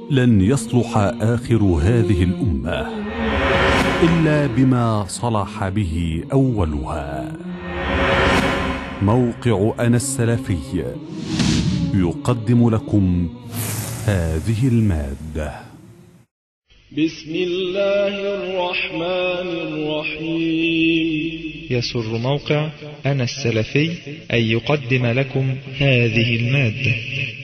لن يصلح آخر هذه الأمة إلا بما صلح به أولها موقع أنا السلفي يقدم لكم هذه المادة بسم الله الرحمن الرحيم يسر موقع أنا السلفي أن يقدم لكم هذه المادة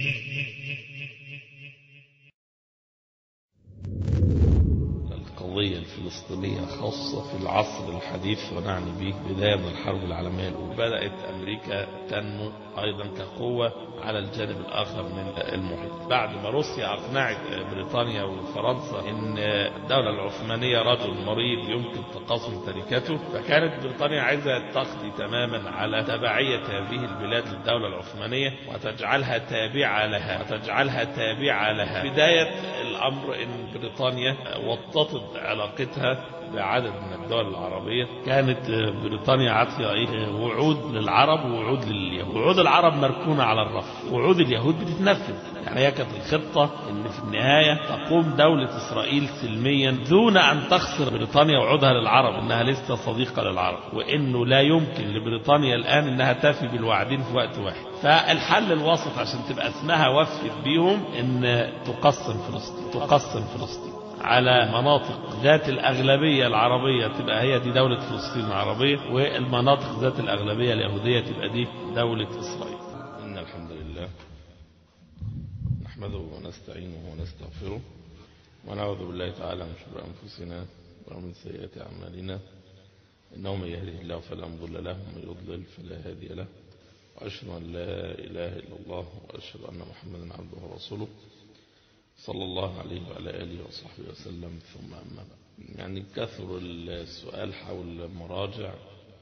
القضية الفلسطينية خاصة في العصر الحديث ونعني به بداية من الحرب العالمية الأولى بدأت أمريكا تنمو أيضا كقوة على الجانب الآخر من المحيط بعد ما روسيا أقنعت بريطانيا وفرنسا أن الدولة العثمانية رجل مريض يمكن تقاسم تركته فكانت بريطانيا عايزة تقضي تماما على تبعية هذه البلاد للدولة العثمانية وتجعلها تابعة لها وتجعلها تابعة لها بداية الأمر أن بريطانيا وططت علاقتها بعدد من الدول العربية كانت بريطانيا عاطفة وعود للعرب ووعود لليهود وعود العرب مركونة على الرف وعود اليهود بتتنفذ يعني هي كانت الخطة ان في النهاية تقوم دولة اسرائيل سلميا دون ان تخسر بريطانيا وعودها للعرب انها لسه صديقة للعرب وانه لا يمكن لبريطانيا الان انها تفي بالوعدين في وقت واحد فالحل الوسط عشان تبقى اسمها وفت بيهم ان تقسم فلسطين تقسم فلسطين على مناطق ذات الأغلبية العربية تبقى هي دي دولة فلسطين العربية والمناطق ذات الأغلبية اليهودية تبقى دي دولة إسرائيل إن الحمد لله نحمده ونستعينه ونستغفره ونعوذ بالله تعالى من شرور أنفسنا ومن سيئات أعمالنا إنه من يهده الله فلا مضل له ومن يضلل فلا هادي له وأشهد أن لا إله إلا الله وأشهد أن محمدا عبده ورسوله صلى الله عليه وعلى آله وصحبه وسلم ثم أما بعد يعني كثر السؤال حول مراجع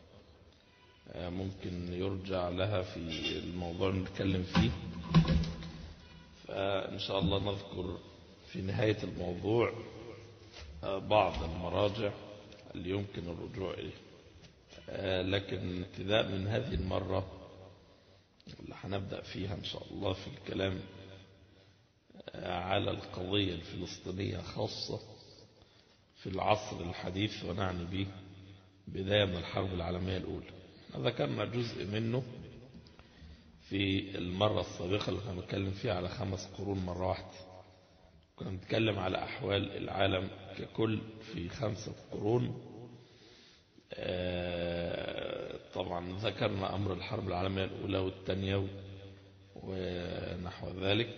ممكن يرجع لها في الموضوع اللي نتكلم فيه فإن شاء الله نذكر في نهاية الموضوع بعض المراجع اللي يمكن الرجوع إليه لكن ابتداء من هذه المرة اللي هنبدأ فيها إن شاء الله في الكلام على القضية الفلسطينية خاصة في العصر الحديث ونعني به بداية من الحرب العالمية الأولى ذكرنا جزء منه في المرة السابقة اللي كنا بنتكلم فيها على خمس قرون مرة واحدة كنا بنتكلم على أحوال العالم ككل في خمسة قرون طبعا ذكرنا أمر الحرب العالمية الأولى والثانية ونحو ذلك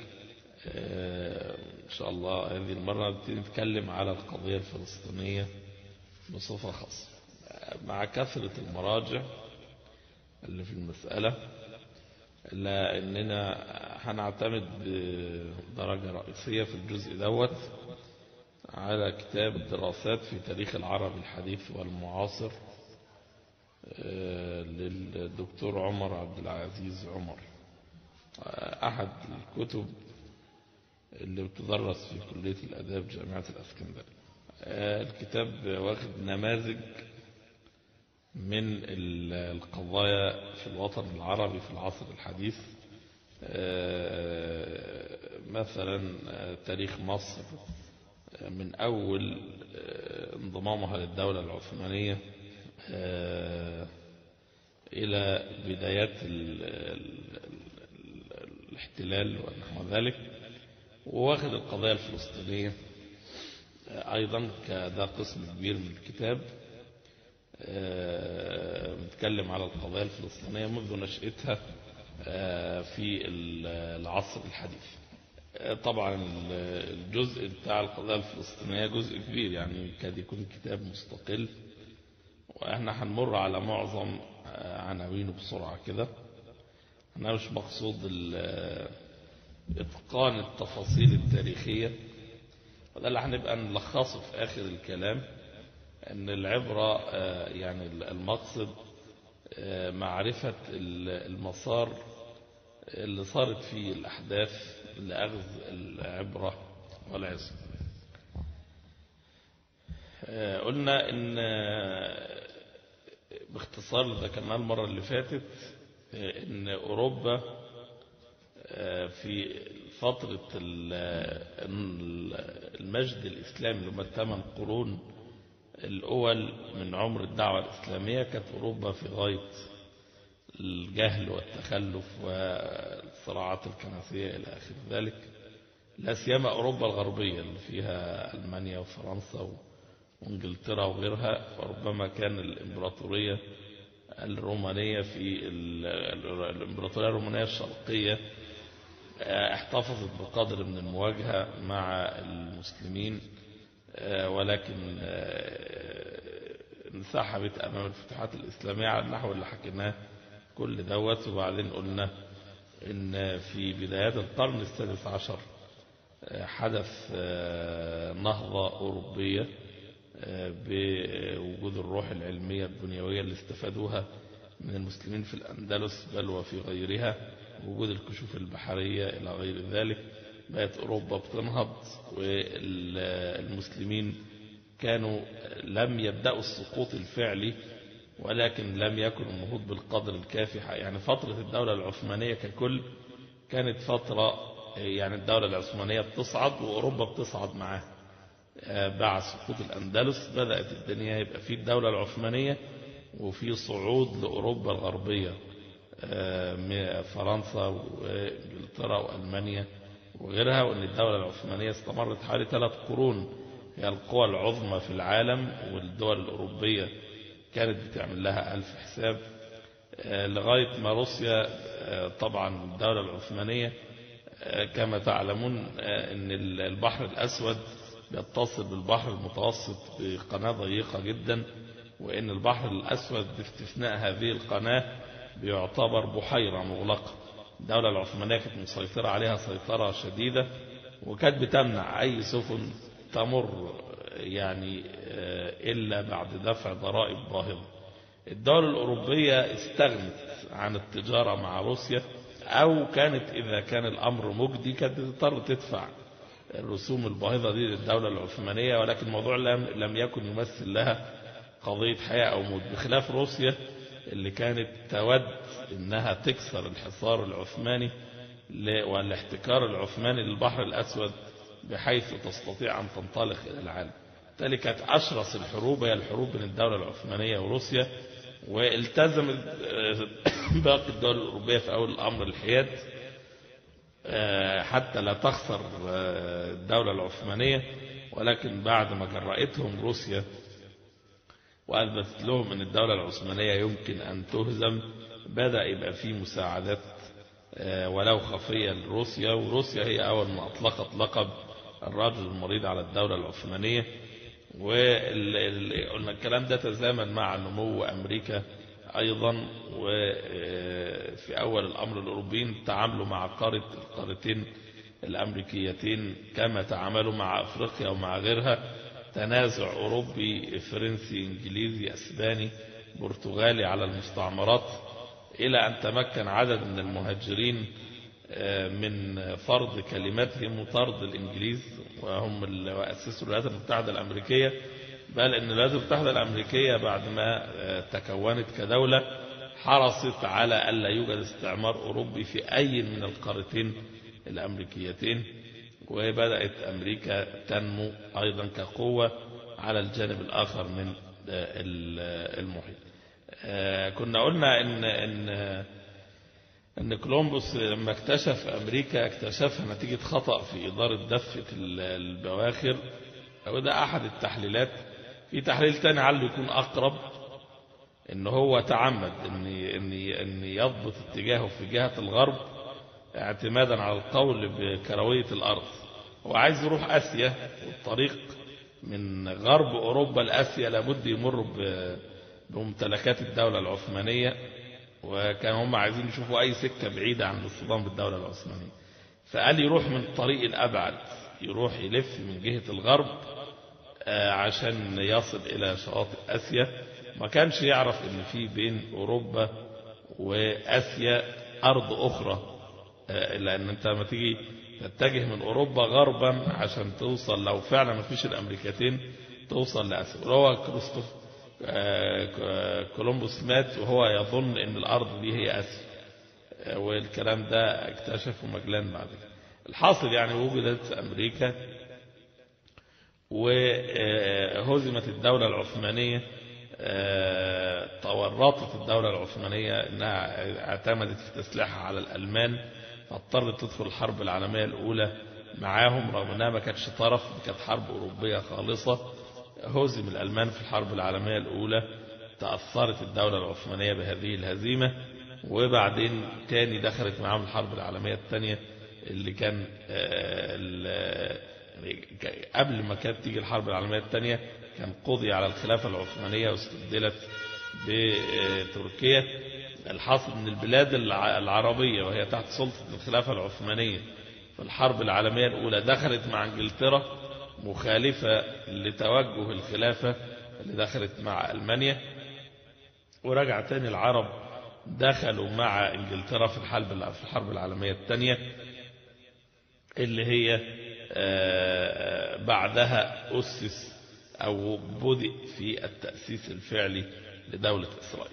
إن شاء الله هذه المرة نتكلم على القضية الفلسطينية بصفة خاصة مع كثرة المراجع اللي في المسألة إلا أننا هنعتمد بدرجة رئيسية في الجزء دوت على كتاب دراسات في تاريخ العرب الحديث والمعاصر للدكتور عمر عبد العزيز عمر أحد الكتب اللي بتدرس في كلية الأداب جامعة الأسكندرية الكتاب واخد نماذج من القضايا في الوطن العربي في العصر الحديث مثلا تاريخ مصر من أول انضمامها للدولة العثمانية إلى بدايات الاحتلال ونحو ذلك واخد القضايا الفلسطينية أيضا كذا قسم كبير من الكتاب نتكلم على القضايا الفلسطينية منذ نشأتها في العصر الحديث طبعا الجزء بتاع القضايا الفلسطينية جزء كبير يعني كاد يكون كتاب مستقل واحنا هنمر على معظم عناوينه بسرعة كده انا مش مقصود اتقان التفاصيل التاريخية وده اللي هنبقى نلخصه في آخر الكلام أن العبرة يعني المقصد معرفة المسار اللي صارت فيه الأحداث لأخذ العبرة والعزم قلنا أن باختصار ذكرناه المرة اللي فاتت أن أوروبا في فترة المجد الإسلامي اللي هم الثمان قرون الأول من عمر الدعوة الإسلامية كانت أوروبا في غاية الجهل والتخلف والصراعات الكنسية إلى آخر ذلك لا سيما أوروبا الغربية اللي فيها ألمانيا وفرنسا وانجلترا وغيرها وربما كان الإمبراطورية الرومانية في الإمبراطورية الرومانية الشرقية احتفظت بقدر من المواجهة مع المسلمين ولكن انسحبت أمام الفتوحات الإسلامية على النحو اللي حكيناه كل دوت وبعدين قلنا إن في بدايات القرن السادس عشر حدث نهضة أوروبية بوجود الروح العلمية الدنيوية اللي استفادوها من المسلمين في الأندلس بل وفي غيرها وجود الكشوف البحرية إلى غير ذلك بقت أوروبا بتنهض والمسلمين كانوا لم يبدأوا السقوط الفعلي ولكن لم يكن النهوض بالقدر الكافي يعني فترة الدولة العثمانية ككل كانت فترة يعني الدولة العثمانية بتصعد وأوروبا بتصعد معاها بعد سقوط الأندلس بدأت الدنيا يبقى في الدولة العثمانية وفي صعود لأوروبا الغربية فرنسا وانجلترا وألمانيا وغيرها وأن الدولة العثمانية استمرت حوالي ثلاث قرون هي القوى العظمى في العالم والدول الأوروبية كانت بتعمل لها ألف حساب لغاية ما روسيا طبعا الدولة العثمانية كما تعلمون أن البحر الأسود بيتصل بالبحر المتوسط بقناة ضيقة جدا وأن البحر الأسود باستثناء هذه القناة بيعتبر بحيرة مغلقة الدولة العثمانية كانت مسيطرة عليها سيطرة شديدة وكانت بتمنع أي سفن تمر يعني إلا بعد دفع ضرائب باهظة الدول الأوروبية استغنت عن التجارة مع روسيا أو كانت إذا كان الأمر مجدي كانت تضطر تدفع الرسوم الباهظة دي للدولة العثمانية ولكن الموضوع لم, لم يكن يمثل لها قضية حياة أو موت بخلاف روسيا اللي كانت تود انها تكسر الحصار العثماني والاحتكار العثماني للبحر الأسود بحيث تستطيع أن تنطلق إلى العالم بالتالي كانت أشرس الحروب هي الحروب بين الدولة العثمانية وروسيا والتزمت باقي الدول الأوروبية في أول الأمر الحياد حتى لا تخسر الدولة العثمانية ولكن بعد ما جرأتهم روسيا وأثبتت لهم أن الدولة العثمانية يمكن أن تهزم بدأ يبقى في مساعدات ولو خفية لروسيا وروسيا هي أول ما أطلقت لقب الرجل المريض على الدولة العثمانية وقلنا الكلام ده تزامن مع نمو أمريكا أيضا وفي أول الأمر الأوروبيين تعاملوا مع قارة القارتين الأمريكيتين كما تعاملوا مع أفريقيا ومع غيرها تنازع أوروبي فرنسي إنجليزي أسباني برتغالي على المستعمرات إلى أن تمكن عدد من المهاجرين من فرض كلماتهم وطرد الإنجليز وهم اللي أسسوا الولايات المتحدة الأمريكية بل أن الولايات المتحدة الأمريكية بعد ما تكونت كدولة حرصت على ألا يوجد استعمار أوروبي في أي من القارتين الأمريكيتين وبدأت أمريكا تنمو أيضا كقوة على الجانب الآخر من المحيط كنا قلنا إن, إن, إن كولومبوس لما اكتشف أمريكا اكتشفها نتيجة خطأ في إدارة دفة البواخر وده أحد التحليلات في تحليل تاني عله يكون أقرب إن هو تعمد إن, إن, إن يضبط اتجاهه في جهة الغرب اعتمادا على القول بكروية الأرض هو عايز يروح آسيا والطريق من غرب أوروبا لآسيا لابد يمر بممتلكات الدولة العثمانية وكان هم عايزين يشوفوا أي سكة بعيدة عن الاصطدام بالدولة العثمانية فقال يروح من الطريق الأبعد يروح يلف من جهة الغرب عشان يصل إلى شواطئ آسيا ما كانش يعرف ان في بين أوروبا وآسيا أرض أخرى لأن أنت لما تيجي تتجه من أوروبا غربا عشان توصل لو فعلا ما فيش الأمريكتين توصل لآسيا وهو كريستوف كولومبوس مات وهو يظن ان الأرض دي هي آسيا آه، والكلام ده اكتشفه مجلان بعد كده الحاصل يعني وجدت أمريكا وهزمت الدولة العثمانية آه، تورطت الدولة العثمانية أنها اعتمدت في تسليحها على الألمان فاضطرت تدخل الحرب العالمية الأولى معاهم رغم أنها ما كانتش طرف كانت حرب أوروبية خالصة هزم الألمان في الحرب العالمية الأولى تأثرت الدولة العثمانية بهذه الهزيمة وبعدين تاني دخلت معاهم الحرب العالمية الثانية اللي كان آه، ال- يعني قبل ما كانت تيجي الحرب العالمية الثانية كان قضي على الخلافة العثمانية واستبدلت بتركيا الحاصل من البلاد الع- العربية وهي تحت سلطة الخلافة العثمانية في الحرب العالمية الأولى دخلت مع انجلترا مخالفة لتوجه الخلافة اللي دخلت مع ألمانيا ورجع تاني العرب دخلوا مع انجلترا في الحرب في الحرب العالمية الثانية اللي هي آه، بعدها أسس أو بدأ في التأسيس الفعلي لدولة إسرائيل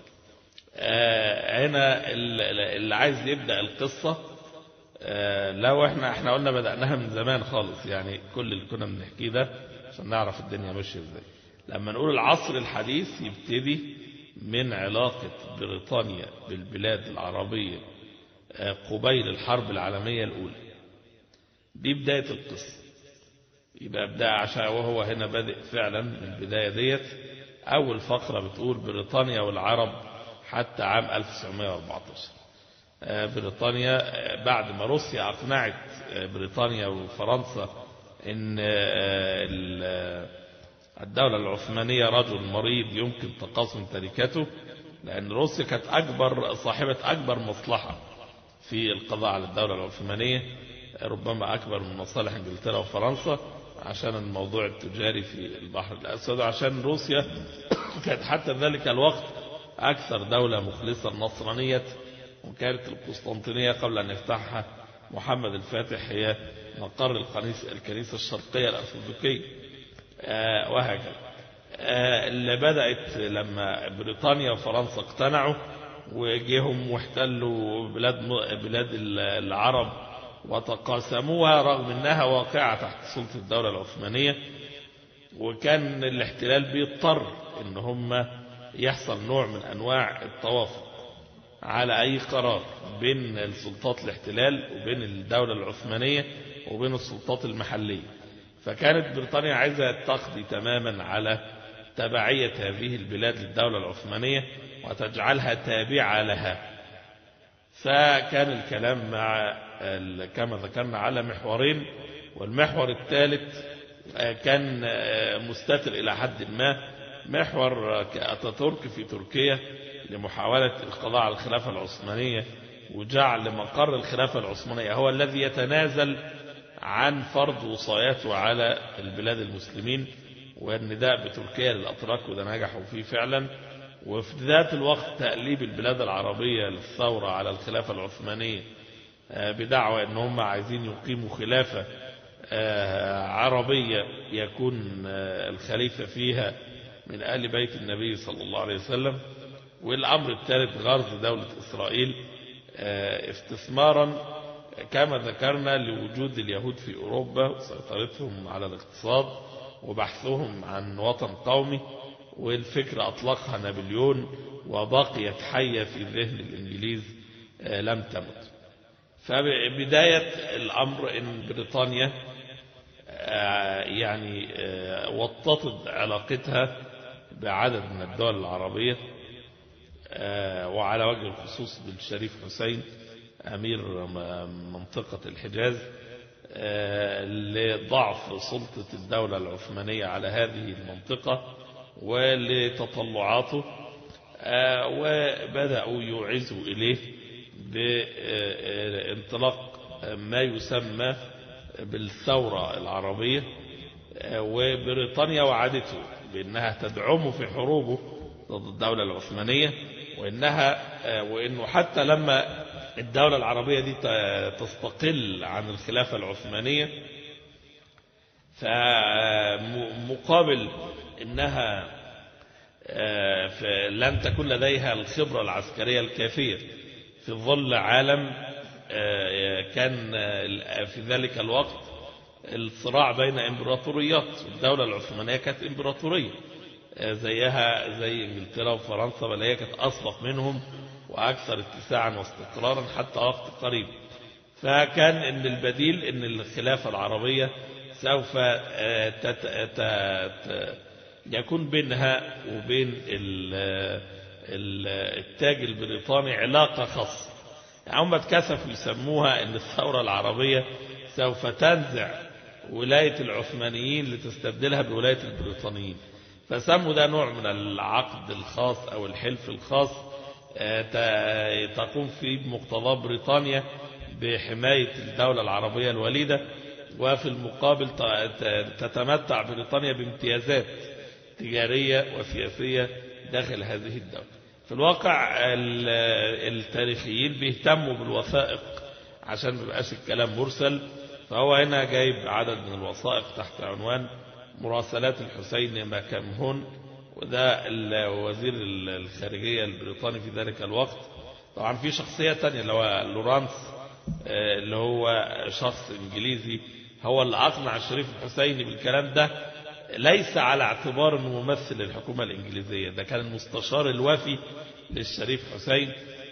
آه، هنا ال- اللي عايز يبدأ القصة آه، لو احنا احنا قلنا بدأناها من زمان خالص يعني كل اللي كنا بنحكيه ده عشان نعرف الدنيا ماشية ازاي لما نقول العصر الحديث يبتدي من علاقة بريطانيا بالبلاد العربية آه، قبيل الحرب العالمية الأولى دي بداية القصة يبقى بداية عشان وهو هنا بادئ فعلا من البداية ديت أول فقرة بتقول بريطانيا والعرب حتى عام 1914 آه، بريطانيا آه، بعد ما روسيا أقنعت آه، بريطانيا وفرنسا إن آه، ال- آه، الدولة العثمانية رجل مريض يمكن تقاسم تركته لأن روسيا كانت أكبر صاحبة أكبر مصلحة في القضاء على الدولة العثمانية ربما أكبر من مصالح انجلترا وفرنسا عشان الموضوع التجاري في البحر الأسود عشان روسيا كانت حتى ذلك الوقت أكثر دولة مخلصة النصرانية وكانت القسطنطينية قبل أن يفتحها محمد الفاتح هي مقر الكنيسة الكنيسة الشرقية الأرثوذكية آه، وهكذا آه، اللي بدأت لما بريطانيا وفرنسا اقتنعوا وجيهم واحتلوا بلاد بلاد العرب وتقاسموها رغم انها واقعة تحت سلطة الدولة العثمانية وكان الاحتلال بيضطر ان هم يحصل نوع من انواع التوافق على اي قرار بين السلطات الاحتلال وبين الدولة العثمانية وبين السلطات المحلية فكانت بريطانيا عايزة تقضي تماما على تبعية هذه البلاد للدولة العثمانية وتجعلها تابعة لها فكان الكلام مع ال- كما ذكرنا على محورين والمحور الثالث آه، كان آه، مستتر إلى حد ما محور أتاتورك في تركيا لمحاولة القضاء على الخلافة العثمانية وجعل مقر الخلافة العثمانية هو الذي يتنازل عن فرض وصاياته على البلاد المسلمين والنداء بتركيا للأتراك وده نجحوا فيه فعلا وفي ذات الوقت تأليب البلاد العربية للثورة على الخلافة العثمانية آه، بدعوى ان هم عايزين يقيموا خلافة آه، عربية يكون آه، الخليفة فيها من آل بيت النبي صلى الله عليه وسلم والأمر الثالث غرز دولة إسرائيل آه، استثمارا كما ذكرنا لوجود اليهود في أوروبا وسيطرتهم على الاقتصاد وبحثهم عن وطن قومي والفكرة أطلقها نابليون وبقيت حية في ذهن الإنجليز آه، لم تمت فبداية الأمر أن بريطانيا آه، يعني آه، وططت علاقتها بعدد من الدول العربية آه، وعلى وجه الخصوص بالشريف حسين أمير م- منطقة الحجاز آه، لضعف سلطة الدولة العثمانية على هذه المنطقة ولتطلعاته آه، وبدأوا يوعزوا إليه بانطلاق ما يسمى بالثورة العربية آه، وبريطانيا وعدته بأنها تدعمه في حروبه ضد الدولة العثمانية وإنها آه، وإنه حتى لما الدولة العربية دي ت- تستقل عن الخلافة العثمانية فمقابل إنها آه، ف- لن تكون لديها الخبرة العسكرية الكافية في ظل عالم آه، كان آه، في ذلك الوقت الصراع بين امبراطوريات الدولة العثمانية كانت امبراطورية آه، زيها زي انجلترا وفرنسا بل هي كانت أسبق منهم وأكثر اتساعا واستقرارا حتى وقت قريب فكان ان البديل ان الخلافة العربية سوف آه، تت... ت... ت... يكون بينها وبين ال... ال... التاج البريطاني علاقة خاصة يعني هم اتكسفوا يسموها ان الثورة العربية سوف تنزع ولاية العثمانيين لتستبدلها بولاية البريطانيين فسموا ده نوع من العقد الخاص او الحلف الخاص آه، ت- تقوم فيه بمقتضاه بريطانيا بحماية الدولة العربية الوليدة وفي المقابل ت- ت- تتمتع بريطانيا بامتيازات تجارية وسياسية داخل هذه الدولة في الواقع ال- التاريخيين بيهتموا بالوثائق عشان ما يبقاش الكلام مرسل فهو هنا جايب عدد من الوثائق تحت عنوان مراسلات الحسين ماكمهون وده ال- وزير ال- الخارجية البريطاني في ذلك الوقت طبعا في شخصية تانية اللي هو لورانس آه، اللي هو شخص انجليزي هو اللي اقنع الشريف الحسيني بالكلام ده ليس على اعتبار انه ممثل للحكومة الانجليزية ده كان المستشار الوفي للشريف حسين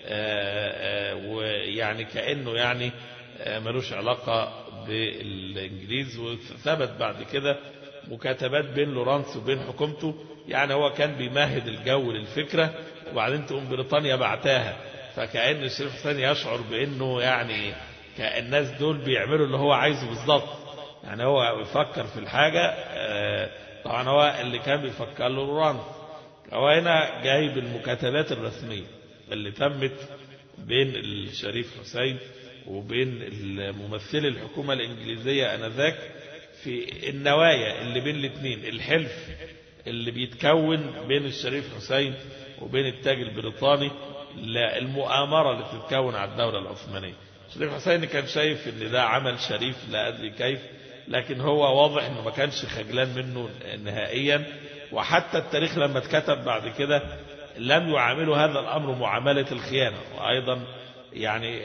آه، آه، ويعني كأنه يعني آه، ملوش علاقة بالانجليز وثبت بعد كده مكاتبات بين لورانس وبين حكومته يعني هو كان بيمهد الجو للفكرة وبعدين تقوم بريطانيا بعتاها فكأن الشريف حسين يشعر بأنه يعني كأن الناس دول بيعملوا اللي هو عايزه بالظبط يعني هو يفكر في الحاجة آه، طبعا هو اللي كان بيفكر له لورانس هو هنا جايب المكاتبات الرسمية اللي تمت بين الشريف حسين وبين ممثلي الحكومة الإنجليزية أنذاك في النوايا اللي بين الاثنين الحلف اللي بيتكون بين الشريف حسين وبين التاج البريطاني المؤامرة اللي بتتكون على الدولة العثمانية الشريف حسين كان شايف ان ده عمل شريف لا أدري كيف لكن هو واضح انه ما كانش خجلان منه نهائيا وحتى التاريخ لما اتكتب بعد كده لم يعاملوا هذا الأمر معاملة الخيانة وأيضا يعني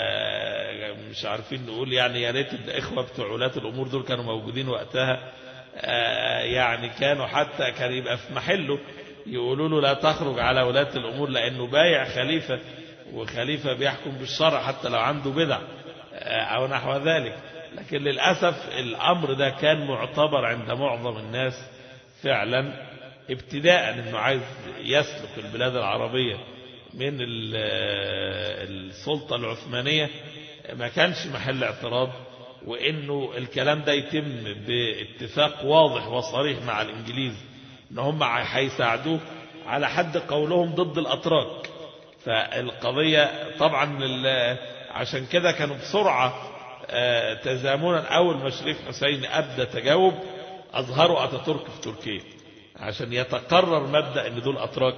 آه، مش عارفين نقول يعني يا ريت الإخوة بتوع ولاة الأمور دول كانوا موجودين وقتها آه، يعني كانوا حتى كان يبقى في محله يقولوا له لا تخرج على ولاة الأمور لأنه بايع خليفة وخليفة بيحكم بالشرع حتى لو عنده بدع آه، أو نحو ذلك لكن للأسف الأمر ده كان معتبر عند معظم الناس فعلا ابتداء انه عايز يسلك البلاد العربية من ال- السلطة العثمانية ما كانش محل اعتراض وانه الكلام ده يتم باتفاق واضح وصريح مع الانجليز ان هم هيساعدوه على حد قولهم ضد الاتراك فالقضية طبعا ال- عشان كده كانوا بسرعة آه، تزامنا اول ما شريف حسين ابدى تجاوب اظهروا اتاتورك في تركيا عشان يتقرر مبدأ ان دول اتراك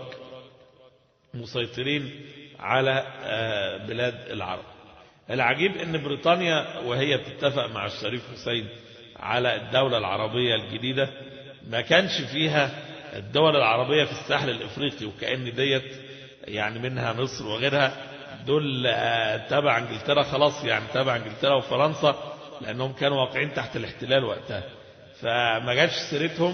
مسيطرين على آه، بلاد العرب العجيب ان بريطانيا وهي بتتفق مع الشريف حسين على الدولة العربية الجديدة ما كانش فيها الدول العربية في الساحل الافريقي وكأن ديت يعني منها مصر وغيرها دول آه، تبع انجلترا خلاص يعني تبع انجلترا وفرنسا لانهم كانوا واقعين تحت الاحتلال وقتها فما جاتش سيرتهم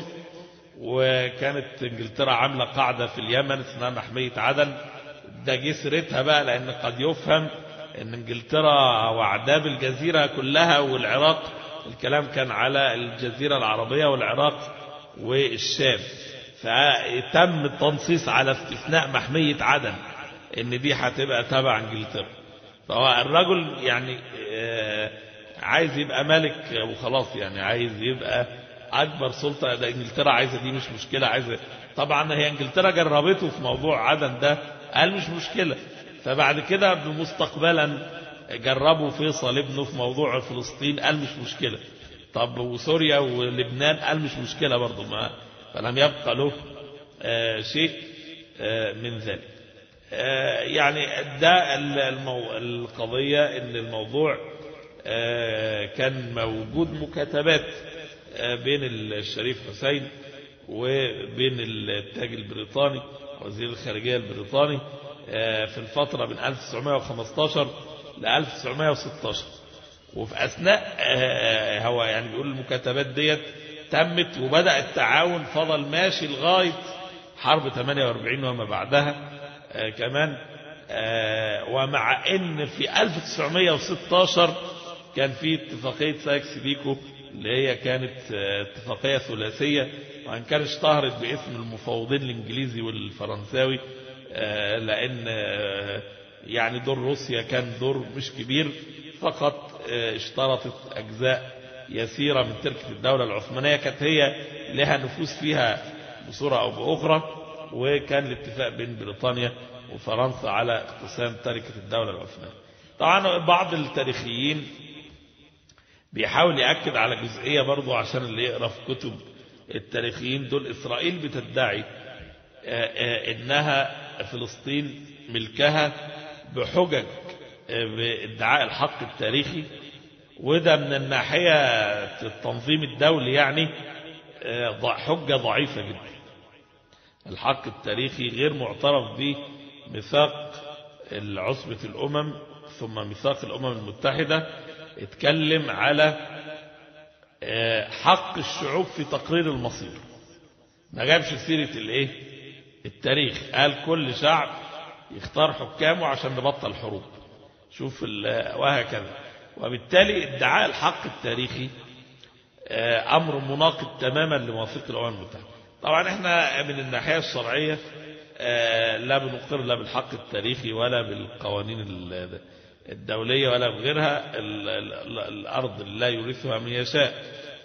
وكانت انجلترا عاملة قاعدة في اليمن اسمها محمية عدن ده جه سيرتها بقى لان قد يفهم ان انجلترا وعداه بالجزيرة كلها والعراق الكلام كان على الجزيرة العربية والعراق والشام فتم التنصيص على استثناء محمية عدن ان دي هتبقى تبع انجلترا فهو الرجل يعني آه، عايز يبقى ملك وخلاص يعني عايز يبقى اكبر سلطه ده انجلترا عايزه دي مش مشكله عايزه طبعا هي انجلترا جربته في موضوع عدن ده قال مش مشكله فبعد كده مستقبلا جربوا فيصل ابنه في موضوع فلسطين قال مش مشكله طب وسوريا ولبنان قال مش مشكله برضه ما فلم يبقى له آه، شيء آه، من ذلك آه، يعني ده المو... القضية ان الموضوع آه، كان موجود مكاتبات آه، بين الشريف حسين وبين التاج البريطاني وزير الخارجية البريطاني آه، في الفترة من 1915 ل 1916 وفي أثناء آه، هو يعني بيقول المكاتبات ديت تمت وبدأ التعاون فضل ماشي لغاية حرب 48 وما بعدها آه، كمان آه، ومع ان في 1916 كان في اتفاقية سايكس بيكو اللي هي كانت آه، اتفاقية ثلاثية وان كان اشتهرت باسم المفوضين الانجليزي والفرنساوي آه، لان آه، يعني دور روسيا كان دور مش كبير فقط آه، اشترطت اجزاء يسيرة من تركة الدولة العثمانية كانت هي لها نفوذ فيها بصورة او باخرى وكان الاتفاق بين بريطانيا وفرنسا على اقتسام تركة الدولة العثمانية طبعا بعض التاريخيين بيحاول يأكد على جزئية برضو عشان اللي يقرأ في كتب التاريخيين دول إسرائيل بتدعي آه، آه، إنها فلسطين ملكها بحجج آه، بادعاء الحق التاريخي وده من الناحية التنظيم الدولي يعني آه، ضع- حجة ضعيفة جدا الحق التاريخي غير معترف به ميثاق عصبة الأمم ثم ميثاق الأمم المتحدة اتكلم على آه، حق الشعوب في تقرير المصير ما جابش سيرة الايه التاريخ قال كل شعب يختار حكامه عشان نبطل حروب شوف ال- وهكذا وبالتالي ادعاء الحق التاريخي آه، أمر مناقض تماما لمواثيق الأمم المتحدة طبعا احنا من الناحية الشرعية آه، لا بنقر لا بالحق التاريخي ولا بالقوانين ال- الدولية ولا بغيرها ال- ال- الأرض لا يورثها من يشاء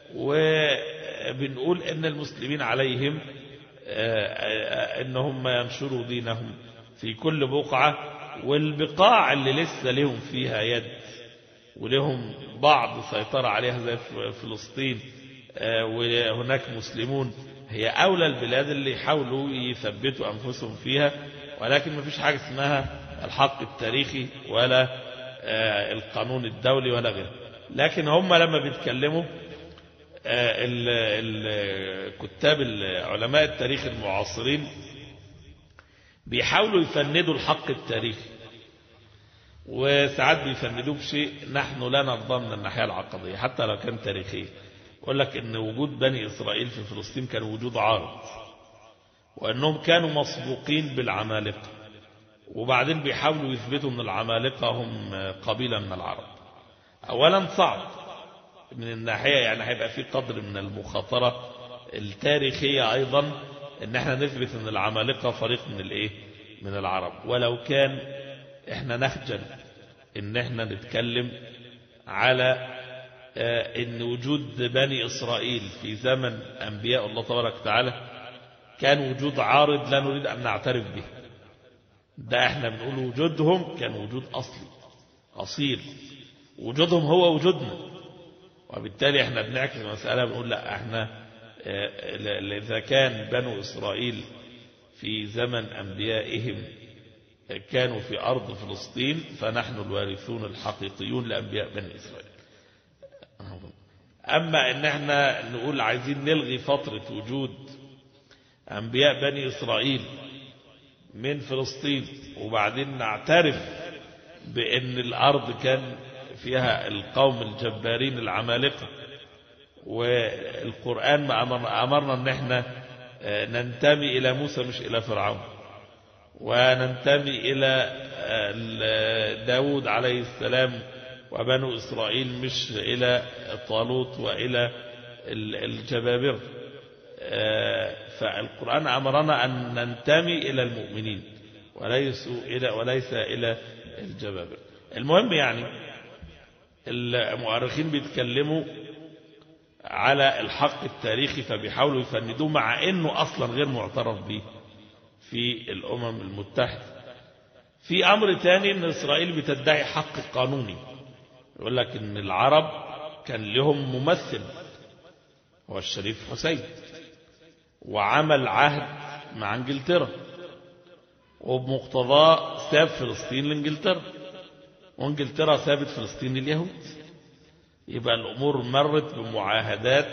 وبنقول ان المسلمين عليهم آه، آه، ان هم ينشروا دينهم في كل بقعة والبقاع اللي لسه لهم فيها يد ولهم بعض سيطرة عليها زي في فلسطين آه، وهناك مسلمون هي أولى البلاد اللي يحاولوا يثبتوا أنفسهم فيها ولكن ما فيش حاجة اسمها الحق التاريخي ولا آه، القانون الدولي ولا غيره لكن هم لما بيتكلموا آه، ال- ال- كتاب ال- علماء التاريخ المعاصرين بيحاولوا يفندوا الحق التاريخي وساعات بيفندوه بشيء نحن لا نرضى من الناحية العقدية حتى لو كان تاريخي يقول لك ان وجود بني اسرائيل في فلسطين كان وجود عارض وانهم كانوا مسبوقين بالعمالقة وبعدين بيحاولوا يثبتوا ان العمالقة هم قبيلة من العرب اولا صعب من الناحية يعني هيبقى في قدر من المخاطرة التاريخية ايضا ان احنا نثبت ان العمالقة فريق من الايه من العرب ولو كان احنا نخجل ان احنا نتكلم على آه، ان وجود بني اسرائيل في زمن انبياء الله تبارك وتعالى كان وجود عارض لا نريد ان نعترف به ده احنا بنقول وجودهم كان وجود اصلي اصيل وجودهم هو وجودنا وبالتالي احنا بنعكس المسألة بنقول لا احنا آه، ل- اذا كان بنو اسرائيل في زمن انبيائهم كانوا في أرض فلسطين فنحن الوارثون الحقيقيون لأنبياء بني إسرائيل أما إن احنا نقول عايزين نلغي فترة وجود أنبياء بني إسرائيل من فلسطين وبعدين نعترف بأن الأرض كان فيها القوم الجبارين العمالقة والقرآن ما أمر- أمرنا أن احنا آه، ننتمي إلى موسى مش إلى فرعون وننتمي إلى ال- داود عليه السلام وبنو إسرائيل مش إلى طالوت وإلى ال- الجبابرة آه، فالقرآن أمرنا أن ننتمي إلى المؤمنين وليس إلى وليس إلى الجبابرة المهم يعني المؤرخين بيتكلموا على الحق التاريخي فبيحاولوا يفندوه مع انه اصلا غير معترف به في الامم المتحدة في امر تاني ان اسرائيل بتدعي حق قانوني يقول لك ان العرب كان لهم ممثل هو الشريف حسين وعمل عهد مع انجلترا وبمقتضاه ساب فلسطين لانجلترا وانجلترا سابت فلسطين لليهود يبقى الامور مرت بمعاهدات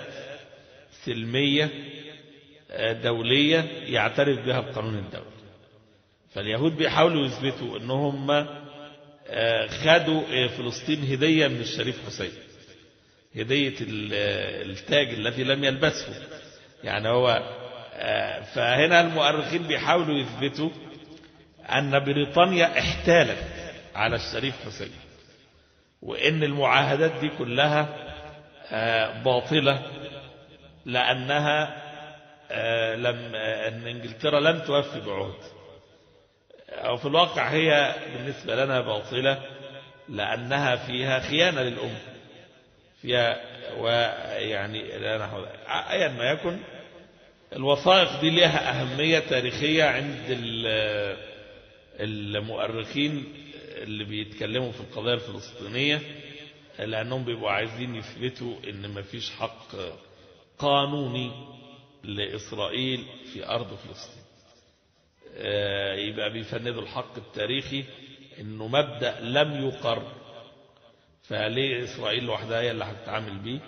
سلميه آه، دوليه يعترف بها القانون الدولي فاليهود بيحاولوا يثبتوا ان هم آه، خدوا آه، فلسطين هدية من الشريف حسين هدية ال- آه، التاج الذي لم يلبسه يعني هو آه، فهنا المؤرخين بيحاولوا يثبتوا أن بريطانيا احتالت على الشريف حسين وإن المعاهدات دي كلها آه، باطلة لأنها آه، لم آه، أن إنجلترا لم توفي بعهد أو في الواقع هي بالنسبة لنا باطلة لأنها فيها خيانة للأمة فيها ويعني لا نحو أيا ما يكن الوثائق دي لها أهمية تاريخية عند ال- المؤرخين اللي بيتكلموا في القضية الفلسطينية لأنهم بيبقوا عايزين يثبتوا إن مفيش حق قانوني لإسرائيل في أرض فلسطين آه، يبقى بيفندوا الحق التاريخي إنه مبدأ لم يقر فليه إسرائيل لوحدها هي اللي هتتعامل بيه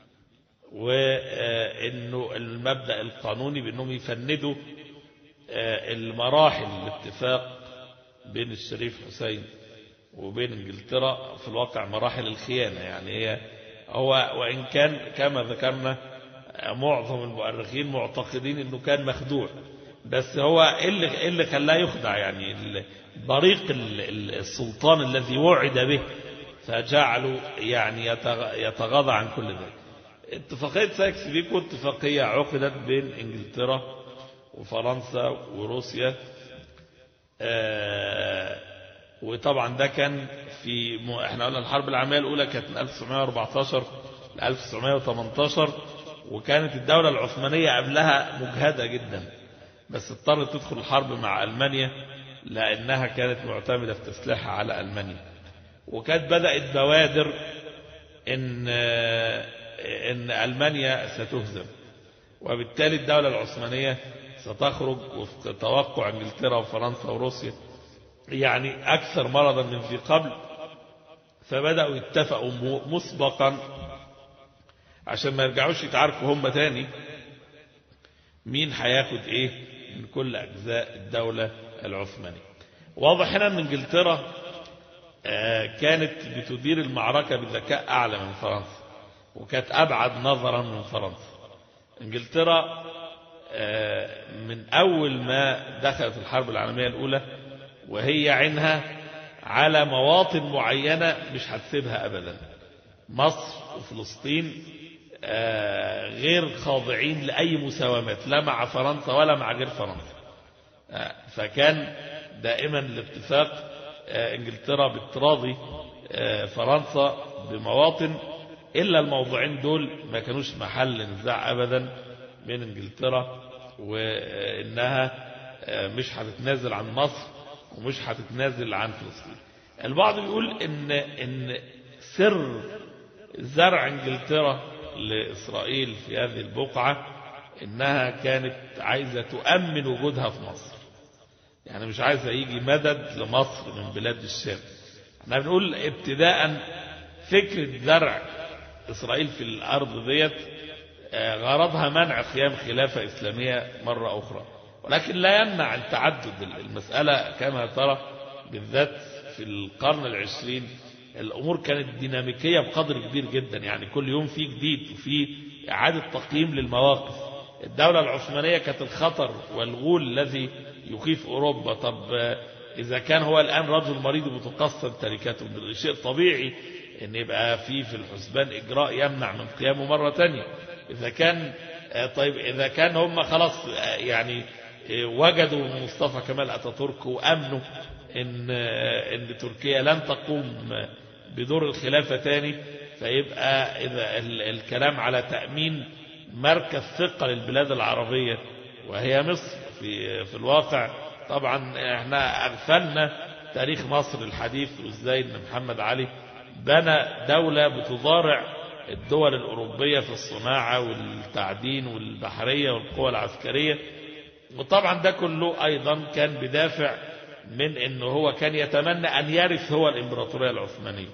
وإنه المبدأ القانوني بأنهم يفندوا آه، المراحل الاتفاق بين الشريف حسين وبين انجلترا في الواقع مراحل الخيانة يعني هي هو وإن كان كما ذكرنا آه، معظم المؤرخين معتقدين أنه كان مخدوع بس هو إيه اللي, إيه اللي خلاه يخدع يعني ال- بريق ال- ال- السلطان الذي وعد به فجعله يعني يتغ- يتغاضى عن كل ذلك اتفاقية سايكس بيكو اتفاقية عقدت بين انجلترا وفرنسا وروسيا آه، وطبعا ده كان في م... احنا قلنا الحرب العالمية الأولى كانت من 1914 ل 1918 وكانت الدولة العثمانية قبلها مجهدة جدا بس اضطرت تدخل الحرب مع ألمانيا لأنها كانت معتمدة في تسليحها على ألمانيا وكانت بدأت بوادر إن إن ألمانيا ستهزم وبالتالي الدولة العثمانية ستخرج وفق توقع انجلترا وفرنسا وروسيا يعني أكثر مرضا من في قبل فبدأوا يتفقوا م- مسبقا عشان ما يرجعوش يتعاركوا هم تاني مين هياخد ايه من كل أجزاء الدولة العثمانية واضح هنا ان انجلترا آه، كانت بتدير المعركة بذكاء أعلى من فرنسا وكانت أبعد نظرا من فرنسا انجلترا آه، من أول ما دخلت الحرب العالمية الأولى وهي عينها على مواطن معينة مش هتسيبها أبدا مصر وفلسطين آه، غير خاضعين لأي مساومات لا مع فرنسا ولا مع غير فرنسا آه، فكان دائما الاتفاق آه، انجلترا بتراضي آه، فرنسا بمواطن إلا الموضوعين دول ما كانوش محل نزاع أبدا بين انجلترا وإنها آه، مش هتتنازل عن مصر ومش هتتنازل عن فلسطين البعض بيقول إن, إن سر زرع انجلترا لإسرائيل في هذه البقعة إنها كانت عايزة تؤمن وجودها في مصر يعني مش عايزة يجي مدد لمصر من بلاد الشام احنا بنقول ابتداء فكرة زرع إسرائيل في الأرض ديت آه، غرضها منع قيام خلافة إسلامية مرة أخرى ولكن لا يمنع التعدد المسألة كما ترى بالذات في القرن العشرين الأمور كانت ديناميكية بقدر كبير جدا يعني كل يوم في جديد وفي إعادة تقييم للمواقف الدولة العثمانية كانت الخطر والغول الذي يخيف أوروبا طب آه، إذا كان هو الآن رجل مريض وتقسم تركته شيء طبيعي أن يبقى في في الحسبان إجراء يمنع من قيامه مرة تانية إذا كان آه، طيب إذا كان هم خلاص آه، يعني آه، وجدوا مصطفى كمال أتاتورك وأمنوا إن آه، إن تركيا لن تقوم آه، بدور الخلافة تاني فيبقى إذا ال- الكلام على تأمين مركز ثقة للبلاد العربية وهي مصر في في الواقع طبعا احنا اغفلنا تاريخ مصر الحديث وازاي ان محمد علي بنى دولة بتضارع الدول الأوروبية في الصناعة والتعدين والبحرية والقوى العسكرية وطبعا ده كله أيضا كان بدافع من أنه هو كان يتمنى أن يرث هو الإمبراطورية العثمانية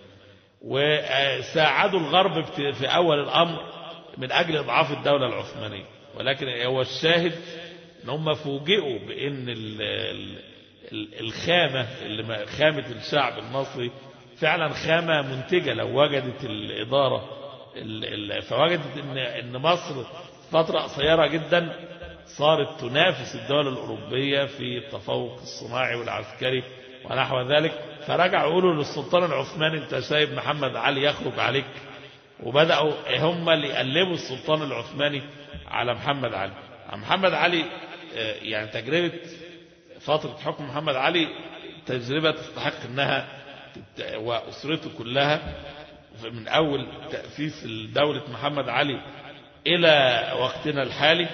وساعدوا الغرب في في أول الأمر من أجل إضعاف الدولة العثمانية ولكن هو الشاهد ان هم فوجئوا بان ال- ال- ال- الخامة اللي ما- خامة الشعب المصري فعلا خامة منتجة لو وجدت الإدارة ال- ال- فوجدت إن إن مصر فترة قصيرة جدا صارت تنافس الدول الأوروبية في التفوق الصناعي والعسكري ونحو ذلك فرجعوا يقولوا للسلطان العثماني انت سايب محمد علي يخرج عليك وبدأوا هم اللي يقلبوا السلطان العثماني على محمد علي محمد علي آه، يعني تجربة فترة حكم محمد علي تجربة تستحق انها تت- واسرته كلها من اول تأسيس دولة محمد علي الى وقتنا الحالي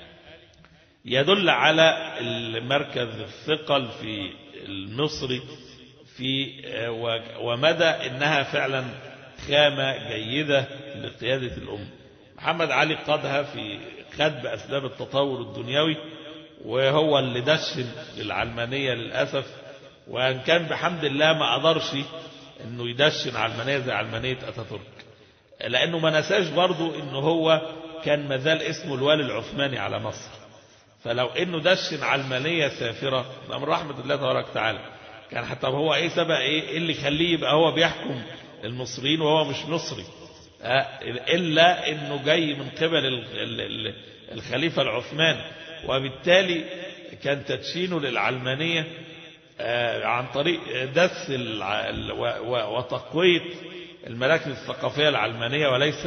يدل على المركز الثقل في المصري في آه، و- ومدى انها فعلا خامة جيدة لقيادة الأمة محمد علي قادها في خد بأسباب التطور الدنيوي وهو اللي دشن للعلمانية للأسف وأن كان بحمد الله ما قدرش أنه يدشن علمانية زي علمانية أتاتورك لأنه ما نساش برضو أنه هو كان مازال اسمه الوالي العثماني على مصر فلو انه دشن علمانيه سافره ده من رحمه الله تبارك وتعالى كان حتى هو ايه سبق ايه إيه اللي يخليه يبقى هو بيحكم المصريين وهو مش مصري آه، الا انه جاي من قبل ال- ال- ال- الخليفه العثماني وبالتالي كان تدشينه للعلمانيه آه، عن طريق دس الع- ال- و- و- وتقويه المراكز الثقافيه العلمانيه وليس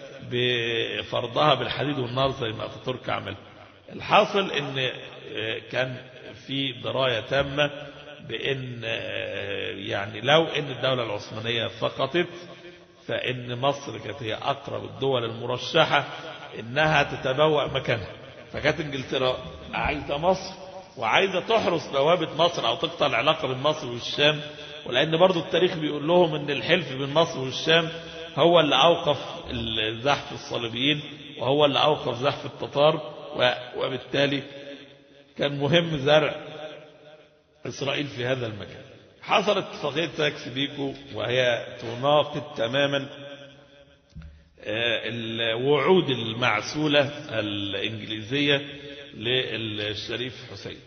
بفرضها بالحديد والنار زي ما اتاتورك عمل الحاصل ان آه، كان في درايه تامه بان آه، يعني لو ان الدوله العثمانيه سقطت فان مصر كانت هي اقرب الدول المرشحه انها تتبوأ مكانها فكانت انجلترا عايزه مصر وعايزه تحرس بوابه مصر او تقطع العلاقه بين مصر والشام ولان برضو التاريخ بيقول لهم ان الحلف بين مصر والشام هو اللي اوقف زحف الصليبيين وهو اللي اوقف زحف التتار و- وبالتالي كان مهم زرع إسرائيل في هذا المكان حصلت اتفاقية ساكس بيكو وهي تناقض تماما آه، الوعود المعسولة الإنجليزية للشريف حسين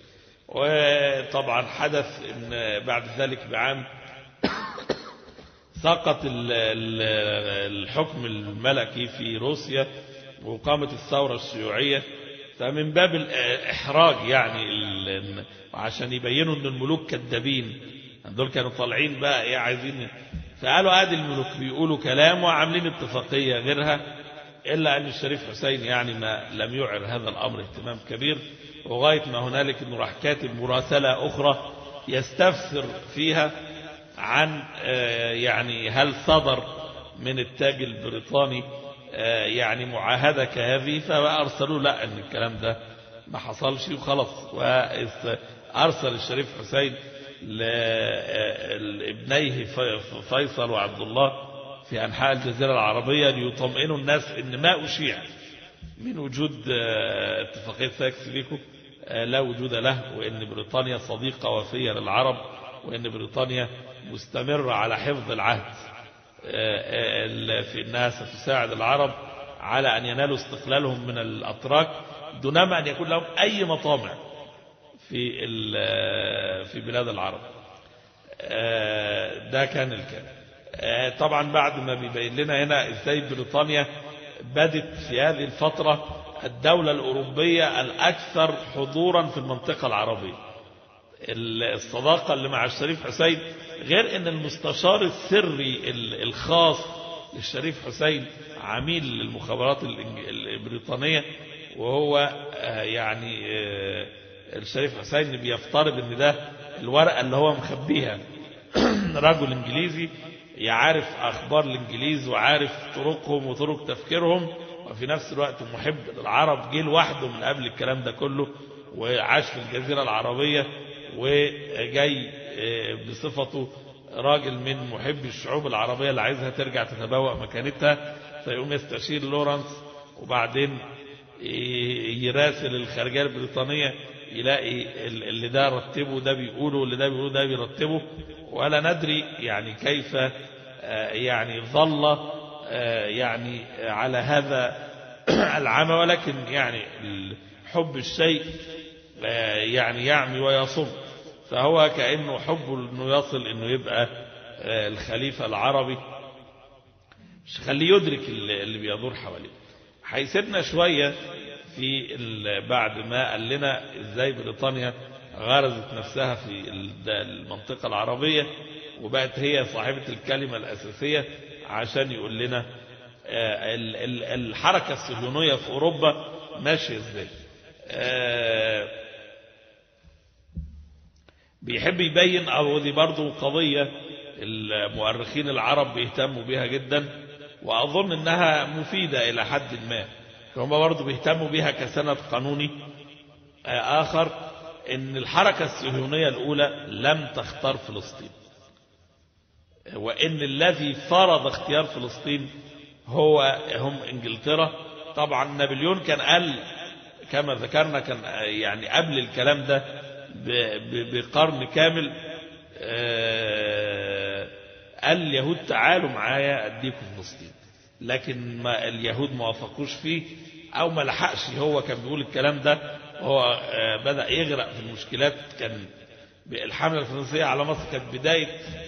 وطبعا حدث ان بعد ذلك بعام سقط ال- ال- الحكم الملكي في روسيا وقامت الثورة الشيوعية فمن باب الإحراج يعني ال- عشان يبينوا ان الملوك كذابين دول كانوا طالعين بقى ايه عايزين فقالوا ادي الملوك بيقولوا كلام وعاملين اتفاقية غيرها إلا أن الشريف حسين يعني ما لم يعر هذا الأمر اهتمام كبير وغاية ما هنالك أنه راح كاتب مراسلة أخرى يستفسر فيها عن آه، يعني هل صدر من التاج البريطاني آه، يعني معاهدة كهذه فأرسلوا لا أن الكلام ده ما حصلش وخلاص وأرسل الشريف حسين لابنيه في- فيصل وعبد الله في أنحاء الجزيرة العربية ليطمئنوا الناس إن ما أشيع من وجود آه، اتفاقية ساكس بيكو آه، لا وجود له وإن بريطانيا صديقة وفية للعرب وإن بريطانيا مستمرة على حفظ العهد آه، آه، ال- في أنها ستساعد العرب على أن ينالوا استقلالهم من الأتراك دونما أن يكون لهم أي مطامع في ال- في بلاد العرب آه، ده كان الكلام آه، طبعا بعد ما بيبين لنا هنا ازاي بريطانيا بدت في هذه الفترة الدولة الأوروبية الأكثر حضورا في المنطقة العربية الصداقة اللي مع الشريف حسين غير ان المستشار السري ال- الخاص للشريف حسين عميل للمخابرات الإنج- البريطانية وهو آه، يعني آه، الشريف حسين بيفترض ان ده الورقة اللي هو مخبيها رجل انجليزي يعرف اخبار الانجليز وعارف طرقهم وطرق تفكيرهم وفي نفس الوقت محب للعرب جه لوحده من قبل الكلام ده كله وعاش في الجزيرة العربية وجاي آه، بصفته راجل من محب الشعوب العربية اللي عايزها ترجع تتبوأ مكانتها فيقوم يستشير لورنس وبعدين يراسل الخارجية البريطانية يلاقي اللي ده رتبه ده بيقوله واللي ده بيقوله ده بيرتبه ولا ندري يعني كيف آه، يعني ظل آه، يعني على هذا العمى ولكن يعني حب الشيء آه، يعني يعمي ويصم فهو كأنه حبه انه يصل انه يبقى آه، الخليفة العربي مش خليه يدرك اللي اللي بيدور حواليه هيسيبنا شوية في ال- بعد ما قال لنا ازاي بريطانيا غرزت نفسها في ال- المنطقة العربية وبقت هي صاحبة الكلمة الأساسية عشان يقول لنا آه، ال- ال- الحركة الصهيونية في أوروبا ماشية ازاي آه، بيحب يبين أو دي برضو قضية المؤرخين العرب بيهتموا بيها جدا وأظن أنها مفيدة إلى حد ما هم برضو بيهتموا بيها كسند قانوني آه، آخر أن الحركة الصهيونية الأولى لم تختار فلسطين وإن الذي فرض اختيار فلسطين هو هم إنجلترا طبعا نابليون كان قال كما ذكرنا كان يعني قبل الكلام ده ب- ب- بقرن كامل آه، قال اليهود تعالوا معايا أديكم فلسطين لكن ما اليهود ما وافقوش فيه أو ما لحقش هو كان بيقول الكلام ده هو آه، بدأ يغرق في المشكلات كان الحملة الفرنسية على مصر كانت بداية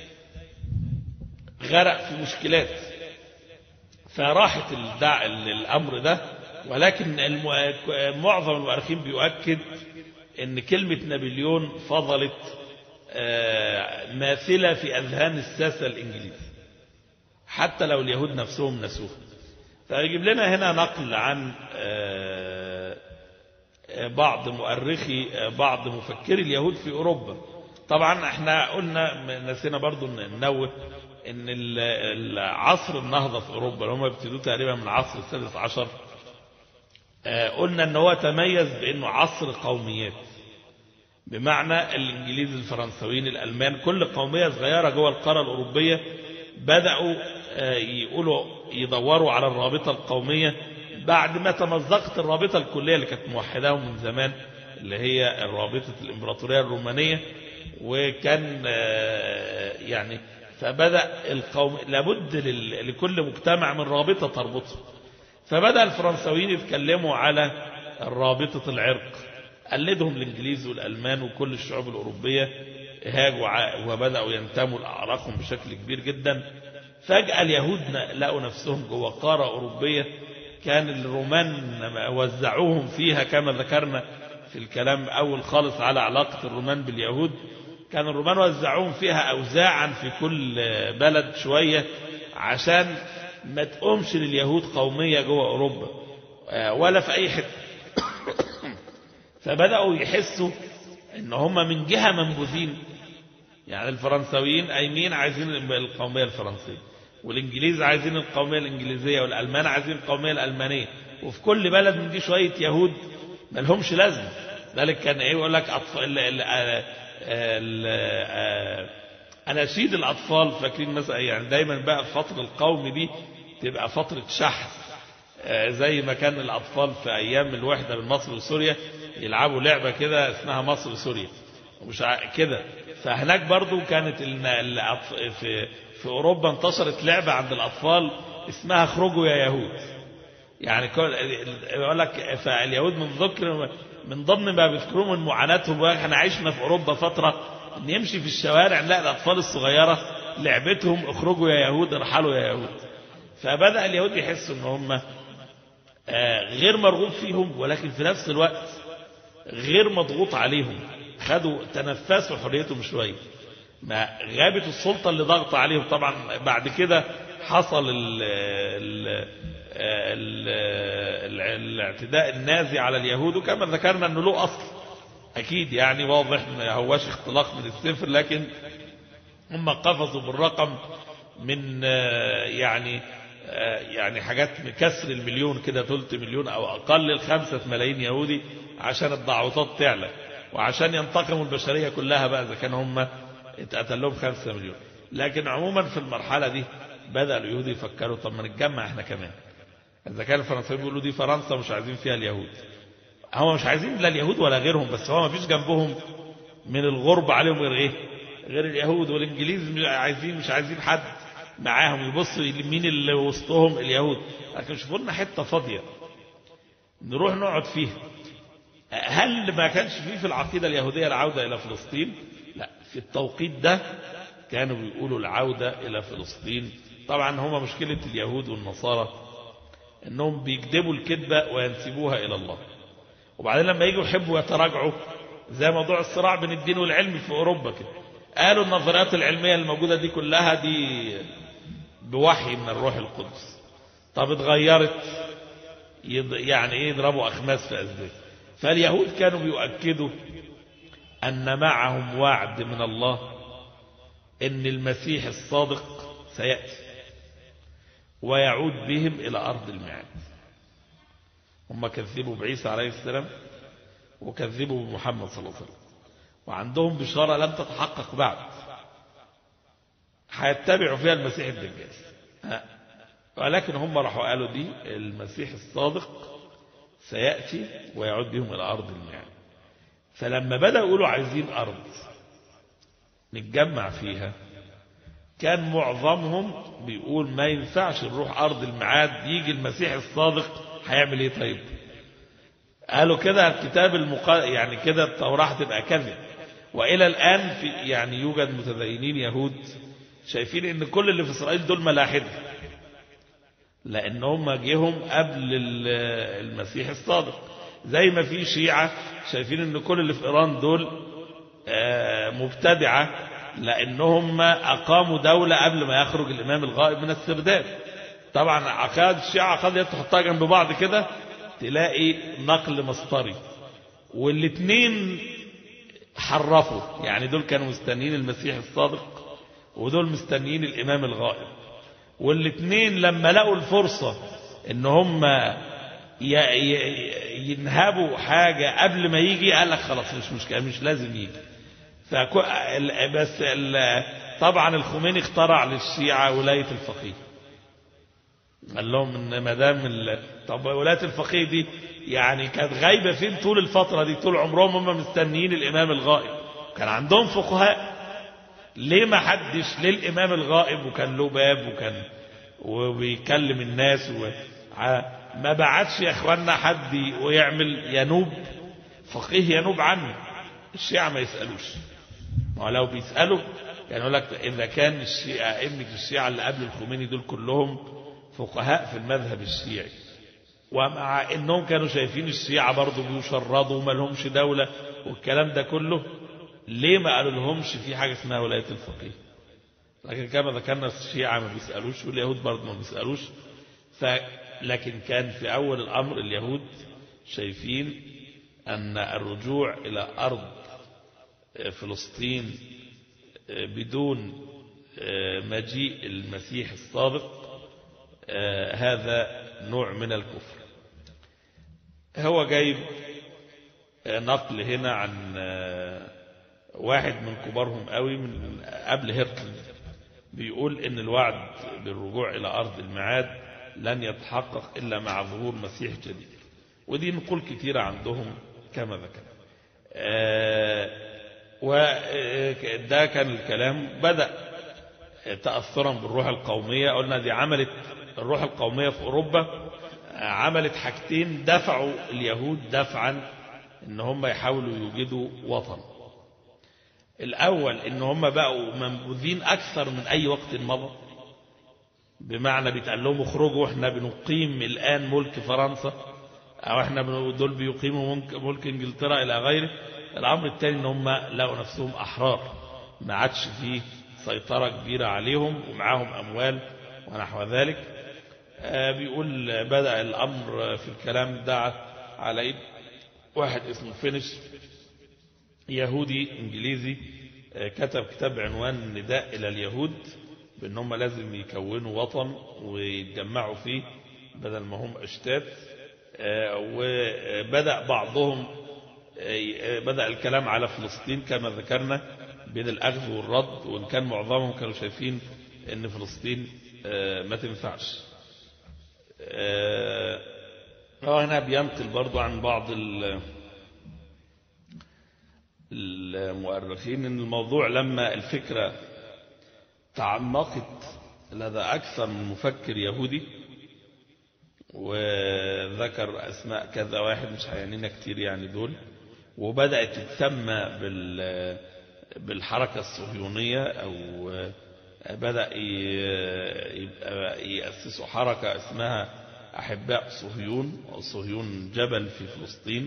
غرق في مشكلات فراحت الدع... الأمر ده ولكن الم... معظم المؤرخين بيؤكد ان كلمة نابليون فضلت آه، ماثلة في أذهان الساسة الإنجليز حتى لو اليهود نفسهم نسوها فيجيب لنا هنا نقل عن آه، آه، بعض مؤرخي آه، بعض مفكري اليهود في أوروبا طبعا احنا قلنا نسينا برضو إن ننوه ان ال- العصر النهضة في أوروبا اللي هم ابتدوا تقريبا من العصر السادس عشر آه، قلنا ان هو تميز بانه عصر قوميات بمعنى الانجليز الفرنسويين الالمان كل قوميه صغيره جوه القاره الاوروبيه بداوا آه، يقولوا يدوروا على الرابطه القوميه بعد ما تمزقت الرابطه الكليه اللي كانت موحداهم من زمان اللي هي رابطه الامبراطوريه الرومانيه وكان آه، يعني فبدا القوم لابد لل- لكل مجتمع من رابطه تربطه فبدأ الفرنساويين يتكلموا على رابطة العرق قلدهم الإنجليز والألمان وكل الشعوب الأوروبية هاجوا ع- وبدأوا ينتموا لأعراقهم بشكل كبير جدا فجأة اليهود ن- لقوا نفسهم جوه قارة أوروبية كان الرومان وزعوهم فيها كما ذكرنا في الكلام أول خالص على علاقة الرومان باليهود كان الرومان وزعوهم فيها أوزاعا في كل بلد شوية عشان ما تقومش لليهود قومية جوه أوروبا آه، ولا في أي حتة فبدأوا يحسوا ان هم من جهة منبوذين يعني الفرنساويين قايمين عايزين القومية الفرنسية والانجليز عايزين القومية الانجليزية والالمان عايزين القومية الالمانية وفي كل بلد من دي شوية يهود ملهمش لازمة ذلك كان ايه يقول لك اطفال ال- ال- ال- ال- آه، اناشيد الاطفال فاكرين مثلا يعني دايما بقى الفترة القومي دي تبقى فترة شحذ آه، زي ما كان الأطفال في أيام الوحدة بين مصر وسوريا يلعبوا لعبة كده اسمها مصر وسوريا ومش ع- كده فهناك برضو كانت ال- الأطف- في في أوروبا انتشرت لعبة عند الأطفال اسمها اخرجوا يا يهود يعني كل- يقول لك فاليهود من ذكر من ضمن ما بيذكروه من معاناتهم بيقول لك احنا عشنا في أوروبا فترة ان يمشي في الشوارع نلاقي الأطفال الصغيرة لعبتهم اخرجوا يا يهود ارحلوا يا يهود فبدأ اليهود يحسوا ان هم آه، غير مرغوب فيهم ولكن في نفس الوقت غير مضغوط عليهم خدوا تنفسوا حريتهم شوية ما غابت السلطة اللي ضغط عليهم طبعا بعد كده حصل ال ال ال ال الاعتداء النازي على اليهود وكما ذكرنا انه له اصل اكيد يعني واضح ما هواش اختلاق من الصفر لكن هم قفزوا بالرقم من آه، يعني آه، يعني حاجات من كسر المليون كده ثلث مليون او اقل الخمسة ملايين يهودي عشان الضعوطات تعلى وعشان ينتقموا البشرية كلها بقى اذا كان هم اتقتل لهم خمسة مليون لكن عموما في المرحلة دي بدأ اليهود يفكروا طب ما نتجمع احنا كمان اذا كان الفرنسيين بيقولوا دي فرنسا مش عايزين فيها اليهود هم مش عايزين لا اليهود ولا غيرهم بس هو ما فيش جنبهم من الغرب عليهم غير ايه غير اليهود والانجليز مش عايزين مش عايزين حد معاهم يبصوا مين اللي وسطهم اليهود لكن شوفوا لنا حته فاضيه نروح نقعد فيها هل ما كانش فيه في العقيده اليهوديه العوده الى فلسطين في التوقيت ده كانوا بيقولوا العودة إلى فلسطين طبعا هما مشكلة اليهود والنصارى انهم بيكذبوا الكذبة وينسبوها إلى الله وبعدين لما يجوا يحبوا يتراجعوا زي موضوع الصراع بين الدين والعلم في أوروبا كده قالوا النظريات العلمية الموجودة دي كلها دي بوحي من الروح القدس طب اتغيرت يض... يعني ايه يضربوا أخماس في أزداد فاليهود كانوا بيؤكدوا أن معهم وعد من الله أن المسيح الصادق سيأتي ويعود بهم إلى أرض الميعاد هم كذبوا بعيسى عليه السلام وكذبوا بمحمد صلى الله عليه وسلم وعندهم بشارة لم تتحقق بعد هيتبعوا فيها المسيح الدجال ولكن هم راحوا قالوا دي المسيح الصادق سيأتي ويعود بهم إلى أرض الميعاد فلما بدأوا يقولوا عايزين أرض نتجمع فيها كان معظمهم بيقول ما ينفعش نروح أرض الميعاد يجي المسيح الصادق هيعمل ايه طيب قالوا كده الكتاب المقا... يعني كده التوراة تبقى كذب وإلى الآن في يعني يوجد متدينين يهود شايفين ان كل اللي في إسرائيل دول ملاحدة لأن هم جيهم قبل المسيح الصادق زي ما في شيعة شايفين ان كل اللي في إيران دول مبتدعة لأنهم أقاموا دولة قبل ما يخرج الإمام الغائب من السرداب طبعا عقاد الشيعة عقاد تحطها جنب بعض كده تلاقي نقل مسطري والاثنين حرفوا يعني دول كانوا مستنيين المسيح الصادق ودول مستنيين الإمام الغائب والاثنين لما لقوا الفرصة ان هم ينهبوا حاجة قبل ما يجي قال لك خلاص مش مشكلة مش لازم يجي فكو بس طبعا الخميني اخترع للشيعة ولاية الفقيه قال لهم ان ما دام طب ولايه الفقيه دي يعني كانت غايبه فين طول الفتره دي طول عمرهم هم مستنيين الامام الغائب كان عندهم فقهاء ليه ما حدش ليه الامام الغائب وكان له باب وكان وبيكلم الناس و... ما بعتش يا اخوانا حد ويعمل ينوب فقيه ينوب عنه الشيعة ما يسألوش ما لو بيسألوا يعني يقول لك إذا كان الشيعة ابنك الشيعة اللي قبل الخميني دول كلهم فقهاء في المذهب الشيعي ومع انهم كانوا شايفين الشيعة برضه بيشردوا وما لهمش دولة والكلام ده كله ليه ما قالوا لهمش في حاجة اسمها ولاية الفقيه لكن كما ذكرنا الشيعة ما بيسألوش واليهود برضه ما بيسألوش ف لكن كان في أول الأمر اليهود شايفين أن الرجوع إلى أرض فلسطين بدون مجيء المسيح السابق هذا نوع من الكفر هو جايب نقل هنا عن واحد من كبارهم قوي من قبل هرقل بيقول ان الوعد بالرجوع الى ارض الميعاد لن يتحقق الا مع ظهور مسيح جديد ودي نقول كتيرة عندهم كما ذكر وده كان الكلام بدأ تأثرا بالروح القومية قلنا دي عملت الروح القومية في أوروبا عملت حاجتين دفعوا اليهود دفعا ان هم يحاولوا يوجدوا وطن الأول ان هم بقوا منبوذين أكثر من أي وقت مضى بمعنى بيتقال لهم اخرجوا احنا بنقيم الآن ملك فرنسا أو احنا دول بيقيموا ملك انجلترا إلى غيره الأمر الثاني ان هم لقوا نفسهم أحرار ما عادش فيه سيطرة كبيرة عليهم ومعاهم أموال ونحو ذلك بيقول بدأ الأمر في الكلام ده على واحد اسمه فينش يهودي انجليزي كتب كتاب عنوان النداء إلى اليهود بأن هم لازم يكونوا وطن ويتجمعوا فيه بدل ما هم أشتات وبدأ بعضهم بدأ الكلام على فلسطين كما ذكرنا بين الأخذ والرد وإن كان معظمهم كانوا شايفين أن فلسطين ما تنفعش هو هنا بينقل برضو عن بعض المؤرخين أن الموضوع لما الفكرة تعمقت لدى أكثر من مفكر يهودي وذكر أسماء كذا واحد مش هيعنينا كتير يعني دول وبدأت تتسمى بال بالحركة الصهيونية أو بدأ يبقى يأسسوا حركة اسمها أحباء صهيون أو صهيون جبل في فلسطين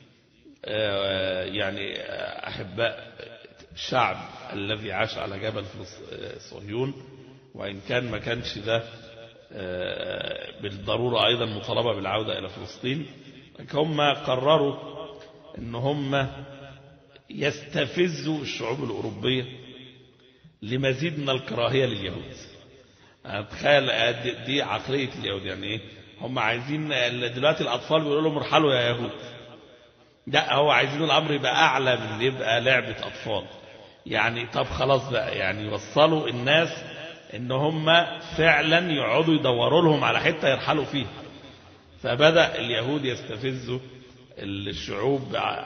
يعني أحباء الشعب الذي عاش على جبل صهيون وإن كان ما كانش ده بالضرورة أيضا مطالبة بالعودة إلى فلسطين هم قرروا أن هم يستفزوا الشعوب الأوروبية لمزيد من الكراهية لليهود تخيل دي عقلية اليهود يعني إيه هم عايزين دلوقتي الأطفال بيقولوا لهم ارحلوا يا يهود لا هو عايزين الأمر يبقى أعلى من يبقى لعبة أطفال يعني طب خلاص بقى يعني يوصلوا الناس ان هم فعلا يقعدوا يدوروا لهم على حتة يرحلوا فيها فبدأ اليهود يستفزوا الشعوب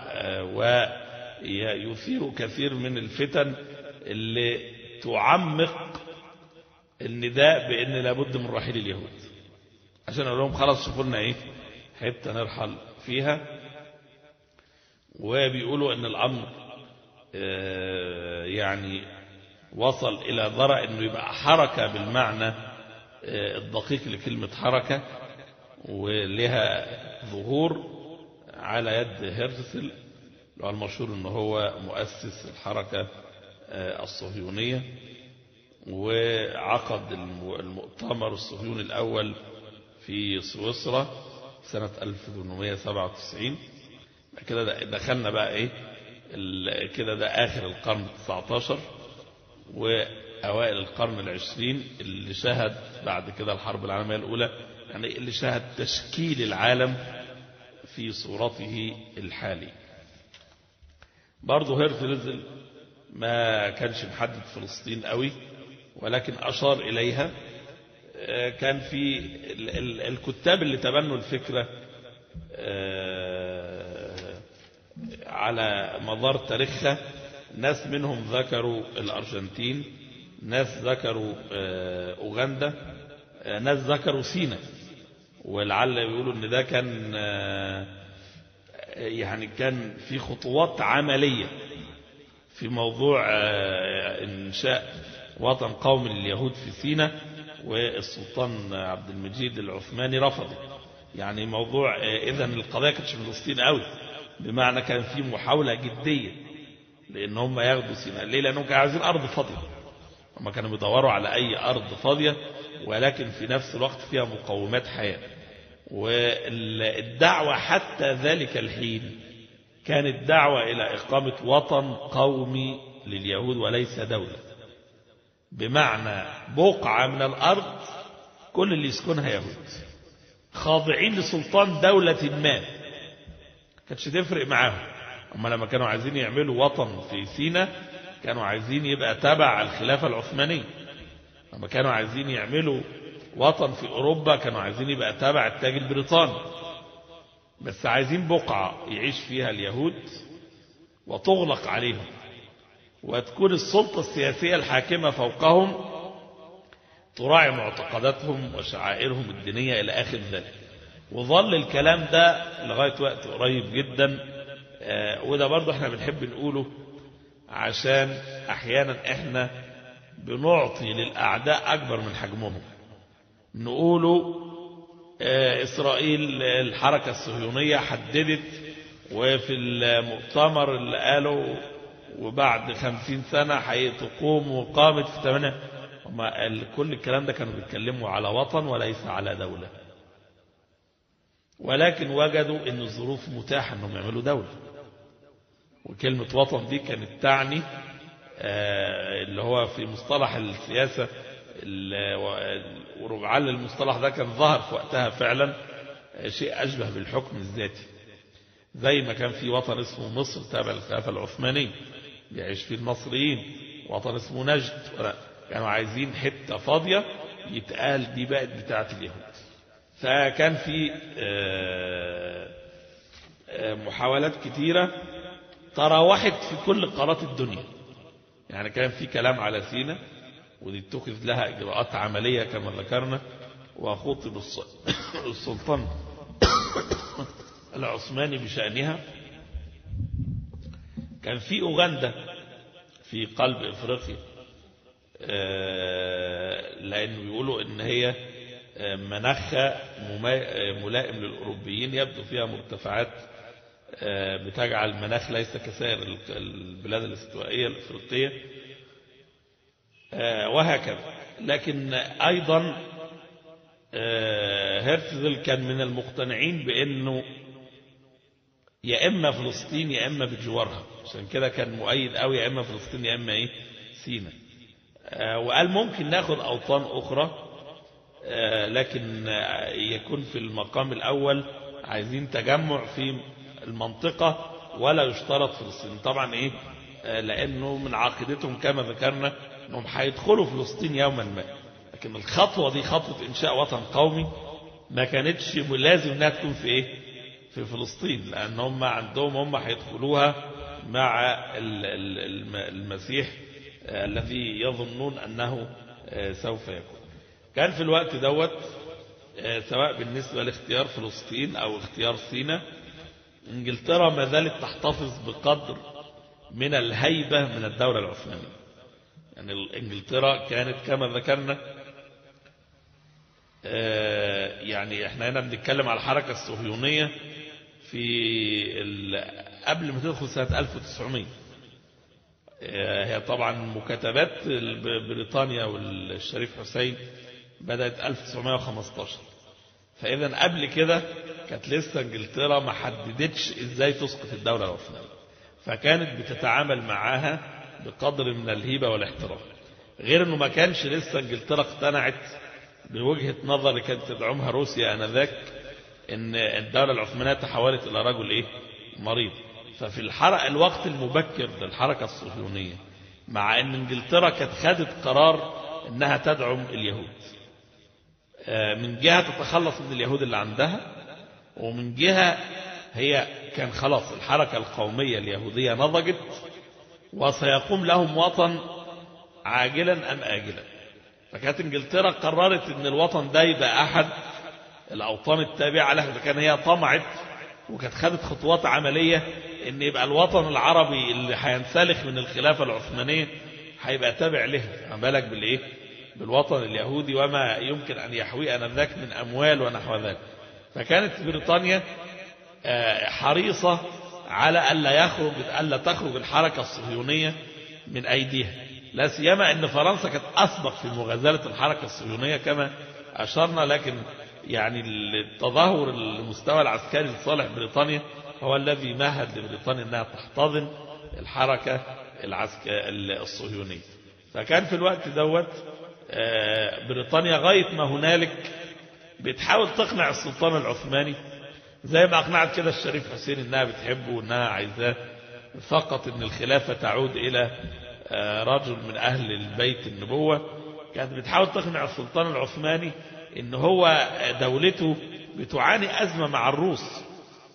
ويثيروا كثير من الفتن اللي تعمق النداء بأن لابد من رحيل اليهود عشان أقول لهم خلاص شوفوا لنا إيه حتة نرحل فيها وبيقولوا أن الأمر يعني وصل إلى ذرى أنه يبقى حركة بالمعنى الدقيق لكلمة حركة ولها ظهور على يد هرتسل المشهور أنه هو مؤسس الحركة الصهيونية وعقد المؤتمر الصهيوني الأول في سويسرا سنة 1897 كده دخلنا بقى ايه كده ده آخر القرن 19 وأوائل القرن العشرين اللي شهد بعد كده الحرب العالمية الأولى يعني اللي شهد تشكيل العالم في صورته الحالي برضه هيرتلز ما كانش محدد فلسطين قوي ولكن أشار إليها كان في الكتاب اللي تبنوا الفكرة على مدار تاريخها ناس منهم ذكروا الأرجنتين ناس ذكروا أوغندا ناس ذكروا سينا ولعل يقولوا ان ده كان يعني كان في خطوات عملية في موضوع انشاء وطن قومي لليهود في سينا والسلطان عبد المجيد العثماني رفضه يعني موضوع اذا القضية كانتش فلسطين قوي بمعنى كان في محاولة جدية لان هم ياخدوا سيناء ليه لانهم كانوا عايزين ارض فاضية هم كانوا بيدوروا على اي ارض فاضية ولكن في نفس الوقت فيها مقومات حياة والدعوة حتى ذلك الحين كانت دعوة إلى إقامة وطن قومي لليهود وليس دولة بمعنى بقعة من الأرض كل اللي يسكنها يهود خاضعين لسلطان دولة ما كانتش تفرق معاهم أما لما كانوا عايزين يعملوا وطن في سينا كانوا عايزين يبقى تبع الخلافة العثمانية لما كانوا عايزين يعملوا وطن في أوروبا كانوا عايزين يبقى تابع التاج البريطاني بس عايزين بقعة يعيش فيها اليهود وتغلق عليهم وتكون السلطة السياسية الحاكمة فوقهم تراعي معتقداتهم وشعائرهم الدينية إلى آخر ذلك وظل الكلام ده لغاية وقت قريب جدا وده برضه احنا بنحب نقوله عشان احيانا احنا بنعطي للأعداء أكبر من حجمهم نقوله إسرائيل الحركة الصهيونية حددت وفي المؤتمر اللي قالوا وبعد خمسين سنة هتقوم وقامت في ثمانية كل الكلام ده كانوا بيتكلموا على وطن وليس على دولة ولكن وجدوا ان الظروف متاحة انهم يعملوا دولة وكلمة وطن دي كانت تعني اللي هو في مصطلح السياسة ولعل المصطلح ده كان ظهر في وقتها فعلا شيء أشبه بالحكم الذاتي زي ما كان في وطن اسمه مصر تابع للخلافة العثمانية يعيش فيه المصريين وطن اسمه نجد كانوا عايزين حتة فاضية يتقال دي بقت بتاعة اليهود فكان في محاولات كتيرة تراوحت في كل قارات الدنيا يعني كان في كلام على سينا ودي اتخذ لها إجراءات عملية كما ذكرنا وخطب السلطان العثماني بشأنها كان في أوغندا في قلب افريقيا لانه بيقولوا ان هي مناخها ملائم للاوروبيين يبدو فيها مرتفعات بتجعل المناخ ليس كسائر البلاد الاستوائيه الافريقيه وهكذا لكن ايضا هرتزل كان من المقتنعين بانه يا اما فلسطين يا اما بجوارها عشان كده كان مؤيد قوي يا اما فلسطين يا اما ايه سينا وقال ممكن ناخد اوطان اخرى لكن يكون في المقام الاول عايزين تجمع في المنطقة ولا يشترط فلسطين طبعا ايه لانه من عقيدتهم كما ذكرنا انهم هيدخلوا فلسطين يوما ما لكن الخطوة دي خطوة انشاء وطن قومي ما كانتش لازم انها تكون في ايه في فلسطين لان هم عندهم هم هيدخلوها مع المسيح الذي يظنون انه سوف يكون كان في الوقت دوت سواء بالنسبة لاختيار فلسطين او اختيار سينا انجلترا ما زالت تحتفظ بقدر من الهيبة من الدولة العثمانية يعني انجلترا كانت كما ذكرنا يعني احنا هنا بنتكلم على الحركة الصهيونية في قبل ما تدخل سنة 1900 هي طبعا مكاتبات بريطانيا والشريف حسين بدأت 1915 فإذا قبل كده كانت لسه انجلترا ما حددتش ازاي تسقط الدولة العثمانية فكانت بتتعامل معاها بقدر من الهيبة والاحترام غير انه ما كانش لسه انجلترا اقتنعت بوجهة نظر اللي كانت تدعمها روسيا انذاك ان الدولة العثمانية تحولت الى رجل ايه مريض ففي الحرق الوقت المبكر للحركة الصهيونية مع ان انجلترا كانت خدت قرار انها تدعم اليهود من جهة تتخلص من اليهود اللي عندها ومن جهة هي كان خلاص الحركة القومية اليهودية نضجت وسيقوم لهم وطن عاجلا أم آجلا فكانت انجلترا قررت ان الوطن ده يبقى أحد الأوطان التابعة لها فكان هي طمعت وكانت خدت خطوات عملية ان يبقى الوطن العربي اللي هينسلخ من الخلافة العثمانية هيبقى تابع لها عم بالك بالايه بالوطن اليهودي وما يمكن أن يحوي أنذاك من أموال ونحو ذلك فكانت بريطانيا حريصة على ألا يخرج ألا تخرج الحركة الصهيونية من أيديها لا سيما أن فرنسا كانت أسبق في مغازلة الحركة الصهيونية كما أشرنا لكن يعني التظاهر المستوى العسكري لصالح بريطانيا هو الذي مهد لبريطانيا أنها تحتضن الحركة الصهيونية فكان في الوقت دوت بريطانيا غاية ما هنالك بتحاول تقنع السلطان العثماني زي ما أقنعت كده الشريف حسين إنها بتحبه وإنها عايزاه فقط إن الخلافة تعود إلى رجل من أهل البيت النبوة كانت بتحاول تقنع السلطان العثماني إن هو دولته بتعاني أزمة مع الروس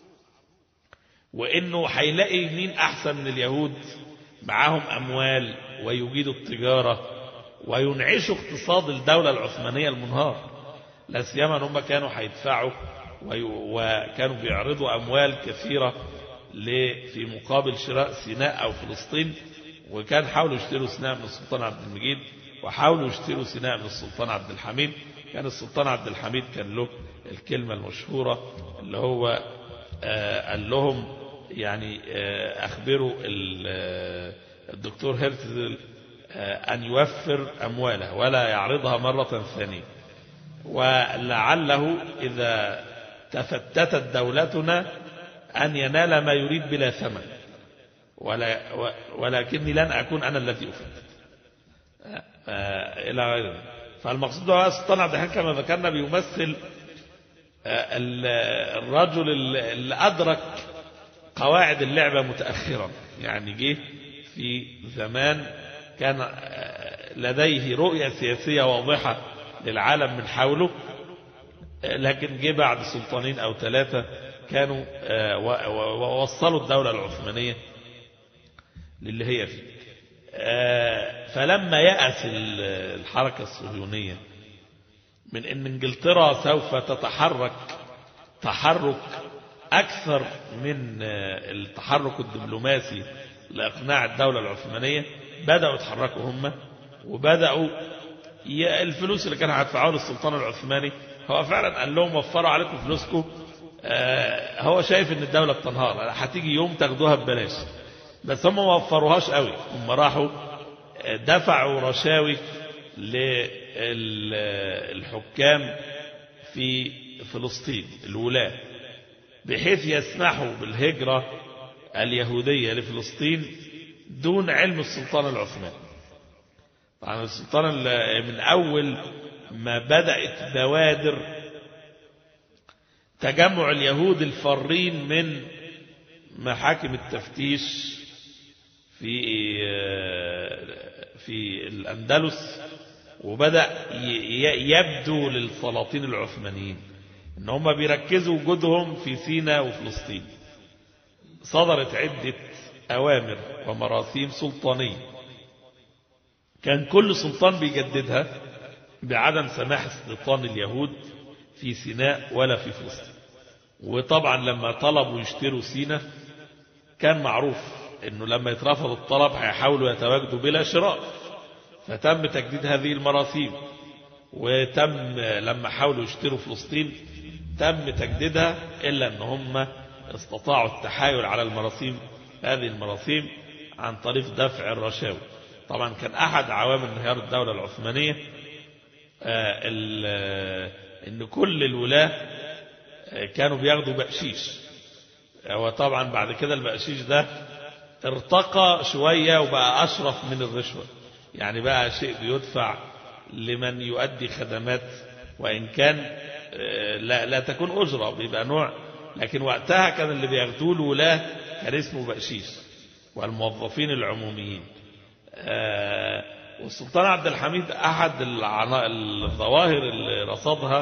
وإنه هيلاقي مين أحسن من اليهود معاهم أموال ويجيدوا التجارة وينعشوا اقتصاد الدولة العثمانية المنهار لا سيما ان هم كانوا هيدفعوا وكانوا بيعرضوا أموال كثيرة في مقابل شراء سيناء أو فلسطين وكان حاولوا يشتروا سيناء من السلطان عبد المجيد وحاولوا يشتروا سيناء من السلطان عبد الحميد كان السلطان عبد الحميد كان له الكلمة المشهورة اللي هو قال لهم يعني أخبروا الدكتور هيرتزل أن يوفر أمواله ولا يعرضها مرة ثانية ولعله إذا تفتتت دولتنا أن ينال ما يريد بلا ثمن ولا ولكني لن أكون أنا الذي أفتت إلى غير ذلك فالمقصود هو السلطان عبد الحميد كما ذكرنا بيمثل الرجل اللي أدرك قواعد اللعبة متأخرا يعني جه في زمان كان لديه رؤية سياسية واضحة للعالم من حوله لكن جه بعد سلطانين أو ثلاثة كانوا ووصلوا الدولة العثمانية للي هي فيه فلما يأس الحركة الصهيونية من أن انجلترا سوف تتحرك تحرك أكثر من التحرك الدبلوماسي لإقناع الدولة العثمانية بدأوا يتحركوا هم وبدأوا ي- الفلوس اللي كانوا هيدفعوها للسلطان العثماني هو فعلا قال لهم وفروا عليكم فلوسكم آه، هو شايف ان الدولة بتنهار هتيجي يوم تاخدوها ببلاش بس هم ما وفروهاش قوي هم راحوا آه، دفعوا رشاوي للحكام في فلسطين الولاة بحيث يسمحوا بالهجرة اليهودية لفلسطين دون علم السلطان العثماني طبعا السلطان ال- من أول ما بدأت بوادر تجمع اليهود الفارين من محاكم التفتيش في في الأندلس وبدأ ي- ي- يبدو للسلاطين العثمانيين ان هم بيركزوا وجودهم في سيناء وفلسطين صدرت عدة أوامر ومراسيم سلطانية كان كل سلطان بيجددها بعدم سماح استيطان اليهود في سيناء ولا في فلسطين وطبعا لما طلبوا يشتروا سيناء كان معروف انه لما يترفض الطلب هيحاولوا يتواجدوا بلا شراء فتم تجديد هذه المراسيم وتم لما حاولوا يشتروا فلسطين تم تجديدها إلا أن هم استطاعوا التحايل على المراسيم هذه المراسيم عن طريق دفع الرشاوي طبعا كان أحد عوامل انهيار الدولة العثمانية آه، ال- آه، ان كل الولاة آه، كانوا بياخدوا بقشيش وطبعا بعد كده البقشيش ده ارتقى شوية وبقى أشرف من الرشوة يعني بقى شيء بيدفع لمن يؤدي خدمات وإن كان آه، لا, لا تكون أجرة بيبقى نوع لكن وقتها كان اللي بياخدوه الولاة كان اسمه بقشيش والموظفين العموميين آه، والسلطان عبد الحميد أحد العنا- الظواهر اللي رصدها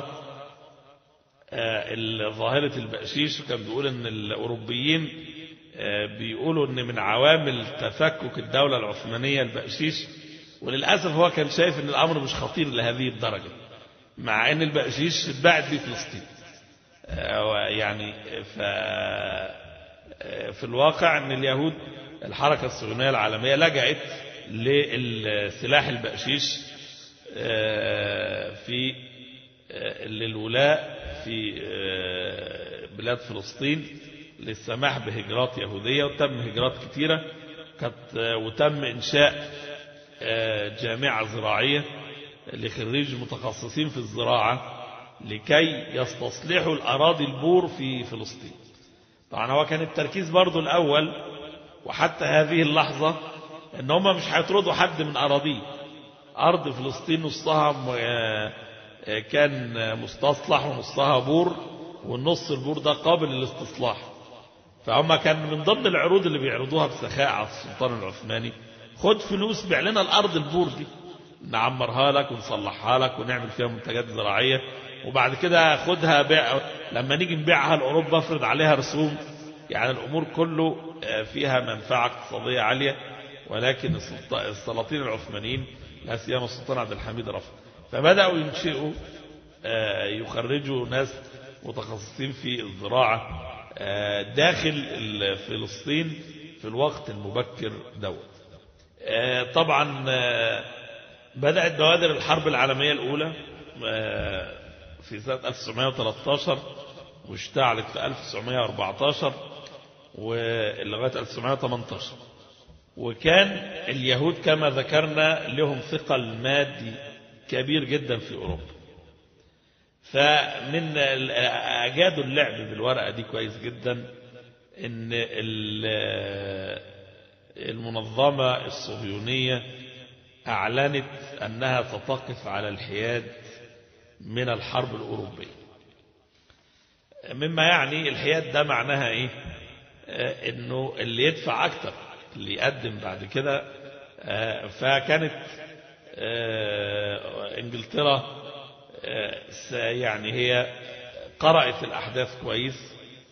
آه، ظاهرة البقشيش وكان بيقول ان الأوروبيين آه، بيقولوا ان من عوامل تفكك الدولة العثمانية البقشيش وللأسف هو كان شايف ان الأمر مش خطير لهذه الدرجة مع ان البقشيش اتباعت في فلسطين آه، يعني ف آه، في الواقع ان اليهود الحركة الصهيونية العالمية لجأت للسلاح البقشيش آه، في آه، للولاء في آه، بلاد فلسطين للسماح بهجرات يهودية وتم هجرات كتيرة كانت آه، وتم إنشاء آه، جامعة زراعية لخريج متخصصين في الزراعة لكي يستصلحوا الأراضي البور في فلسطين طبعا هو كان التركيز برضو الأول وحتى هذه اللحظة ان هم مش هيطردوا حد من أراضيه أرض فلسطين نصها م- آه، آه، كان مستصلح ونصها بور والنص البور ده قابل للاستصلاح فهم كان من ضمن العروض اللي بيعرضوها بسخاء على السلطان العثماني خد فلوس بيع لنا الأرض البور دي نعمرها لك ونصلحها لك ونعمل فيها منتجات زراعية وبعد كده خدها بيع لما نيجي نبيعها لأوروبا افرض عليها رسوم يعني الأمور كله آه، فيها منفعة اقتصادية عالية ولكن السلط- السلاطين العثمانيين لا سيما السلطان عبد الحميد رفض فبدأوا ينشئوا آه، يخرجوا ناس متخصصين في الزراعة آه، داخل ال- فلسطين في الوقت المبكر دوت آه، طبعا آه، بدأت بوادر الحرب العالمية الأولى آه، في سنة 1913 واشتعلت في 1914 ولغاية 1918 وكان اليهود كما ذكرنا لهم ثقل مادي كبير جدا في أوروبا فمن ال- أجادوا اللعب بالورقة دي كويس جدا ان ال- المنظمة الصهيونية أعلنت أنها ستقف على الحياد من الحرب الأوروبية مما يعني الحياد ده معناها إيه آه، إنه اللي يدفع أكتر اللي يقدم بعد كده آه، فكانت آه، إنجلترا آه، س- يعني هي قرأت الأحداث كويس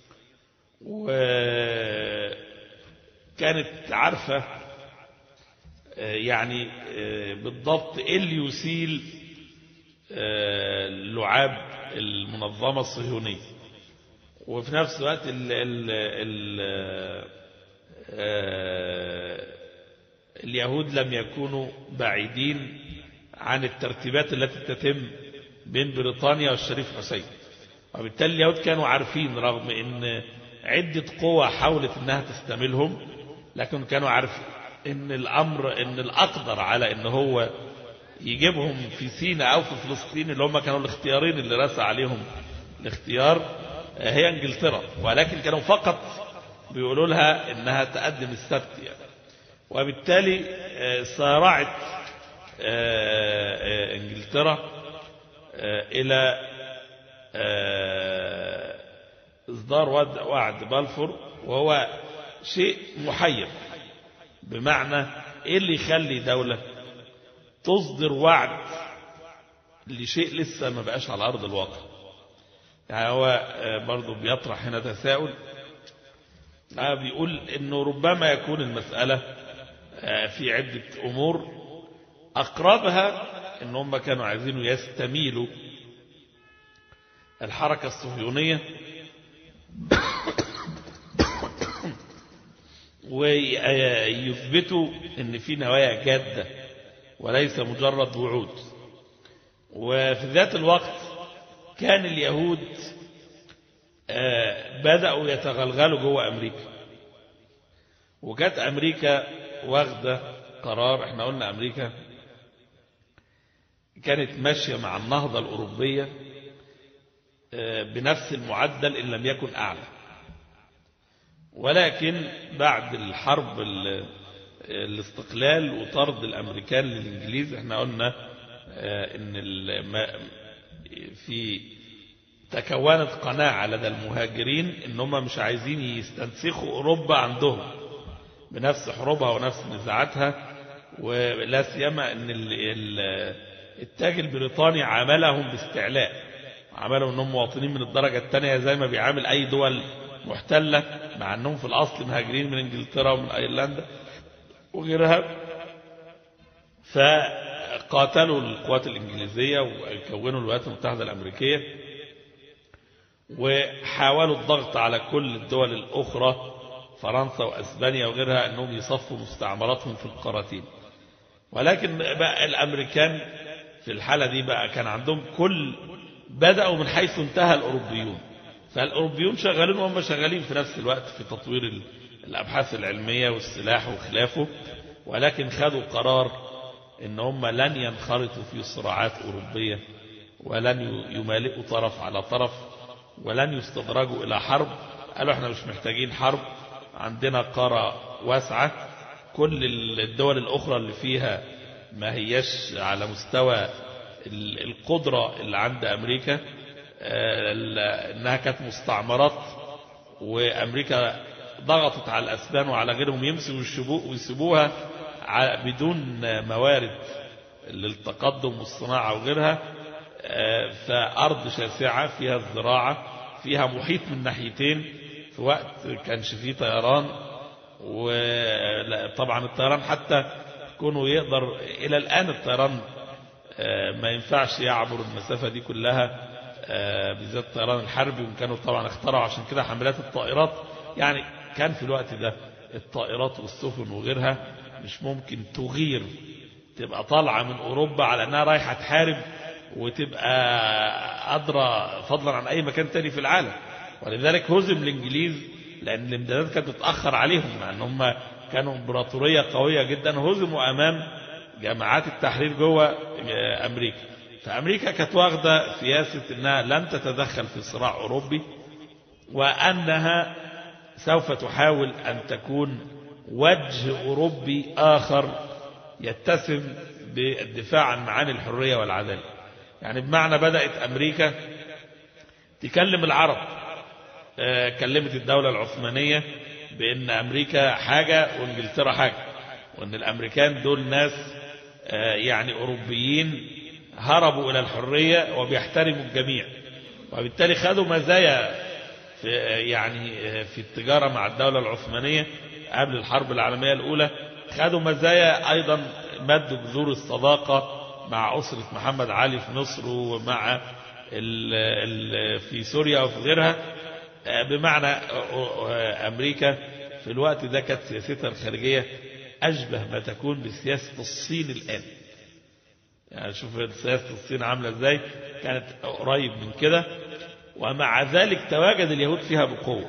وكانت عارفة آه، يعني آه، بالضبط ايه اللي يسيل آه، لعاب المنظمة الصهيونية وفي نفس الوقت ال ال ال آه، اليهود لم يكونوا بعيدين عن الترتيبات التي تتم بين بريطانيا والشريف حسين وبالتالي اليهود كانوا عارفين رغم ان عدة قوى حاولت انها تستملهم لكن كانوا عارفين ان الامر ان الاقدر على ان هو يجيبهم في سيناء او في فلسطين اللي هم كانوا الاختيارين اللي رسى عليهم الاختيار هي انجلترا ولكن كانوا فقط بيقولوا لها انها تقدم السبت يعني وبالتالي سارعت انجلترا الى اصدار وعد بلفور وهو شيء محير بمعنى ايه اللي يخلي دولة تصدر وعد لشيء لسه ما بقاش على ارض الواقع يعني هو برضو بيطرح هنا تساؤل بيقول انه ربما يكون المسألة في عدة امور اقربها ان هم كانوا عايزين يستميلوا الحركة الصهيونية ويثبتوا ان في نوايا جادة وليس مجرد وعود وفي ذات الوقت كان اليهود بدأوا يتغلغلوا جوه أمريكا وكانت أمريكا واخدة قرار احنا قلنا أمريكا كانت ماشية مع النهضة الأوروبية بنفس المعدل إن لم يكن أعلى ولكن بعد الحرب الاستقلال وطرد الأمريكان للإنجليز احنا قلنا ان في تكونت قناعة لدى المهاجرين ان هم مش عايزين يستنسخوا أوروبا عندهم بنفس حروبها ونفس نزاعاتها ولا سيما ان التاج البريطاني عاملهم باستعلاء عملهم انهم مواطنين من الدرجة الثانية زي ما بيعامل اي دول محتلة مع انهم في الاصل مهاجرين من انجلترا ومن ايرلندا وغيرها فقاتلوا القوات الانجليزية وكونوا الولايات المتحدة الامريكية وحاولوا الضغط على كل الدول الاخرى فرنسا واسبانيا وغيرها انهم يصفوا مستعمراتهم في القارتين ولكن بقى الامريكان في الحالة دي بقى كان عندهم كل بدأوا من حيث انتهى الأوروبيون فالأوروبيون شغالين وهم شغالين في نفس الوقت في تطوير الأبحاث العلمية والسلاح وخلافه ولكن خدوا قرار ان هم لن ينخرطوا في صراعات أوروبية ولن يمالئوا طرف على طرف ولن يستدرجوا إلى حرب قالوا احنا مش محتاجين حرب عندنا قارة واسعة كل الدول الأخرى اللي فيها ما هيش على مستوى القدرة اللي عند أمريكا أنها كانت مستعمرات وأمريكا ضغطت على الأسبان وعلى غيرهم يمسوا ويسيبوها بدون موارد للتقدم والصناعة وغيرها فأرض شاسعة فيها الزراعة فيها محيط من ناحيتين في وقت كانش فيه طيران وطبعا الطيران حتى كونه يقدر إلى الآن الطيران ما ينفعش يعبر المسافة دي كلها بالذات الطيران الحربي وكانوا طبعا اخترعوا عشان كده حملات الطائرات يعني كان في الوقت ده الطائرات والسفن وغيرها مش ممكن تغير تبقى طالعة من أوروبا على أنها رايحة تحارب وتبقى أدرى فضلا عن أي مكان تاني في العالم ولذلك هزم الإنجليز لأن الامدادات كانت تتأخر عليهم مع أن هم كانوا امبراطورية قوية جدا هزموا أمام جماعات التحرير جوه أمريكا فأمريكا كانت واخدة سياسة أنها لن تتدخل في صراع أوروبي وأنها سوف تحاول أن تكون وجه أوروبي آخر يتسم بالدفاع عن معاني الحرية والعدالة يعني بمعنى بدأت أمريكا تكلم العرب كلمت الدولة العثمانية بأن أمريكا حاجة وإنجلترا حاجة وأن الأمريكان دول ناس يعني أوروبيين هربوا إلى الحرية وبيحترموا الجميع وبالتالي خدوا مزايا في يعني في التجارة مع الدولة العثمانية قبل الحرب العالمية الأولى خدوا مزايا أيضا مدوا بذور الصداقة مع أسرة محمد علي في مصر ومع ال ال في سوريا وفي غيرها بمعنى أمريكا في الوقت ده كانت سياستها الخارجية أشبه ما تكون بسياسة الصين الآن يعني شوف سياسة الصين عاملة ازاي كانت قريب من كده ومع ذلك تواجد اليهود فيها بقوة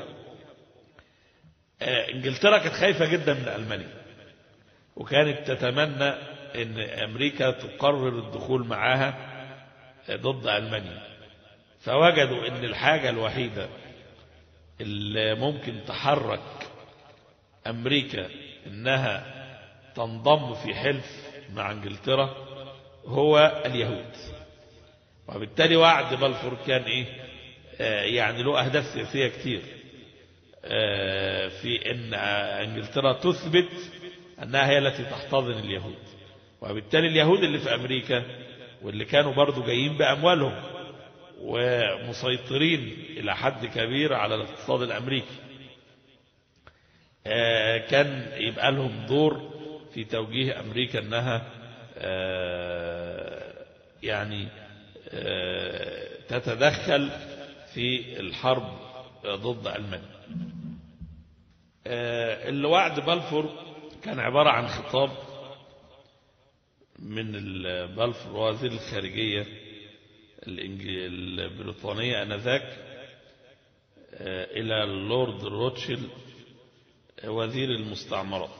انجلترا كانت خايفة جدا من ألمانيا وكانت تتمنى ان امريكا تقرر الدخول معاها ضد ألمانيا فوجدوا ان الحاجة الوحيدة اللي ممكن تحرك امريكا انها تنضم في حلف مع انجلترا هو اليهود وبالتالي وعد بلفور كان ايه آه يعني له اهداف سياسية كتير آه في ان انجلترا تثبت انها هي التي تحتضن اليهود وبالتالي اليهود اللي في امريكا واللي كانوا برضو جايين باموالهم ومسيطرين الى حد كبير على الاقتصاد الامريكي آه كان يبقى لهم دور في توجيه امريكا انها يعني تتدخل في الحرب ضد ألمانيا الوعد بلفور كان عبارة عن خطاب من بلفور وزير الخارجية البريطانية أنذاك إلى اللورد روتشيل وزير المستعمرات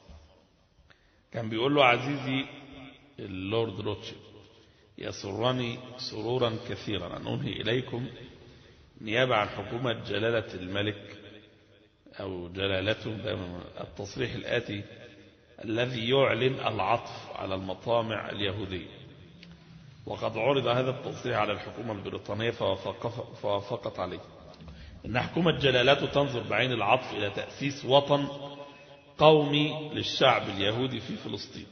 كان بيقول له عزيزي اللورد روتشيل يسرني سرورا كثيرا أن أنهي إليكم نيابة عن حكومة جلالة الملك أو جلالته التصريح الآتي الذي يعلن العطف على المطامع اليهودية وقد عرض هذا التصريح على الحكومة البريطانية فوافقت عليه إن حكومة جلالته تنظر بعين العطف إلى تأسيس وطن قومي للشعب اليهودي في فلسطين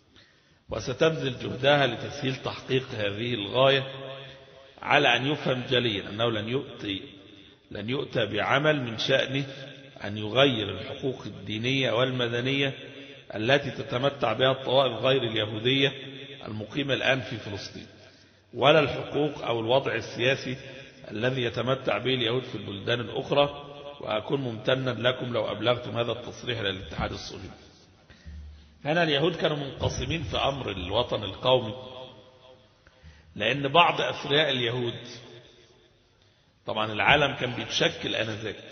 وستبذل جهدها لتسهيل تحقيق هذه الغاية على أن يفهم جليا أنه لن يؤتي لن يؤتى بعمل من شأنه أن يغير الحقوق الدينية والمدنية التي تتمتع بها الطوائف غير اليهودية المقيمة الآن في فلسطين ولا الحقوق أو الوضع السياسي الذي يتمتع به اليهود في البلدان الأخرى وأكون ممتنا لكم لو أبلغتم هذا التصريح للاتحاد الصهيوني هنا اليهود كانوا منقسمين في أمر الوطن القومي لأن بعض أثرياء اليهود طبعا العالم كان بيتشكل أنذاك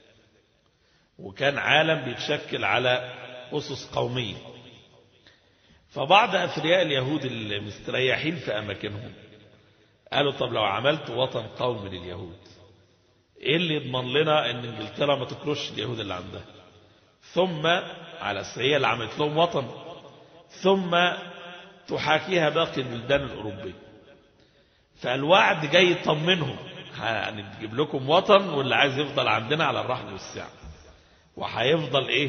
وكان عالم بيتشكل على أسس قومية فبعض أثرياء اليهود اللي مستريحين في أماكنهم قالوا طب لو عملت وطن قومي لليهود ايه اللي يضمن لنا ان انجلترا ما تكرش اليهود اللي عندها ثم على السعية اللي عملت لهم وطن ثم تحاكيها باقي البلدان الأوروبية فالوعد جاي يطمنهم هنجيب لكم وطن واللي عايز يفضل عندنا على الرحم والسعة وهيفضل ايه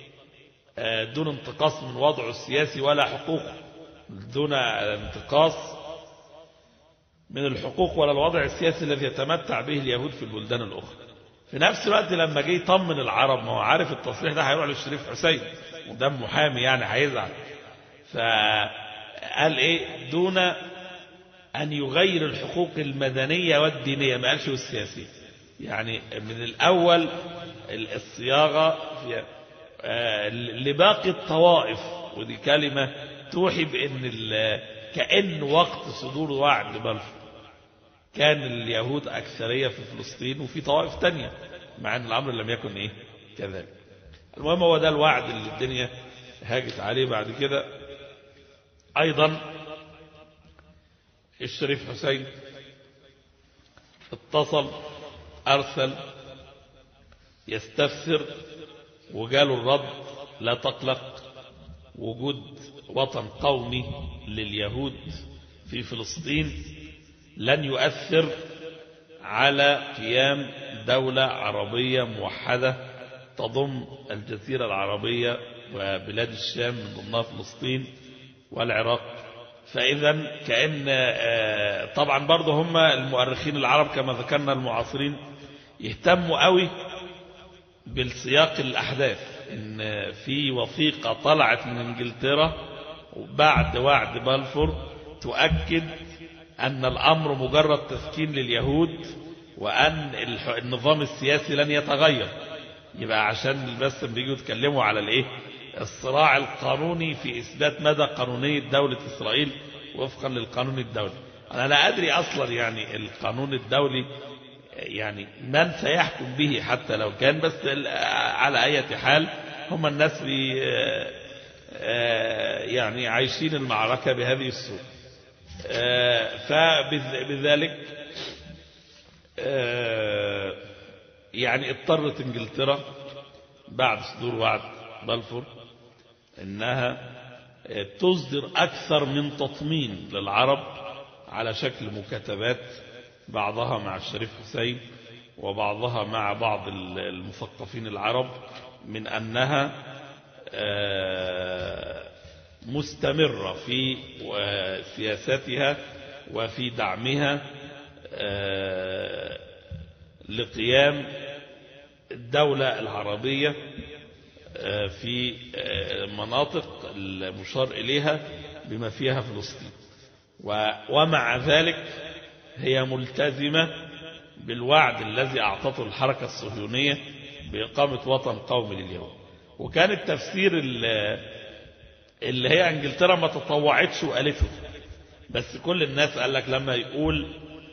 آه دون انتقاص من وضعه السياسي ولا حقوقه دون انتقاص من الحقوق ولا الوضع السياسي الذي يتمتع به اليهود في البلدان الأخرى في نفس الوقت لما جه يطمن العرب ما هو عارف التصريح ده هيروح للشريف حسين وده محامي يعني هيزعل فقال ايه دون أن يغير الحقوق المدنية والدينية ما قالش والسياسية يعني من الأول الصياغة في لباقي الطوائف ودي كلمة توحي بأن كأن وقت صدور وعد بلفور كان اليهود أكثرية في فلسطين وفي طوائف تانية مع أن الأمر لم يكن إيه كذلك المهم هو ده الوعد اللي الدنيا هاجت عليه بعد كده أيضا الشريف حسين اتصل أرسل يستفسر وجاله الرد لا تقلق وجود وطن قومي لليهود في فلسطين لن يؤثر على قيام دولة عربية موحدة تضم الجزيرة العربية وبلاد الشام من ضمنها فلسطين والعراق فإذا كأن طبعا برضه هم المؤرخين العرب كما ذكرنا المعاصرين يهتموا قوي بالسياق الأحداث إن في وثيقة طلعت من إنجلترا بعد وعد بلفور تؤكد أن الأمر مجرد تسكين لليهود وأن النظام السياسي لن يتغير يبقى عشان بس بيجوا يتكلموا على الايه الصراع القانوني في إثبات مدى قانونية دولة إسرائيل وفقا للقانون الدولي أنا لا أدري أصلا يعني القانون الدولي يعني من سيحكم به حتى لو كان بس على أي حال هم الناس بي يعني عايشين المعركة بهذه الصورة فبذلك يعني اضطرت انجلترا بعد صدور وعد بلفور انها تصدر اكثر من تطمين للعرب على شكل مكاتبات بعضها مع الشريف حسين وبعضها مع بعض المثقفين العرب من انها مستمرة في سياستها وفي دعمها لقيام الدولة العربية في مناطق المشار إليها بما فيها فلسطين ومع ذلك هي ملتزمة بالوعد الذي أعطته الحركة الصهيونية بإقامة وطن قومي لليهود وكان التفسير اللي هي انجلترا ما تطوعتش وقالته بس كل الناس قال لك لما يقول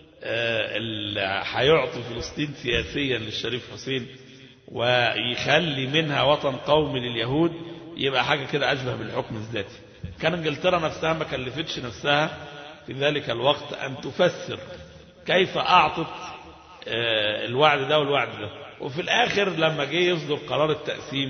هيعطي فلسطين سياسيا للشريف حسين ويخلي منها وطن قومي لليهود يبقى حاجة كده أشبه بالحكم الذاتي كان انجلترا نفسها ما كلفتش نفسها في ذلك الوقت أن تفسر كيف أعطت الوعد ده والوعد ده وفي الآخر لما جه يصدر قرار التقسيم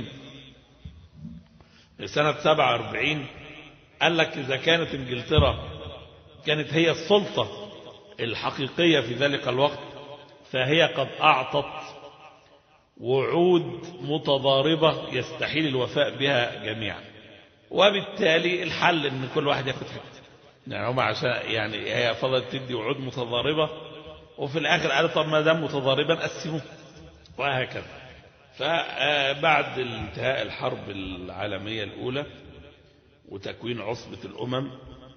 سنة 47 قال لك إذا كانت انجلترا كانت هي السلطة الحقيقية في ذلك الوقت فهي قد أعطت وعود متضاربة يستحيل الوفاء بها جميعا وبالتالي الحل ان كل واحد ياخد حته يعني هم عشان يعني هي فضلت تدي وعود متضاربة وفي الاخر قالوا طب ما دام متضاربا قسموه وهكذا فبعد انتهاء الحرب العالمية الأولى وتكوين عصبة الأمم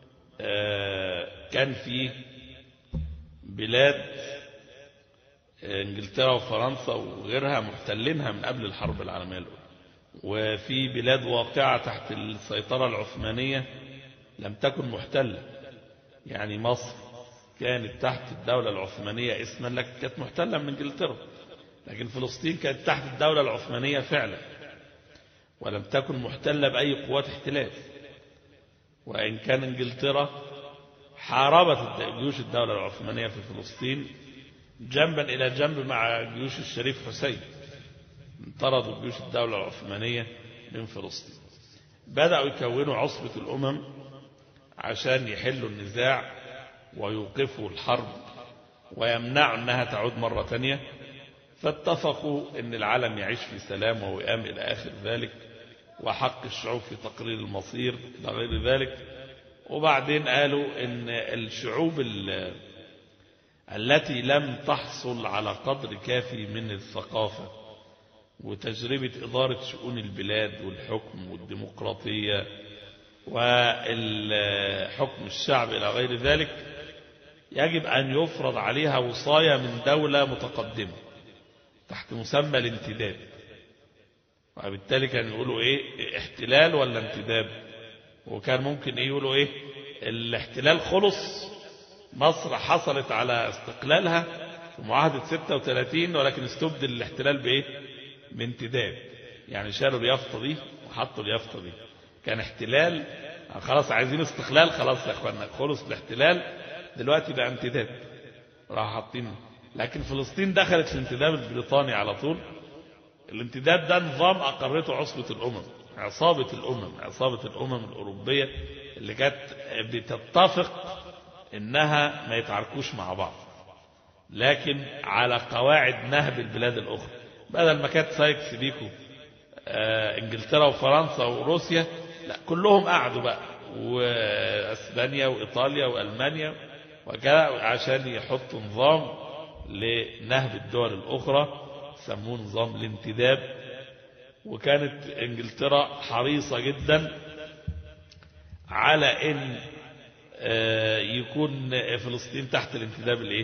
كان في بلاد انجلترا وفرنسا وغيرها محتلينها من قبل الحرب العالمية الأولى وفي بلاد واقعة تحت السيطرة العثمانية لم تكن محتلة يعني مصر كانت تحت الدولة العثمانية اسما لكن كانت محتلة من انجلترا لكن فلسطين كانت تحت الدولة العثمانية فعلا ولم تكن محتلة بأي قوات احتلال وإن كان انجلترا حاربت جيوش الدولة العثمانية في فلسطين جنبا إلى جنب مع جيوش الشريف حسين انطردوا جيوش الدولة العثمانية من فلسطين بدأوا يكونوا عصبة الأمم عشان يحلوا النزاع ويوقفوا الحرب ويمنعوا أنها تعود مرة تانية فاتفقوا أن العالم يعيش في سلام ووئام إلى آخر ذلك وحق الشعوب في تقرير المصير إلى غير ذلك وبعدين قالوا أن الشعوب التي لم تحصل على قدر كافي من الثقافة وتجربة إدارة شؤون البلاد والحكم والديمقراطية والحكم الشعب إلى غير ذلك يجب أن يفرض عليها وصاية من دولة متقدمة تحت مسمى الانتداب وبالتالي كان يقولوا ايه احتلال ولا انتداب وكان ممكن ايه يقولوا ايه الاحتلال خلص مصر حصلت على استقلالها في معاهدة 36 ولكن استبدل الاحتلال بايه بانتداب يعني شالوا اليافطة دي وحطوا اليافطة دي كان احتلال خلاص عايزين استقلال خلاص يا اخوانا خلص الاحتلال دلوقتي بقى انتداب راح حاطين لكن فلسطين دخلت في الانتداب البريطاني على طول الانتداب ده نظام أقرته عصبة الأمم عصابة الأمم عصابة الأمم الأوروبية اللي كانت بتتفق إنها ما يتعاركوش مع بعض لكن على قواعد نهب البلاد الأخرى بدل ما كانت سايكس بيكو آه انجلترا وفرنسا وروسيا لا كلهم قعدوا بقى واسبانيا وايطاليا والمانيا وكذا عشان يحطوا نظام لنهب الدول الاخرى سموه نظام الانتداب وكانت انجلترا حريصة جدا على ان يكون فلسطين تحت الانتداب الايه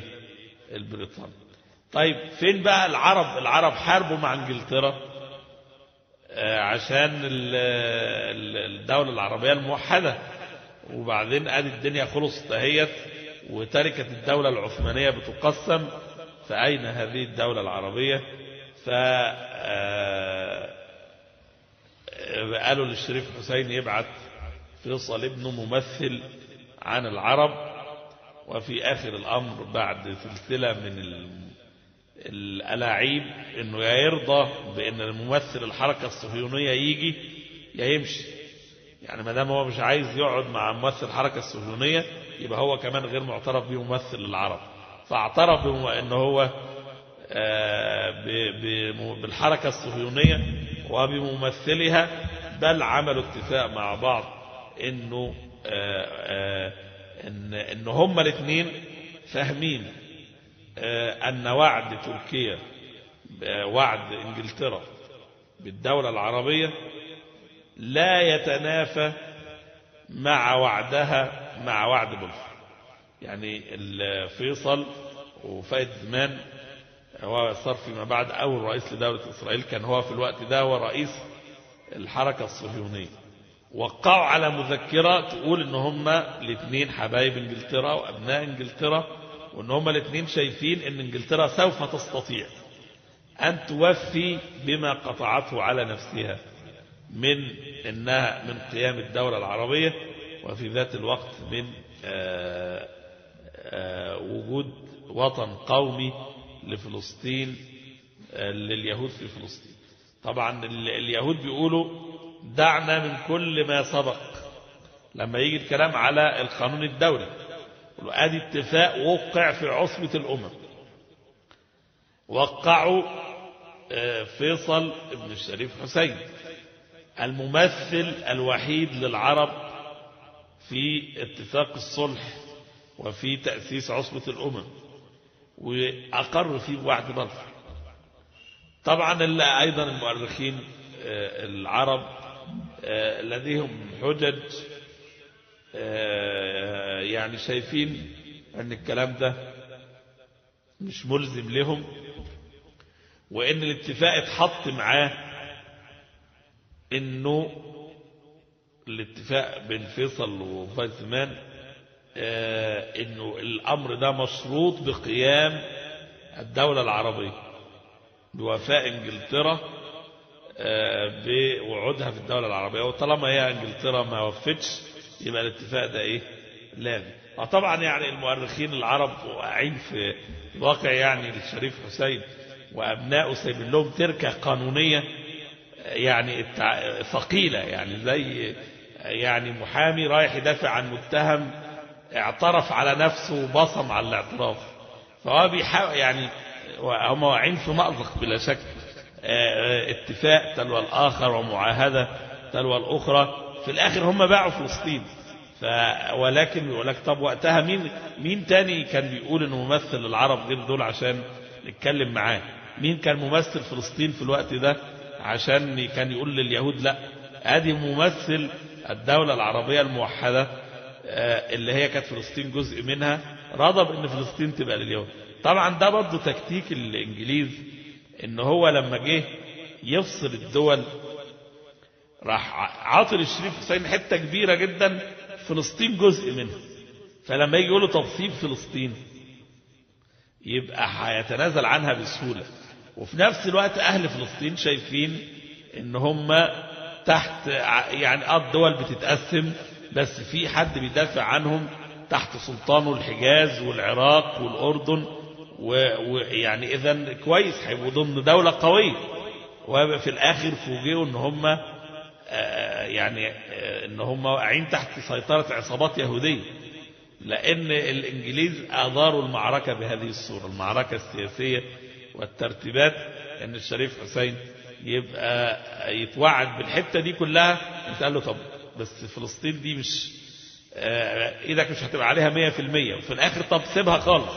البريطاني طيب فين بقى العرب العرب حاربوا مع انجلترا آه، عشان ال- ال- الدولة العربية الموحدة وبعدين ادي الدنيا خلصت اهيت وتركت الدولة العثمانية بتقسم فأين هذه الدولة العربية ف آه، قالوا للشريف حسين يبعث فيصل ابنه ممثل عن العرب وفي آخر الأمر بعد سلسلة من ال- الألاعيب إنه يا يرضى بأن الممثل الحركة الصهيونية يجي يا يمشي يعني ما دام هو مش عايز يقعد مع ممثل الحركة الصهيونية يبقى هو كمان غير معترف به ممثل للعرب فاعترف بم- ان هو آه، ب- ب- بالحركة الصهيونية وبممثلها بل عملوا اتفاق مع بعض انه آه، آه، ان ان هما الاثنين فاهمين آه، ان وعد تركيا آه، وعد انجلترا بالدولة العربية لا يتنافى مع وعدها مع وعد بلفور يعني الفيصل وفايد زمان هو صار فيما بعد أول رئيس لدولة إسرائيل كان هو في الوقت ده هو رئيس الحركة الصهيونية وقعوا على مذكرة تقول ان هما الاثنين حبايب انجلترا وابناء انجلترا وان هما الاثنين شايفين ان انجلترا سوف تستطيع ان توفي بما قطعته على نفسها من انها من قيام الدولة العربية وفي ذات الوقت من آه، آه، وجود وطن قومي لفلسطين آه، لليهود في فلسطين طبعا ال- اليهود بيقولوا دعنا من كل ما سبق لما يجي الكلام على القانون الدولي يقولوا ادي اتفاق وقع في عصبة الامم وقعوا آه، فيصل ابن الشريف حسين الممثل الوحيد للعرب في اتفاق الصلح وفي تأسيس عصبة الأمم وأقر فيه بوعد بلفور طبعا اللي أيضا المؤرخين آه، العرب آه، لديهم حجج آه، يعني شايفين أن الكلام ده مش ملزم لهم وأن الاتفاق اتحط معاه انه الاتفاق بين فيصل وفايزمان آه انه الامر ده مشروط بقيام الدولة العربية بوفاء انجلترا آه بوعودها في الدولة العربية وطالما هي انجلترا ما وفتش يبقى الاتفاق ده ايه لازم طبعا يعني المؤرخين العرب واقعين في واقع يعني الشريف حسين وابنائه سايبين لهم تركه قانونيه يعني التع- ثقيلة يعني زي يعني محامي رايح يدافع عن متهم اعترف على نفسه وبصم على الاعتراف فهو بيحاول يعني هم واقعين في مأزق بلا شك آه، اتفاق تلو الآخر ومعاهدة تلو الأخرى في الآخر هم باعوا فلسطين ف ولكن يقول لك طب وقتها مين مين تاني كان بيقول انه ممثل العرب غير دول عشان نتكلم معاه مين كان ممثل فلسطين في الوقت ده عشان كان يقول لليهود لا ادي ممثل الدولة العربية الموحدة آه، اللي هي كانت فلسطين جزء منها رضى بان فلسطين تبقى لليهود طبعا ده برضه تكتيك الانجليز ان هو لما جه يفصل الدول راح عاطل الشريف حسين حتة كبيرة جدا فلسطين جزء منها فلما يجي يقول له طب سيب فلسطين يبقى هيتنازل عنها بسهولة وفي نفس الوقت أهل فلسطين شايفين إن هم تحت ع- يعني اه الدول بتتقسم بس في حد بيدافع عنهم تحت سلطانه الحجاز والعراق والأردن و- ويعني إذا كويس هيبقوا ضمن دولة قوية وفي الآخر فوجئوا إن هم آه، يعني آه، إن هم واقعين تحت سيطرة عصابات يهودية لأن الإنجليز أداروا المعركة بهذه الصورة المعركة السياسية والترتيبات أن الشريف حسين يبقى يتوعد بالحتة دي كلها انت قال له طب بس فلسطين دي مش آه، ايدك مش هتبقى عليها مية في المية وفي الآخر طب سيبها خالص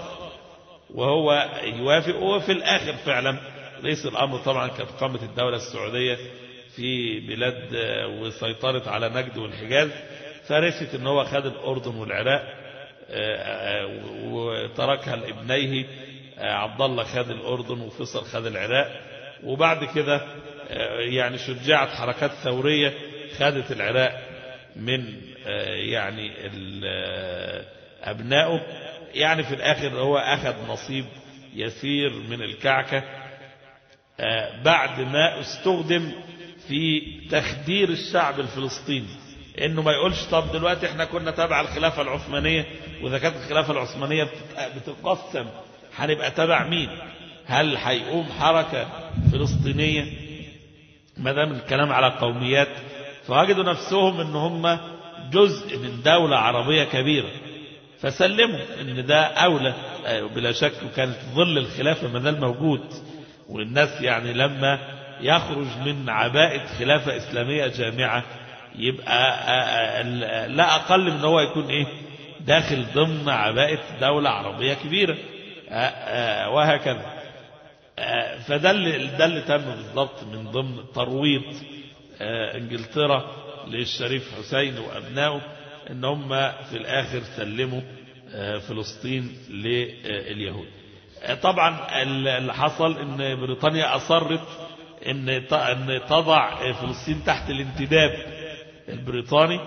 وهو يوافق وفي الآخر فعلا ليس الأمر طبعا كانت قامت الدولة السعودية في بلاد آه، وسيطرت على نجد والحجاز فرثت ان هو خد الأردن والعراق آه، آه، وتركها لابنيه آه، عبد الله خد الأردن وفصل خد العراق وبعد كده آه، يعني شجعت حركات ثورية خدت العراق من آه، يعني ال- آه، أبنائه يعني في الآخر هو أخذ نصيب يسير من الكعكة آه، بعد ما استخدم في تخدير الشعب الفلسطيني انه ما يقولش طب دلوقتي احنا كنا تابع الخلافة العثمانية واذا كانت الخلافة العثمانية بتت- بتتقسم هنبقى تابع مين هل هيقوم حركة فلسطينية ما دام الكلام على قوميات فوجدوا نفسهم ان هم جزء من دولة عربية كبيرة فسلموا ان ده اولى آه، بلا شك وكانت ظل الخلافة ما زال موجود والناس يعني لما يخرج من عباءة خلافة اسلامية جامعة يبقى آه، آه، لا اقل من هو يكون ايه داخل ضمن عباءة دولة عربية كبيرة آه، آه، وهكذا آه، فده اللي ده اللي تم بالضبط من ضمن ترويض آه، انجلترا للشريف حسين وابنائه ان هم في الاخر سلموا آه، فلسطين لليهود آه، طبعا اللي حصل ان بريطانيا اصرت ان ت- ان تضع فلسطين تحت الانتداب البريطاني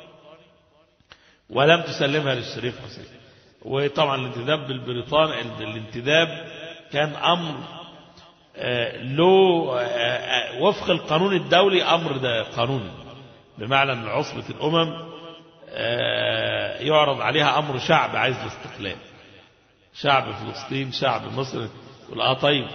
ولم تسلمها للشريف حسين وطبعا الانتداب بالبريطاني الانتداب كان امر آه، له آه، آه، وفق القانون الدولي امر ده قانوني بمعنى ان عصبة الامم آه، يعرض عليها امر شعب عايز الاستقلال شعب فلسطين شعب مصر يقول اه طيب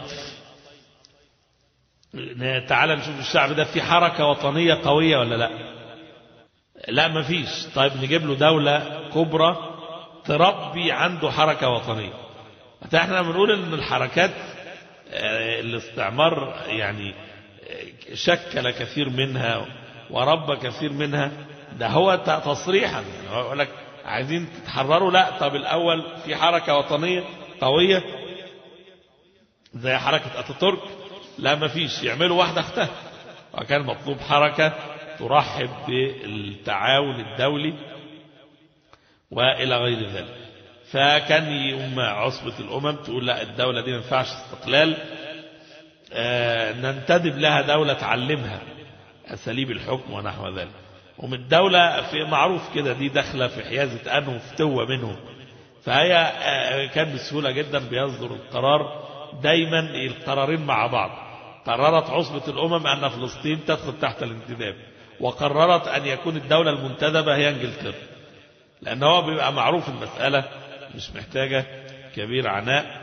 تعال نشوف الشعب ده في حركة وطنية قوية ولا لا لا مفيش طيب نجيب له دولة كبرى تربي عنده حركة وطنية حتى احنا بنقول ان الحركات آه، الاستعمار يعني آه، شكل كثير منها وربى كثير منها ده هو ت- تصريحا يعني هو يقول لك عايزين تتحرروا لا طب الاول في حركة وطنية قوية زي حركة اتاتورك لا ما فيش يعملوا واحدة اختها وكان مطلوب حركة ترحب بالتعاون الدولي وإلى غير ذلك فكان يوم عصبة الأمم تقول لا الدولة دي ما ينفعش استقلال آه، ننتدب لها دولة تعلمها أساليب الحكم ونحو ذلك ومن الدولة في معروف كده دي داخلة في حيازة أنهم فتوة منهم فهي آه، كان بسهولة جدا بيصدر القرار دايما القرارين مع بعض قررت عصبة الأمم أن فلسطين تدخل تحت الانتداب وقررت أن يكون الدولة المنتدبة هي انجلترا لأن هو بيبقى معروف المسألة مش محتاجة كبير عناء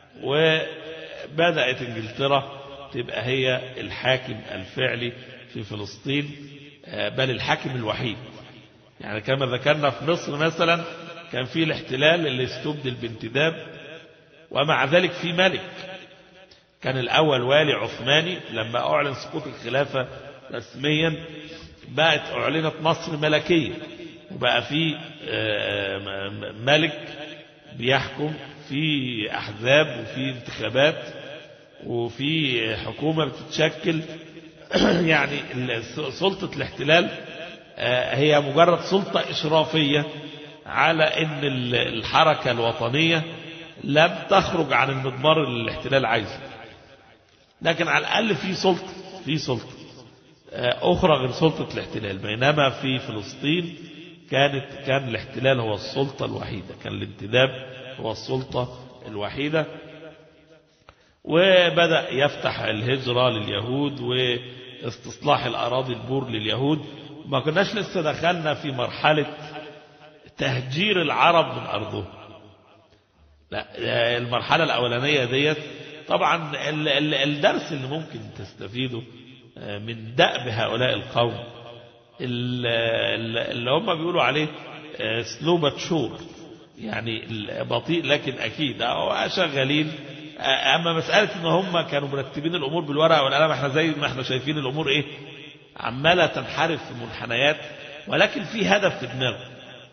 وبدأت انجلترا تبقى هي الحاكم الفعلي في فلسطين آه، بل الحاكم الوحيد يعني كما ذكرنا في مصر مثلا كان في الاحتلال اللي استبدل بانتداب ومع ذلك في ملك كان الأول والي عثماني لما أعلن سقوط الخلافة رسميا بقت أعلنت مصر ملكية وبقى في آه، م- م- ملك بيحكم في أحزاب وفي انتخابات وفي حكومة بتتشكل يعني ال- سلطة الاحتلال آه، هي مجرد سلطة إشرافية على أن ال- الحركة الوطنية لم تخرج عن المضمار اللي الاحتلال عايزه لكن على الأقل في سلطة في سلطة آه، أخرى غير سلطة الاحتلال بينما في فلسطين كانت كان الاحتلال هو السلطة الوحيدة كان الانتداب هو السلطة الوحيدة وبدأ يفتح الهجرة لليهود واستصلاح الأراضي البور لليهود ما كناش لسه دخلنا في مرحلة تهجير العرب من أرضهم لا المرحلة الأولانية ديت طبعا ال- ال- الدرس اللي ممكن تستفيده من دأب هؤلاء القوم ال- ال- اللي هم بيقولوا عليه سلو باتشور يعني بطيء لكن أكيد أو شغالين أما مسألة إن هم كانوا مرتبين الأمور بالورقة والقلم احنا زي ما احنا شايفين الأمور إيه عمالة تنحرف في منحنيات ولكن في هدف في دماغه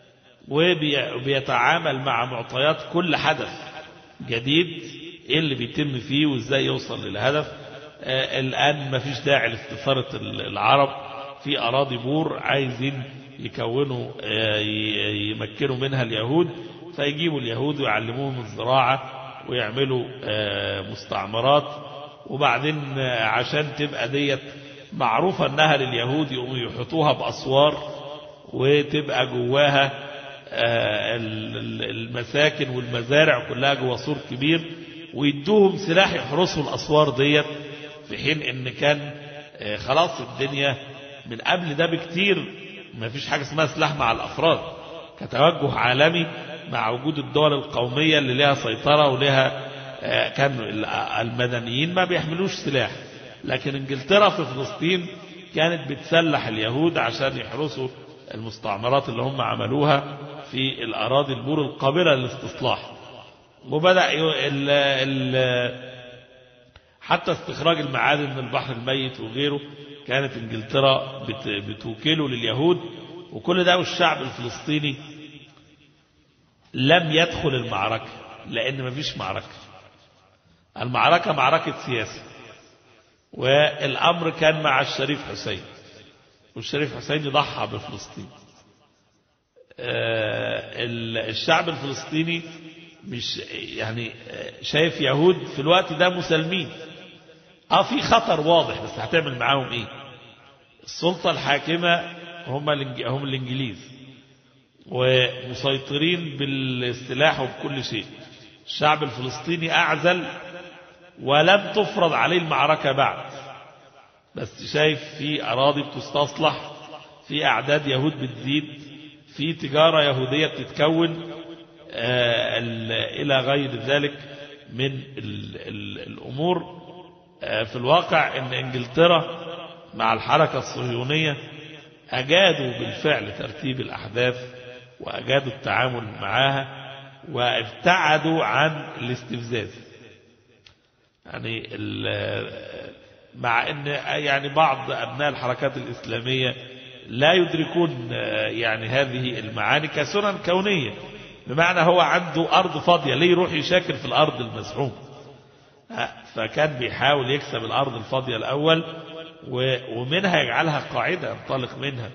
وبيتعامل مع معطيات كل حدث جديد ايه اللي بيتم فيه وازاي يوصل للهدف آه الان ما فيش داعي لاستثارة العرب في اراضي بور عايزين يكونوا آه ي- يمكنوا منها اليهود فيجيبوا اليهود ويعلموهم الزراعة ويعملوا آه مستعمرات وبعدين عشان تبقى ديت معروفة انها لليهود يقوموا يحيطوها بأسوار وتبقى جواها المساكن والمزارع كلها جوا سور كبير ويدوهم سلاح يحرسوا الأسوار ديت في حين ان كان خلاص الدنيا من قبل ده بكتير ما فيش حاجة اسمها سلاح مع الأفراد كتوجه عالمي مع وجود الدول القومية اللي لها سيطرة ولها كان المدنيين ما بيحملوش سلاح لكن انجلترا في فلسطين كانت بتسلح اليهود عشان يحرسوا المستعمرات اللي هم عملوها في الأراضي البور القابلة للاستصلاح وبدأ ال ال حتى استخراج المعادن من البحر الميت وغيره كانت انجلترا بتوكله لليهود وكل ده والشعب الفلسطيني لم يدخل المعركة لأن مفيش معركة المعركة معركة سياسة والأمر كان مع الشريف حسين والشريف حسين يضحى بفلسطين الشعب الفلسطيني مش يعني شايف يهود في الوقت ده مسلمين اه في خطر واضح بس هتعمل معاهم ايه السلطة الحاكمة هم هم الانجليز ومسيطرين بالسلاح وبكل شيء الشعب الفلسطيني اعزل ولم تفرض عليه المعركة بعد بس شايف في اراضي بتستصلح في اعداد يهود بتزيد في تجارة يهودية بتتكون إلى غير ذلك من ال ال الأمور في الواقع أن إنجلترا مع الحركة الصهيونية أجادوا بالفعل ترتيب الأحداث وأجادوا التعامل معها وابتعدوا عن الاستفزاز يعني مع أن يعني بعض أبناء الحركات الإسلامية لا يدركون يعني هذه المعاني كسنن كونية بمعنى هو عنده أرض فاضية ليه يروح يشاكل في الأرض المزحوم فكان بيحاول يكسب الأرض الفاضية الأول ومنها يجعلها قاعدة ينطلق منها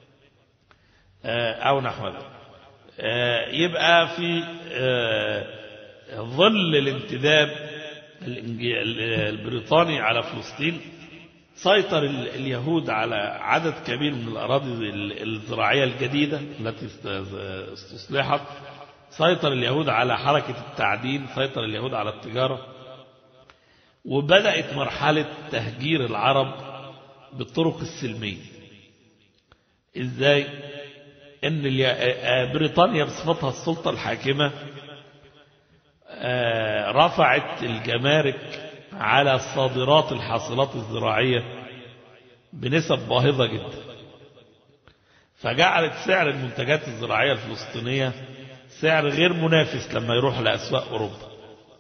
أو نحو ذلك يبقى في ظل الانتداب البريطاني على فلسطين سيطر اليهود على عدد كبير من الأراضي الزراعية الجديدة التي استصلحت سيطر اليهود على حركة التعدين سيطر اليهود على التجارة وبدأت مرحلة تهجير العرب بالطرق السلمية ازاي ان بريطانيا بصفتها السلطة الحاكمة رفعت الجمارك على الصادرات الحاصلات الزراعية بنسب باهظة جدا فجعلت سعر المنتجات الزراعية الفلسطينية سعر غير منافس لما يروح لأسواق أوروبا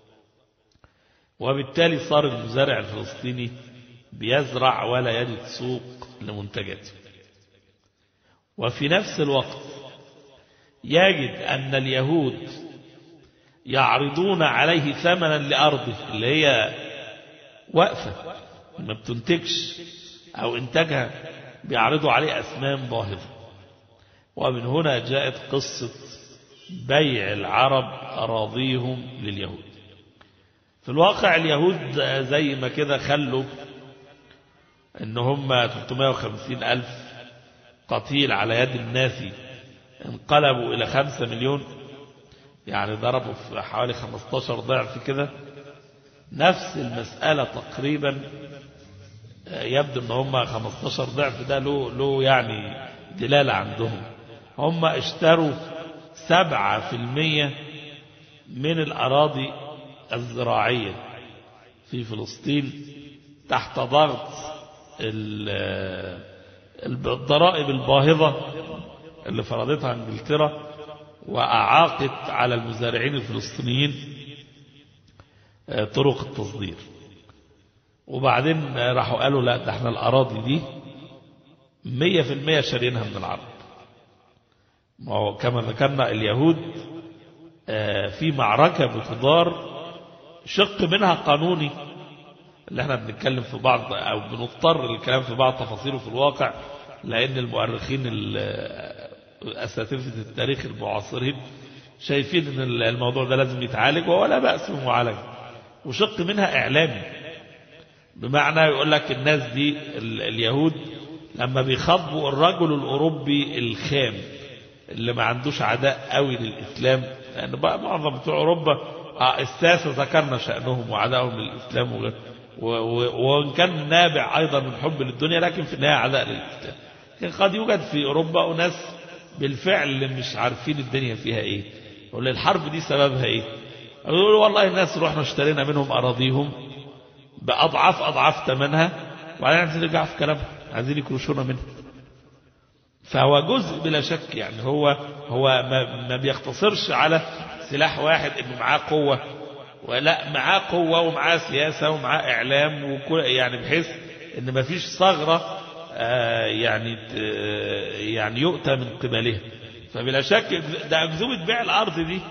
وبالتالي صار المزارع الفلسطيني بيزرع ولا يجد سوق لمنتجاته وفي نفس الوقت يجد أن اليهود يعرضون عليه ثمنا لأرضه اللي هي واقفة ما بتنتجش أو إنتاجها بيعرضوا عليه أثمان باهظة ومن هنا جاءت قصة بيع العرب أراضيهم لليهود في الواقع اليهود زي ما كده خلوا ان هم 350 ألف قتيل على يد الناس انقلبوا إلى 5 مليون يعني ضربوا في حوالي 15 ضعف كده نفس المسألة تقريبا يبدو ان هم 15 ضعف ده له له يعني دلالة عندهم هم اشتروا 7% من الأراضي الزراعية في فلسطين تحت ضغط الضرائب الباهظة اللي فرضتها انجلترا وأعاقت على المزارعين الفلسطينيين طرق التصدير وبعدين راحوا قالوا لا ده احنا الأراضي دي مية في المية شارينها من العرب ما هو كما ذكرنا اليهود في معركة بتدار شق منها قانوني اللي احنا بنتكلم في بعض او بنضطر للكلام في بعض تفاصيله في الواقع لان المؤرخين اساتذه التاريخ المعاصرين شايفين ان الموضوع ده لازم يتعالج ولا بأس بمعالجه وشق منها اعلامي بمعنى يقول لك الناس دي ال- اليهود لما بيخاطبوا الرجل الأوروبي الخام اللي ما عندوش عداء قوي للإسلام لأن بقى معظم بتوع أوروبا آه، الساسة ذكرنا شأنهم وعدائهم للإسلام وغيره. و- و- وإن كان نابع أيضا من حب للدنيا لكن في النهاية عداء للإسلام لكن قد يوجد في أوروبا أناس بالفعل مش عارفين الدنيا فيها إيه يقول لي الحرب دي سببها إيه يقولوا والله الناس رحنا اشترينا منهم أراضيهم بأضعاف أضعاف ثمنها وبعدين عايزين يرجعوا في كلامهم عايزين يكرشونا منها فهو جزء بلا شك يعني هو هو ما, ما بيقتصرش على سلاح واحد انه معاه قوه ولا معاه قوه ومعاه سياسه ومعاه اعلام وكل يعني بحيث ان ما فيش ثغره آه، يعني ت- آه، يعني يؤتى من قبلها فبلا شك ده اكذوبه بيع الارض دي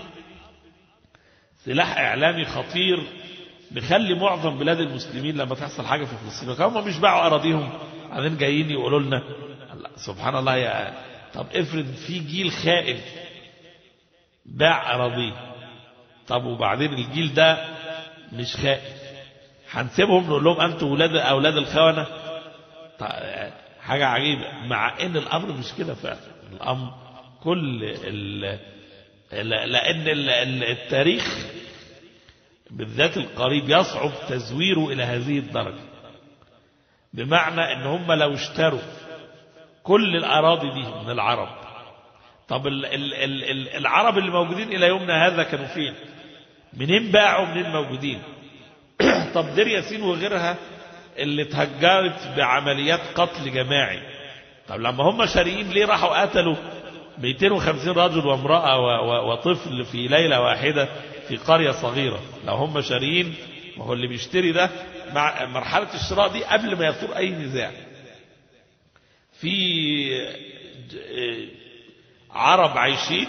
سلاح اعلامي خطير بيخلي معظم بلاد المسلمين لما تحصل حاجه في فلسطين هم مش باعوا اراضيهم بعدين جايين يقولوا لنا الله- سبحان الله يا طب افرض في جيل خائن باع اراضيه طب وبعدين الجيل ده مش خائن هنسيبهم نقول لهم انتوا اولاد اولاد الخونه طيب، حاجه عجيبه مع ان الامر مش كده فعلا الامر كل ال... ل- لان ال- ال- التاريخ بالذات القريب يصعب تزويره الى هذه الدرجه بمعنى ان هم لو اشتروا كل الاراضي دي من العرب طب ال ال ال ال العرب اللي موجودين الى يومنا هذا كانوا فين منين باعوا منين موجودين طب دير ياسين وغيرها اللي اتهجرت بعمليات قتل جماعي طب لما هم شاريين ليه راحوا قتلوا 250 رجل وامرأة و- و- وطفل في ليلة واحدة في قرية صغيرة لو هم شاريين ما هو اللي بيشتري ده مع مرحلة الشراء دي قبل ما يثور أي نزاع في ج- عرب عايشين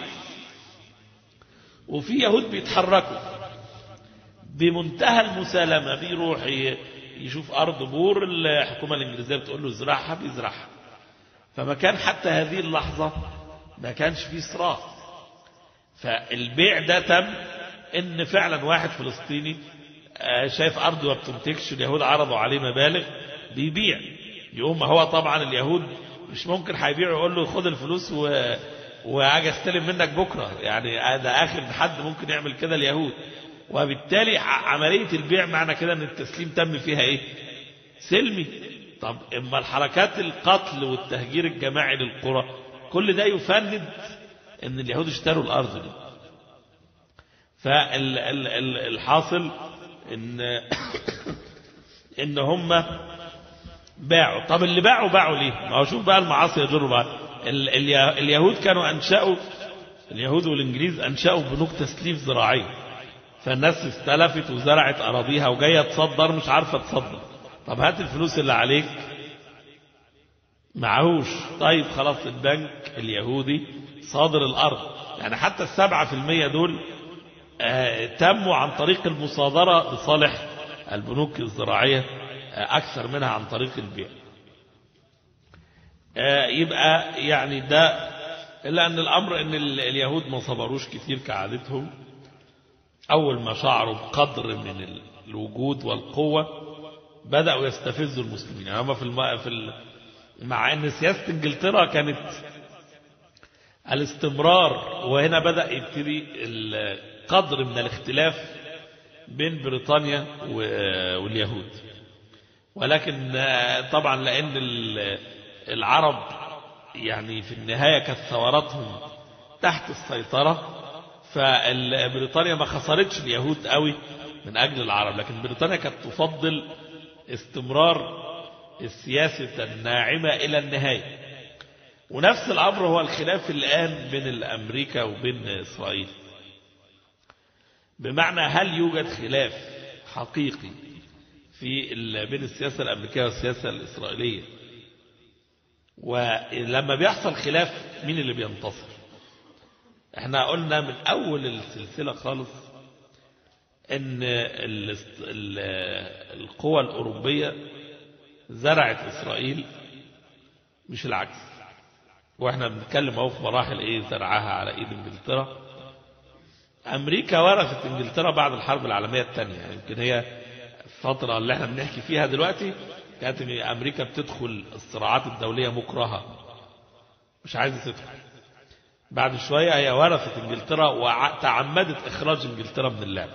وفي يهود بيتحركوا بمنتهى المسالمة بيروح ي- يشوف أرض بور الحكومة الإنجليزية بتقول له ازرعها بيزرعها فما كان حتى هذه اللحظة ما كانش فيه صراع فالبيع ده تم ان فعلا واحد فلسطيني آه، شايف ارضه ما بتنتجش اليهود عرضوا عليه مبالغ بيبيع يقوم ما هو طبعا اليهود مش ممكن هيبيعوا يقول له خد الفلوس و واجي استلم منك بكره يعني ده اخر حد ممكن يعمل كده اليهود وبالتالي ع- عمليه البيع معنى كده ان التسليم تم فيها ايه سلمي طب اما الحركات القتل والتهجير الجماعي للقرى كل ده يفند ان اليهود اشتروا الارض دي فالحاصل ان ان هم باعوا طب اللي باعوا باعوا ليه ما هو شوف بقى المعاصي يجروا بقى ال- اليه- اليهود كانوا انشأوا اليهود والانجليز انشأوا بنوك تسليف زراعيه فالناس استلفت وزرعت اراضيها وجايه تصدر مش عارفه تصدر طب هات الفلوس اللي عليك معهوش طيب خلاص البنك اليهودي صادر الارض يعني حتى السبعة في المية دول آه، تموا عن طريق المصادرة لصالح البنوك الزراعية آه، أكثر منها عن طريق البيع آه، يبقى يعني ده إلا أن الأمر أن ال- اليهود ما صبروش كتير كعادتهم أول ما شعروا بقدر من ال- الوجود والقوة بدأوا يستفزوا المسلمين يعني هم في الم... في ال... مع أن سياسة إنجلترا كانت الاستمرار وهنا بدأ يبتدي القدر من الاختلاف بين بريطانيا و- واليهود ولكن آه، طبعا لأن ال- العرب يعني في النهاية كانت ثوراتهم تحت السيطرة فبريطانيا ما خسرتش اليهود قوي من أجل العرب لكن بريطانيا كانت تفضل استمرار السياسة الناعمة إلى النهاية ونفس الأمر هو الخلاف الآن بين أمريكا وبين إسرائيل بمعنى هل يوجد خلاف حقيقي في ال- بين السياسة الأمريكية والسياسة الإسرائيلية ولما بيحصل خلاف مين اللي بينتصر احنا قلنا من أول السلسلة خالص ان ال- ال- القوى الأوروبية زرعت إسرائيل مش العكس واحنا بنتكلم اهو في مراحل ايه زرعها على ايد انجلترا امريكا ورثت انجلترا بعد الحرب العالميه الثانيه يعني يمكن هي الفترة اللي احنا بنحكي فيها دلوقتي كانت إن أمريكا بتدخل الصراعات الدولية مكرهة مش عايزة تدخل بعد شوية هي ورثت انجلترا وتعمدت اخراج انجلترا من اللعبة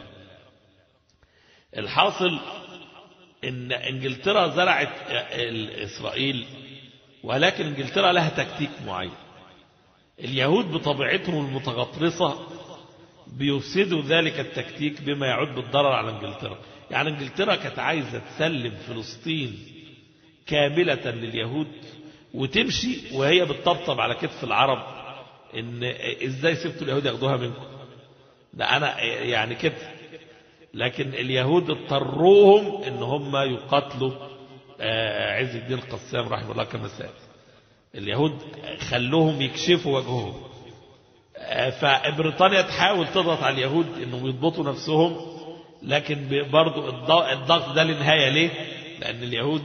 الحاصل ان انجلترا زرعت اسرائيل ولكن انجلترا لها تكتيك معين اليهود بطبيعتهم المتغطرسة بيفسدوا ذلك التكتيك بما يعود بالضرر على انجلترا يعني انجلترا كانت عايزة تسلم فلسطين كاملة لليهود وتمشي وهي بتطبطب على كتف العرب ان ازاي سبتوا اليهود ياخدوها منكم ده انا يعني كده لكن اليهود اضطروهم ان هم يقاتلوا عز الدين القسام رحمه الله كما سأل اليهود خلوهم يكشفوا وجههم فبريطانيا تحاول تضغط على اليهود انهم يضبطوا نفسهم لكن برضو الضغط ده لنهاية ليه لان اليهود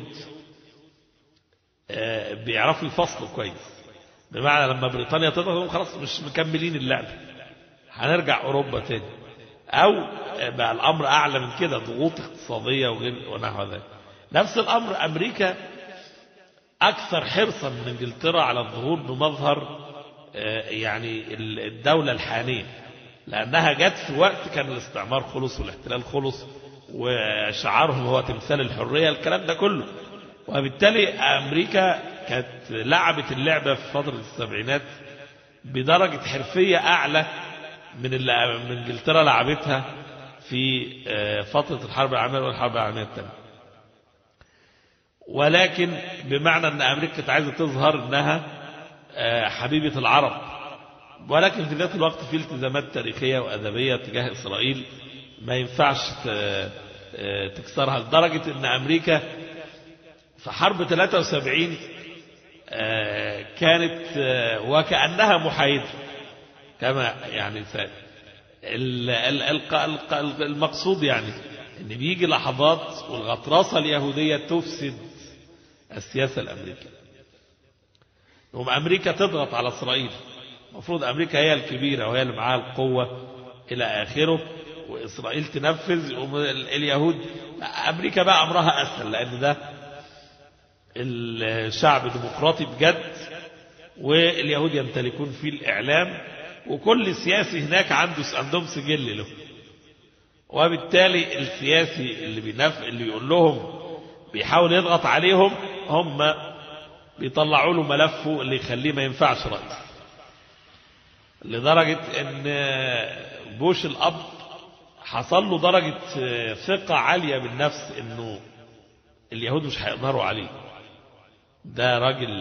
بيعرفوا يفصلوا كويس بمعنى لما بريطانيا تضغط خلاص مش مكملين اللعبة هنرجع أوروبا تاني أو بقى الأمر أعلى من كده ضغوط اقتصادية وغير ونحو ذلك نفس الأمر أمريكا أكثر حرصا من إنجلترا على الظهور بمظهر يعني الدولة الحانية لأنها جت في وقت كان الاستعمار خلص والاحتلال خلص وشعارهم هو تمثال الحرية الكلام ده كله وبالتالي أمريكا كانت لعبت اللعبة في فترة السبعينات بدرجة حرفية أعلى من اللي من انجلترا لعبتها في فترة الحرب العالمية والحرب العالمية الثانية ولكن بمعنى أن أمريكا كانت عايزة تظهر أنها حبيبة العرب ولكن في ذات الوقت في التزامات تاريخية وأدبية تجاه إسرائيل ما ينفعش تكسرها لدرجة أن أمريكا في حرب 73 كانت وكأنها محايدة كما يعني المقصود يعني ان بيجي لحظات والغطرسة اليهودية تفسد السياسة الأمريكية يوم أمريكا تضغط على إسرائيل المفروض أمريكا هي الكبيرة وهي اللي معاها القوة إلى آخره وإسرائيل تنفذ اليهود أمريكا بقى أمرها أسهل لأن ده الشعب ديمقراطي بجد واليهود يمتلكون فيه الإعلام وكل سياسي هناك عنده عندهم سجل له وبالتالي السياسي اللي بينف اللي بيقول لهم بيحاول يضغط عليهم هم بيطلعوا له ملفه اللي يخليه ما ينفعش رئيس لدرجة ان بوش الأب حصل له درجة ثقة عالية بالنفس انه اليهود مش هيقدروا عليه ده راجل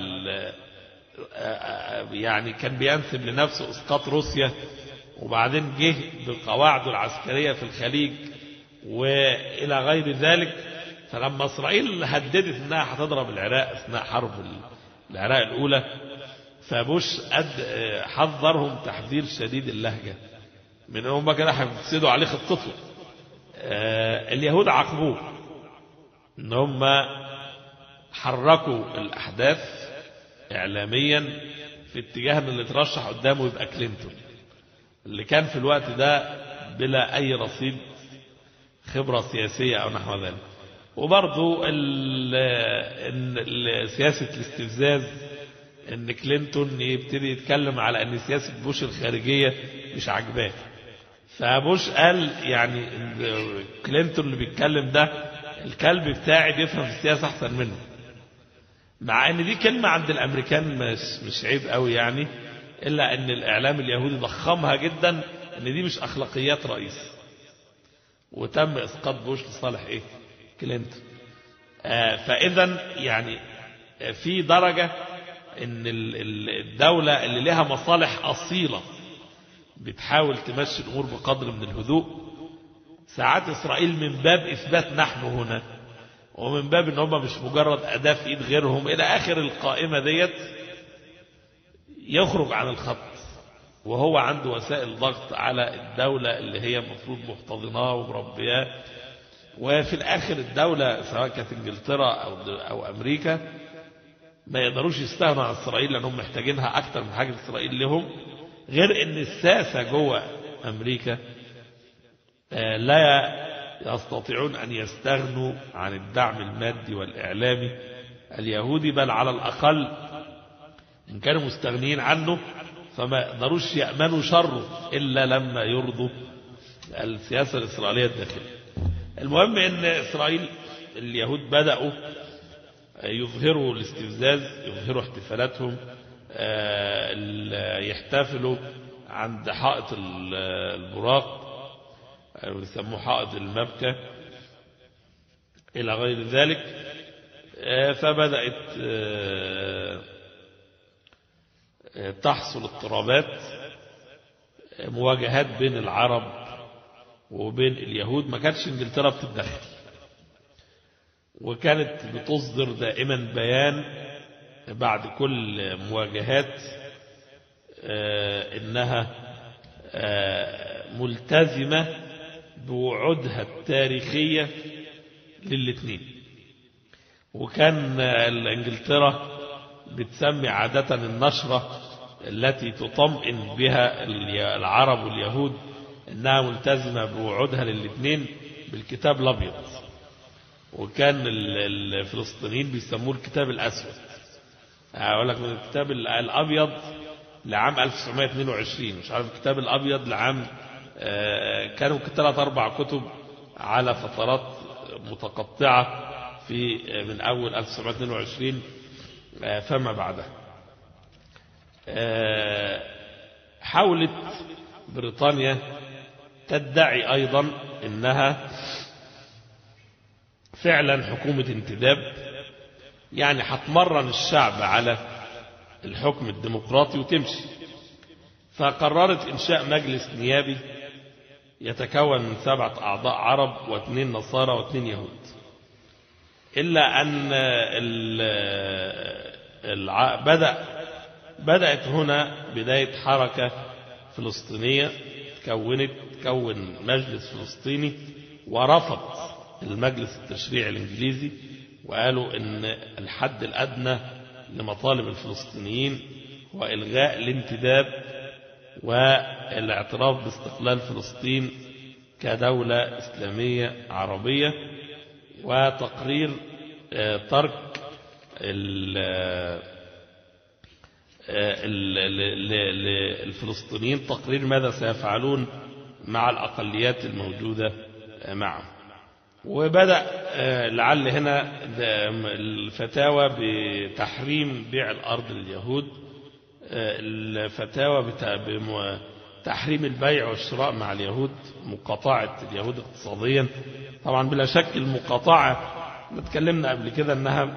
يعني كان بينسب لنفسه اسقاط روسيا وبعدين جه بقواعده العسكرية في الخليج والى غير ذلك فلما اسرائيل هددت انها هتضرب العراق اثناء حرب العراق الاولى فبوش أد حذرهم تحذير شديد اللهجة من هم كده هيفسدوا عليه خطته اليهود عاقبوه ان هم حركوا الاحداث اعلاميا في اتجاه ان اللي ترشح قدامه يبقى كلينتون اللي كان في الوقت ده بلا اي رصيد خبرة سياسية او نحو ذلك وبرضو سياسة الاستفزاز ان كلينتون يبتدي يتكلم على ان سياسة بوش الخارجية مش عجباه فبوش قال يعني كلينتون اللي بيتكلم ده الكلب بتاعي بيفهم في السياسة احسن منه مع ان دي كلمة عند الامريكان مش, مش عيب قوي يعني الا ان الاعلام اليهودي ضخمها جدا ان دي مش اخلاقيات رئيس وتم اسقاط بوش لصالح ايه كلينتون آه فاذا يعني في درجة ان الدولة اللي لها مصالح اصيلة بتحاول تمشي الامور بقدر من الهدوء ساعات اسرائيل من باب اثبات نحن هنا ومن باب ان هم مش مجرد اداة في ايد غيرهم الى اخر القائمة ديت يخرج عن الخط وهو عنده وسائل ضغط على الدولة اللي هي المفروض محتضناه ومربياه وفي الاخر الدولة سواء كانت انجلترا او, أو امريكا ما يقدروش يستغنوا عن اسرائيل لانهم محتاجينها اكتر من حاجة اسرائيل لهم غير ان الساسة جوه امريكا لا يستطيعون أن يستغنوا عن الدعم المادي والإعلامي اليهودي بل على الأقل إن كانوا مستغنيين عنه فما يقدروش يأمنوا شره إلا لما يرضوا السياسة الإسرائيلية الداخلية المهم أن إسرائيل اليهود بدأوا يظهروا الاستفزاز يظهروا احتفالاتهم يحتفلوا عند حائط البراق ويسموه حائط المبكى إلى غير ذلك فبدأت تحصل اضطرابات مواجهات بين العرب وبين اليهود ما كانتش انجلترا بتتدخل وكانت بتصدر دائما بيان بعد كل مواجهات انها ملتزمة بوعودها التاريخية للاثنين وكان انجلترا بتسمي عادة النشرة التي تطمئن بها العرب واليهود انها ملتزمة بوعودها للاثنين بالكتاب الابيض وكان الفلسطينيين بيسموه الكتاب الاسود اقول لك من الكتاب الابيض لعام 1922 مش عارف الكتاب الابيض لعام كانوا ثلاث اربع كتب على فترات متقطعة في من اول 1922 فما بعدها حاولت بريطانيا تدعي أيضا إنها فعلا حكومة انتداب يعني هتمرن الشعب على الحكم الديمقراطي وتمشي فقررت إنشاء مجلس نيابي يتكون من سبعة أعضاء عرب واثنين نصارى واثنين يهود إلا أن الع... بدأ بدأت هنا بداية حركة فلسطينية تكونت تكون مجلس فلسطيني ورفض المجلس التشريعي الإنجليزي وقالوا إن الحد الأدنى لمطالب الفلسطينيين هو إلغاء الانتداب والاعتراف باستقلال فلسطين كدولة إسلامية عربية وتقرير ترك الفلسطينيين تقرير ماذا سيفعلون مع الأقليات الموجودة معهم وبدأ لعل هنا الفتاوى بتحريم بيع الأرض لليهود الفتاوى بتحريم البيع والشراء مع اليهود مقاطعة اليهود اقتصاديا طبعا بلا شك المقاطعة اتكلمنا قبل كده انها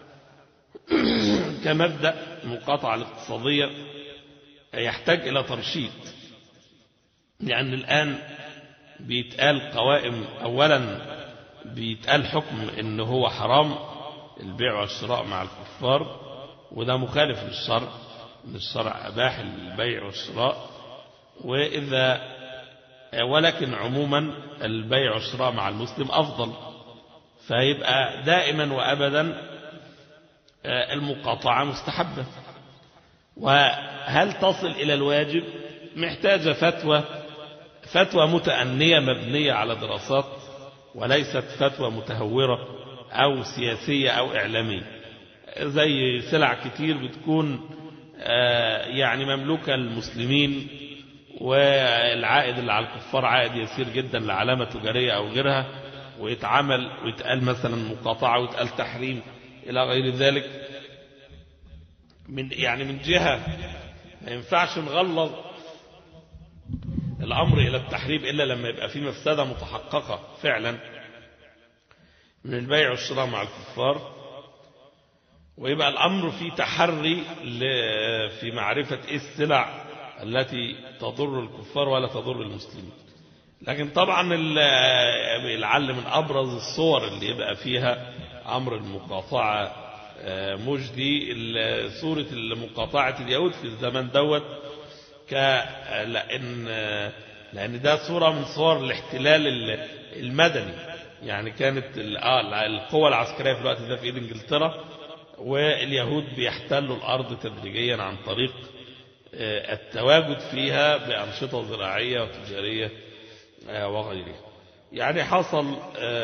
كمبدأ المقاطعة الاقتصادية يحتاج إلى ترشيد لأن الآن بيتقال قوائم أولا بيتقال حكم إن هو حرام البيع والشراء مع الكفار وده مخالف للشرع ان الشرع أباح البيع والشراء وإذا ولكن عموما البيع والشراء مع المسلم أفضل فيبقى دائما وأبدا المقاطعة مستحبة وهل تصل إلى الواجب محتاجة فتوى فتوى متأنية مبنية على دراسات وليست فتوى متهورة أو سياسية أو إعلامية زي سلع كتير بتكون يعني مملوكة للمسلمين والعائد اللي على الكفار عائد يسير جدا لعلامة تجارية أو غيرها ويتعمل ويتقال مثلا مقاطعة ويتقال تحريم إلى غير ذلك من يعني من جهة ما ينفعش نغلظ الأمر إلى التحريم إلا لما يبقى في مفسدة متحققة فعلا من البيع والشراء مع الكفار ويبقى الأمر في تحري في معرفة إيه السلع التي تضر الكفار ولا تضر المسلمين لكن طبعا لعل من أبرز الصور اللي يبقى فيها أمر المقاطعة مجدي صورة مقاطعة اليهود في الزمن دوت ك لأن لأن ده صورة من صور الاحتلال المدني يعني كانت القوى العسكرية في الوقت ده في إيد إنجلترا واليهود بيحتلوا الأرض تدريجيا عن طريق التواجد فيها بأنشطة زراعية وتجارية وغيرها يعني حصل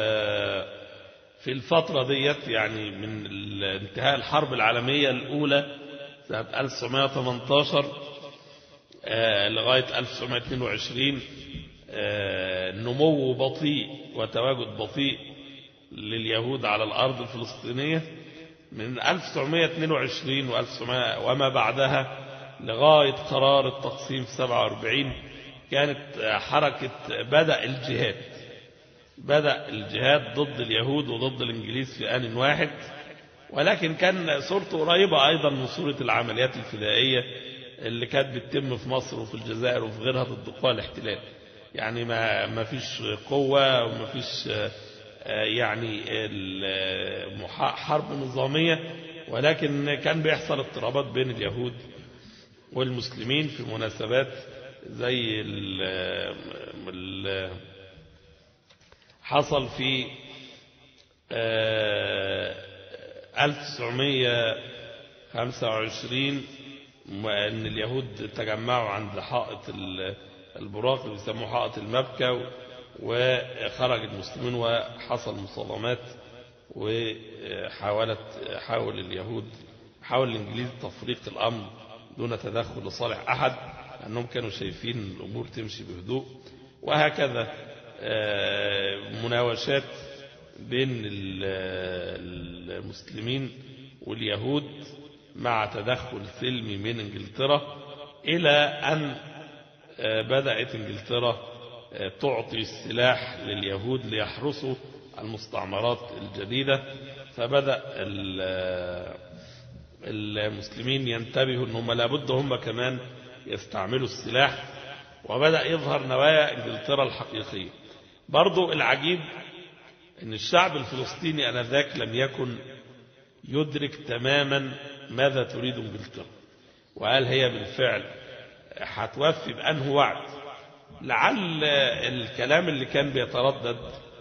في الفترة ديت يعني من انتهاء الحرب العالمية الأولى سنة 1918 لغاية 1922 نمو بطيء وتواجد بطيء لليهود على الأرض الفلسطينية من 1922 وما بعدها لغاية قرار التقسيم في 47 كانت حركة بدأ الجهاد بدأ الجهاد ضد اليهود وضد الإنجليز في آن واحد ولكن كان صورته قريبة أيضا من صورة العمليات الفدائية اللي كانت بتتم في مصر وفي الجزائر وفي غيرها ضد قوى الاحتلال يعني ما ما فيش قوة وما فيش يعني حرب نظامية ولكن كان بيحصل اضطرابات بين اليهود والمسلمين في مناسبات زي ال ال حصل في 1925 ان اليهود تجمعوا عند حائط البراق اللي بيسموه حائط المبكى وخرج المسلمين وحصل مصادمات وحاولت حاول اليهود حاول الانجليز تفريق الامر دون تدخل لصالح احد لانهم كانوا شايفين الامور تمشي بهدوء وهكذا مناوشات بين المسلمين واليهود مع تدخل سلمي من انجلترا الى ان بدأت انجلترا تعطي السلاح لليهود ليحرسوا المستعمرات الجديدة فبدأ المسلمين ينتبهوا أنهم لابد هم كمان يستعملوا السلاح وبدأ يظهر نوايا انجلترا الحقيقية برضو العجيب أن الشعب الفلسطيني أنذاك لم يكن يدرك تماما ماذا تريد انجلترا وهل هي بالفعل هتوفي بأنه وعد لعل الكلام اللي كان بيتردد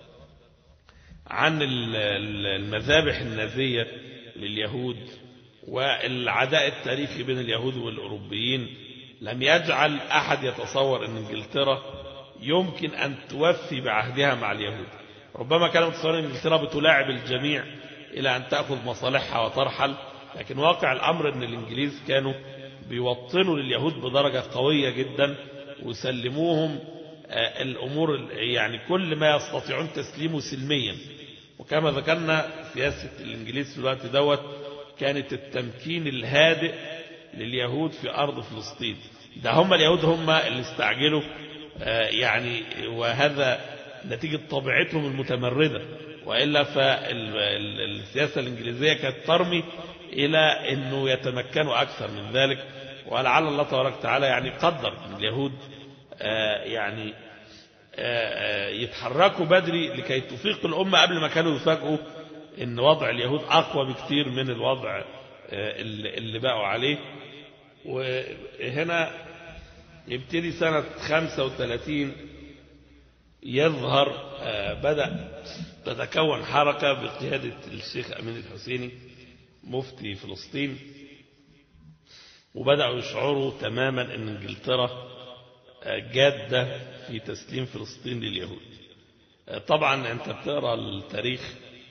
عن المذابح النازية لليهود والعداء التاريخي بين اليهود والأوروبيين لم يجعل أحد يتصور أن انجلترا يمكن أن توفي بعهدها مع اليهود ربما كانوا متصورين أن انجلترا بتلاعب الجميع إلى أن تأخذ مصالحها وترحل لكن واقع الأمر أن الإنجليز كانوا بيوطنوا لليهود بدرجة قوية جدا وسلموهم الأمور يعني كل ما يستطيعون تسليمه سلميا وكما ذكرنا سياسة الإنجليز في الوقت دوت كانت التمكين الهادئ لليهود في أرض فلسطين ده هم اليهود هم اللي استعجلوا يعني وهذا نتيجة طبيعتهم المتمردة وإلا فالسياسة الإنجليزية كانت ترمي إلى أنه يتمكنوا أكثر من ذلك ولعل الله تبارك وتعالى يعني قدر اليهود يعني يتحركوا بدري لكي تفيق الأمة قبل ما كانوا يفاجئوا ان وضع اليهود أقوى بكثير من الوضع اللي بقوا عليه وهنا يبتدي سنة 35 يظهر بدأ تتكون حركة بقيادة الشيخ أمين الحسيني مفتي فلسطين وبدأوا يشعروا تماما أن انجلترا جادة في تسليم فلسطين لليهود طبعا أنت بتقرأ التاريخ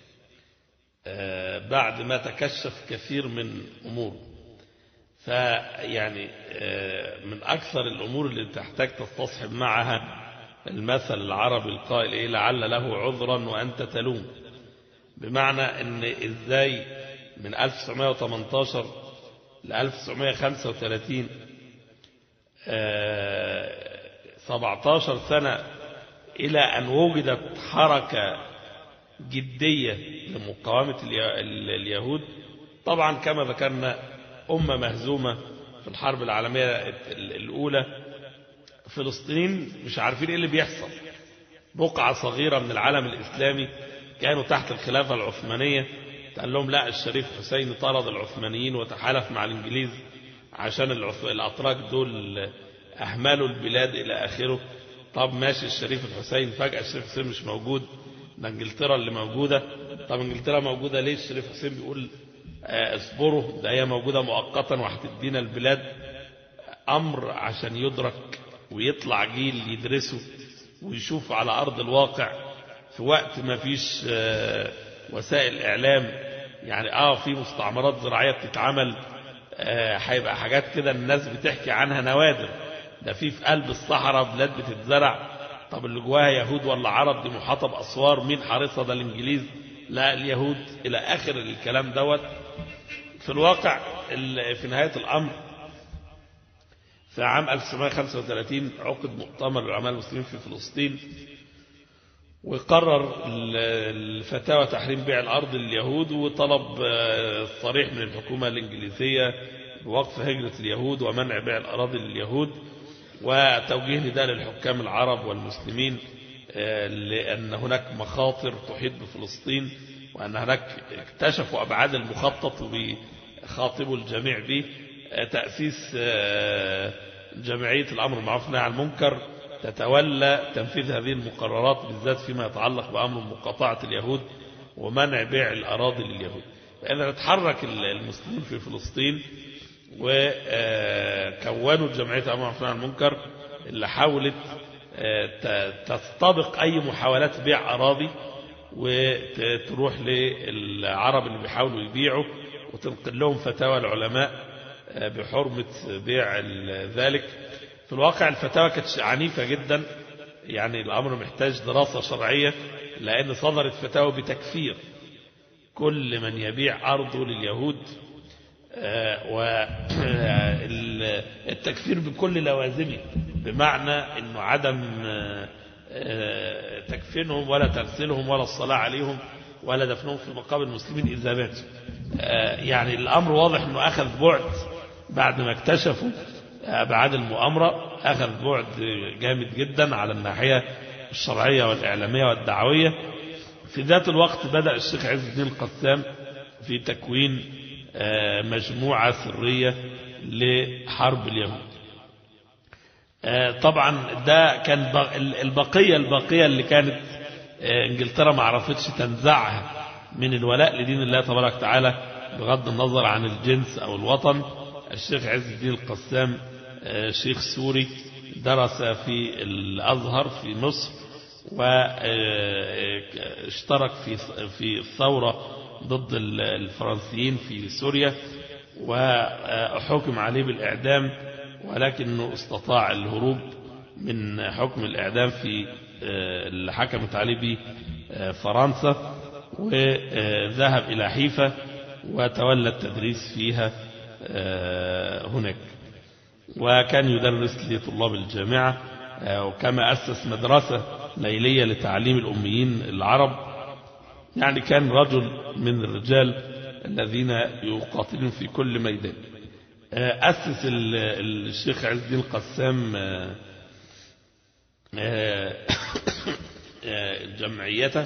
بعد ما تكشف كثير من أمور فيعني من أكثر الأمور اللي تحتاج تستصحب معها المثل العربي القائل إيه لعل له عذرا وأنت تلوم بمعنى أن إزاي من 1918 ل 1935 17 سنة إلى أن وجدت حركة جدية لمقاومة اليهود طبعا كما ذكرنا أمة مهزومة في الحرب العالمية الأولى فلسطين مش عارفين ايه اللي بيحصل بقعة صغيرة من العالم الإسلامي كانوا تحت الخلافة العثمانية قال لهم لا الشريف حسين طرد العثمانيين وتحالف مع الإنجليز عشان الأتراك دول أهملوا البلاد إلى آخره طب ماشي الشريف الحسين فجأة الشريف حسين مش موجود ده انجلترا اللي موجودة طب انجلترا موجودة ليه الشريف حسين بيقول اصبروا ده هي موجودة مؤقتا وهتدينا البلاد أمر عشان يدرك ويطلع جيل يدرسه ويشوف على أرض الواقع في وقت ما فيش آه، وسائل إعلام يعني آه في مستعمرات زراعية بتتعمل آه، هيبقى حاجات كده الناس بتحكي عنها نوادر ده في في قلب الصحراء بلاد بتتزرع طب اللي جواها يهود ولا عرب دي محاطة بأسوار مين حارسها ده الإنجليز لا اليهود إلى آخر الكلام دوت في الواقع ال- في نهاية الأمر في عام 1935 عقد مؤتمر العلماء المسلمين في فلسطين وقرر ال- الفتاوى تحريم بيع الأرض لليهود وطلب آه، صريح من الحكومة الإنجليزية بوقف هجرة اليهود ومنع بيع الأراضي لليهود وتوجيه نداء للحكام العرب والمسلمين آه، لأن هناك مخاطر تحيط بفلسطين وأن هناك اكتشفوا أبعاد المخطط وبيخاطبوا الجميع به آه، تأسيس آه، جمعية الأمر بالمعروف والنهي عن المنكر تتولى تنفيذ هذه المقررات بالذات فيما يتعلق بأمر مقاطعة اليهود ومنع بيع الأراضي لليهود فإذا تحرك المسلمين في فلسطين وكونوا جمعية الأمر بالمعروف والنهي عن المنكر اللي حاولت آه، ت- تستبق أي محاولات بيع أراضي وتروح للعرب اللي بيحاولوا يبيعوا وتنقل لهم فتاوى العلماء آه، بحرمة بيع ال- ذلك في الواقع الفتاوى كانت عنيفة جدا يعني الأمر محتاج دراسة شرعية لأن صدرت فتاوى بتكفير كل من يبيع أرضه لليهود والتكفير بكل لوازمه بمعنى أنه عدم آه، آه، تكفينهم ولا تغسلهم ولا الصلاة عليهم ولا دفنهم في مقابر المسلمين إذا ماتوا آه، يعني الأمر واضح أنه أخذ بعد بعد ما اكتشفوا أبعاد المؤامرة أخذ بعد جامد جدا على الناحية الشرعية والإعلامية والدعوية في ذات الوقت بدأ الشيخ عز الدين القسام في تكوين آه، مجموعة سرية لحرب اليهود آه، طبعا ده كان ب- البقية البقية اللي كانت آه، انجلترا ما عرفتش تنزعها من الولاء لدين الله تبارك وتعالى بغض النظر عن الجنس او الوطن الشيخ عز الدين القسام آه، شيخ سوري درس في الازهر في مصر واشترك في في الثورة ضد ال- الفرنسيين في سوريا وحكم عليه بالإعدام ولكنه استطاع الهروب من حكم الإعدام في آه، اللي حكمت عليه به آه، فرنسا وذهب إلى حيفا وتولى التدريس فيها آه، هناك وكان يدرس لطلاب الجامعة آه، وكما أسس مدرسة ليلية لتعليم الأميين العرب يعني كان رجل من الرجال الذين يقاتلون في كل ميدان آه، أسس ال- الشيخ عز الدين القسام آه، آه، آه، جمعيته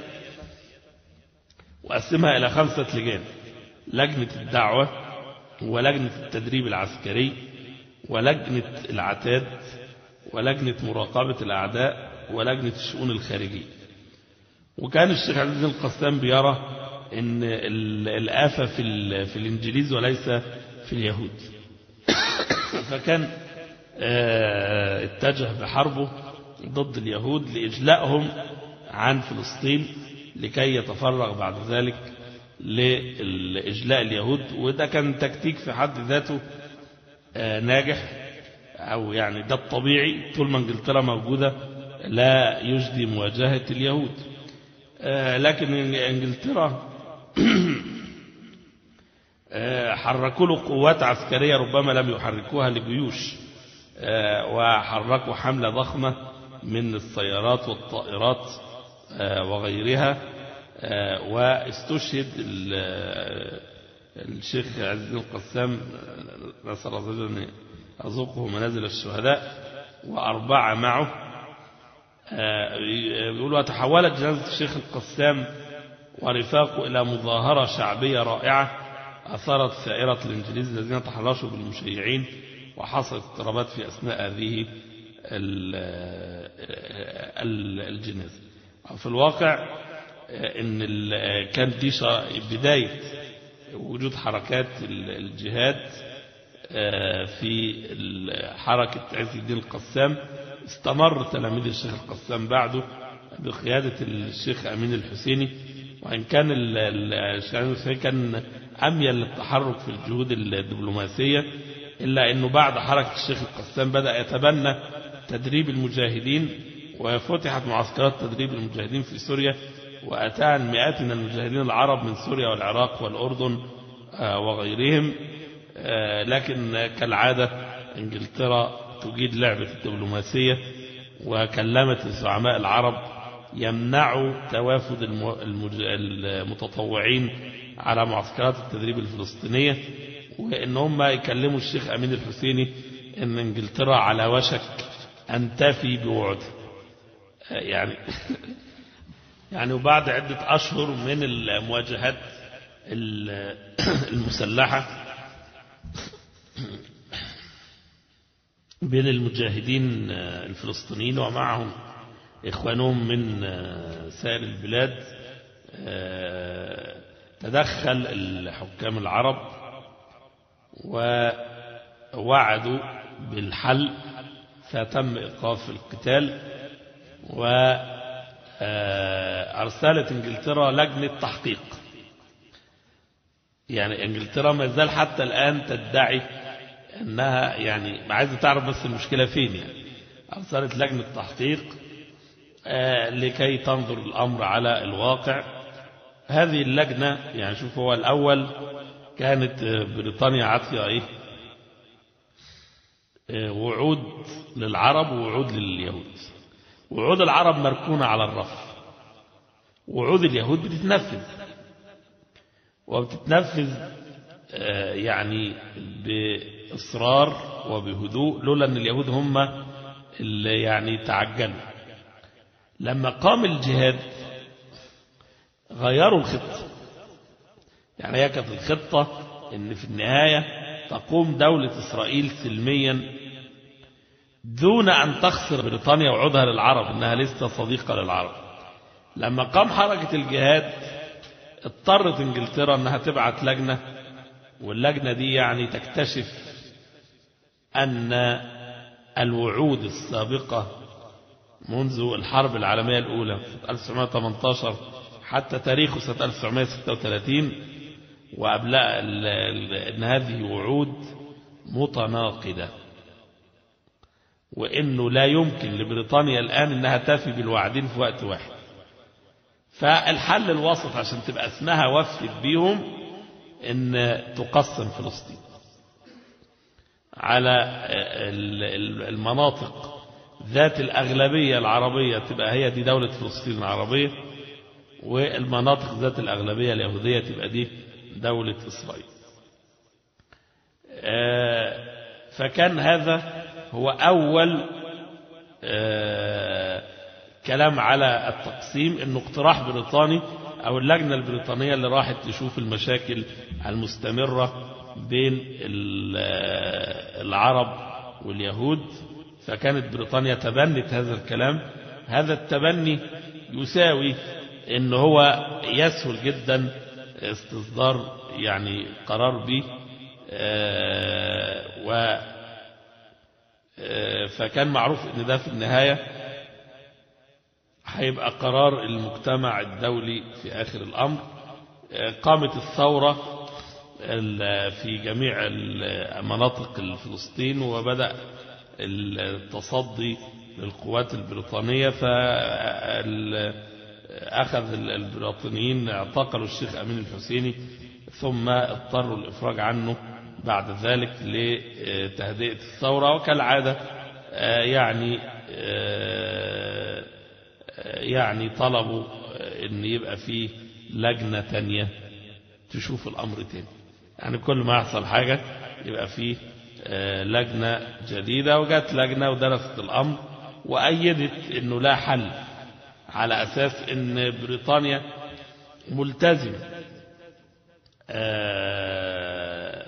وقسمها إلى خمسة لجان لجنة الدعوة ولجنة التدريب العسكري ولجنة العتاد ولجنة مراقبة الأعداء ولجنة الشؤون الخارجية وكان الشيخ عبد العزيز القسام بيرى ان ال- الآفة في, ال- في الإنجليز وليس في اليهود فكان آه، اتجه بحربه ضد اليهود لإجلائهم عن فلسطين لكي يتفرغ بعد ذلك لإجلاء اليهود وده كان تكتيك في حد ذاته آه، ناجح أو يعني ده الطبيعي طول ما انجلترا موجودة لا يجدي مواجهة اليهود آه، لكن انجلترا آه، حركوا له قوات عسكرية ربما لم يحركوها لجيوش آه، وحركوا حملة ضخمة من السيارات والطائرات آه، وغيرها آه، واستشهد ال- آه، الشيخ عز الدين القسام آه، نسأل الله عز وجل أن يرزقه منازل الشهداء وأربعة معه آه، بيقولوا تحولت جنازة الشيخ القسام ورفاقه إلى مظاهرة شعبية رائعة أثارت ثائرة الإنجليز الذين تحرشوا بالمشيعين وحصلت اضطرابات في أثناء هذه ال- ال- الجنازة في الواقع آه، إن ال- كان دي شا- بداية وجود حركات ال- الجهاد آه، في ال- حركة عز الدين القسام استمر تلاميذ الشيخ القسام بعده بقيادة الشيخ أمين الحسيني وإن كان ال- ال- الشيخ أمين الحسيني كان أميل للتحرك في الجهود الدبلوماسية إلا أنه بعد حركة الشيخ القسام بدأ يتبنى تدريب المجاهدين وفتحت معسكرات تدريب المجاهدين في سوريا وأتى مئات من المجاهدين العرب من سوريا والعراق والأردن آه، وغيرهم آه، لكن كالعادة انجلترا تجيد لعبة الدبلوماسية وكلمت الزعماء العرب يمنعوا توافد الم- المج- المتطوعين على معسكرات التدريب الفلسطينية وإن هم يكلموا الشيخ أمين الحسيني إن انجلترا على وشك أن تفي بوعدها آه، يعني يعني وبعد عدة أشهر من المواجهات ال- المسلحة بين المجاهدين الفلسطينيين ومعهم إخوانهم من سائر البلاد تدخل الحكام العرب ووعدوا بالحل فتم إيقاف القتال وأرسلت إنجلترا لجنة تحقيق يعني إنجلترا ما زال حتى الآن تدعي أنها يعني عايزة تعرف بس المشكلة فين يعني أرسلت لجنة تحقيق آه، لكي تنظر الأمر على الواقع هذه اللجنة يعني شوف هو الأول كانت آه، بريطانيا عاطية إيه آه، وعود للعرب ووعود لليهود وعود العرب مركونة على الرف وعود اليهود بتتنفذ وبتتنفذ آه، يعني بإصرار وبهدوء لولا أن اليهود هم اللي يعني تعجلوا لما قام الجهاد غيروا الخطة يعني هي كانت الخطة ان في النهاية تقوم دولة إسرائيل سلميا دون أن تخسر بريطانيا وعودها للعرب إنها لسه صديقة للعرب لما قام حركة الجهاد اضطرت انجلترا انها تبعت لجنة واللجنة دي يعني تكتشف أن الوعود السابقة منذ الحرب العالمية الأولى سنة 1918 حتى تاريخه سنة 1936 وقبلها ال- ال- أن هذه وعود متناقضة وأنه لا يمكن لبريطانيا الآن أنها تفي بالوعدين في وقت واحد فالحل الوسط عشان تبقى اسمها وفت بيهم أن تقسم فلسطين على ال- ال- المناطق ذات الأغلبية العربية تبقى هي دي دولة فلسطين العربية والمناطق ذات الأغلبية اليهودية تبقى دي دولة إسرائيل آه، فكان هذا هو أول آه، كلام على التقسيم انه اقتراح بريطاني او اللجنة البريطانية اللي راحت تشوف المشاكل المستمرة بين ال- العرب واليهود فكانت بريطانيا تبنت هذا الكلام هذا التبني يساوي ان هو يسهل جدا استصدار يعني قرار به آه، و آه، فكان معروف ان ده في النهايه هيبقى قرار المجتمع الدولي في آخر الأمر قامت الثورة ال- في جميع ال- مناطق فلسطين وبدأ التصدي للقوات البريطانية فأخذ البريطانيين اعتقلوا الشيخ أمين الحسيني ثم اضطروا الإفراج عنه بعد ذلك لتهدئة الثورة وكالعادة آه، يعني آه، يعني طلبوا ان يبقى فيه لجنة تانية تشوف الامر تاني يعني كل ما يحصل حاجة يبقى فيه آه، لجنة جديدة وجات لجنة ودرست الامر وايدت انه لا حل على اساس ان بريطانيا ملتزمة آه،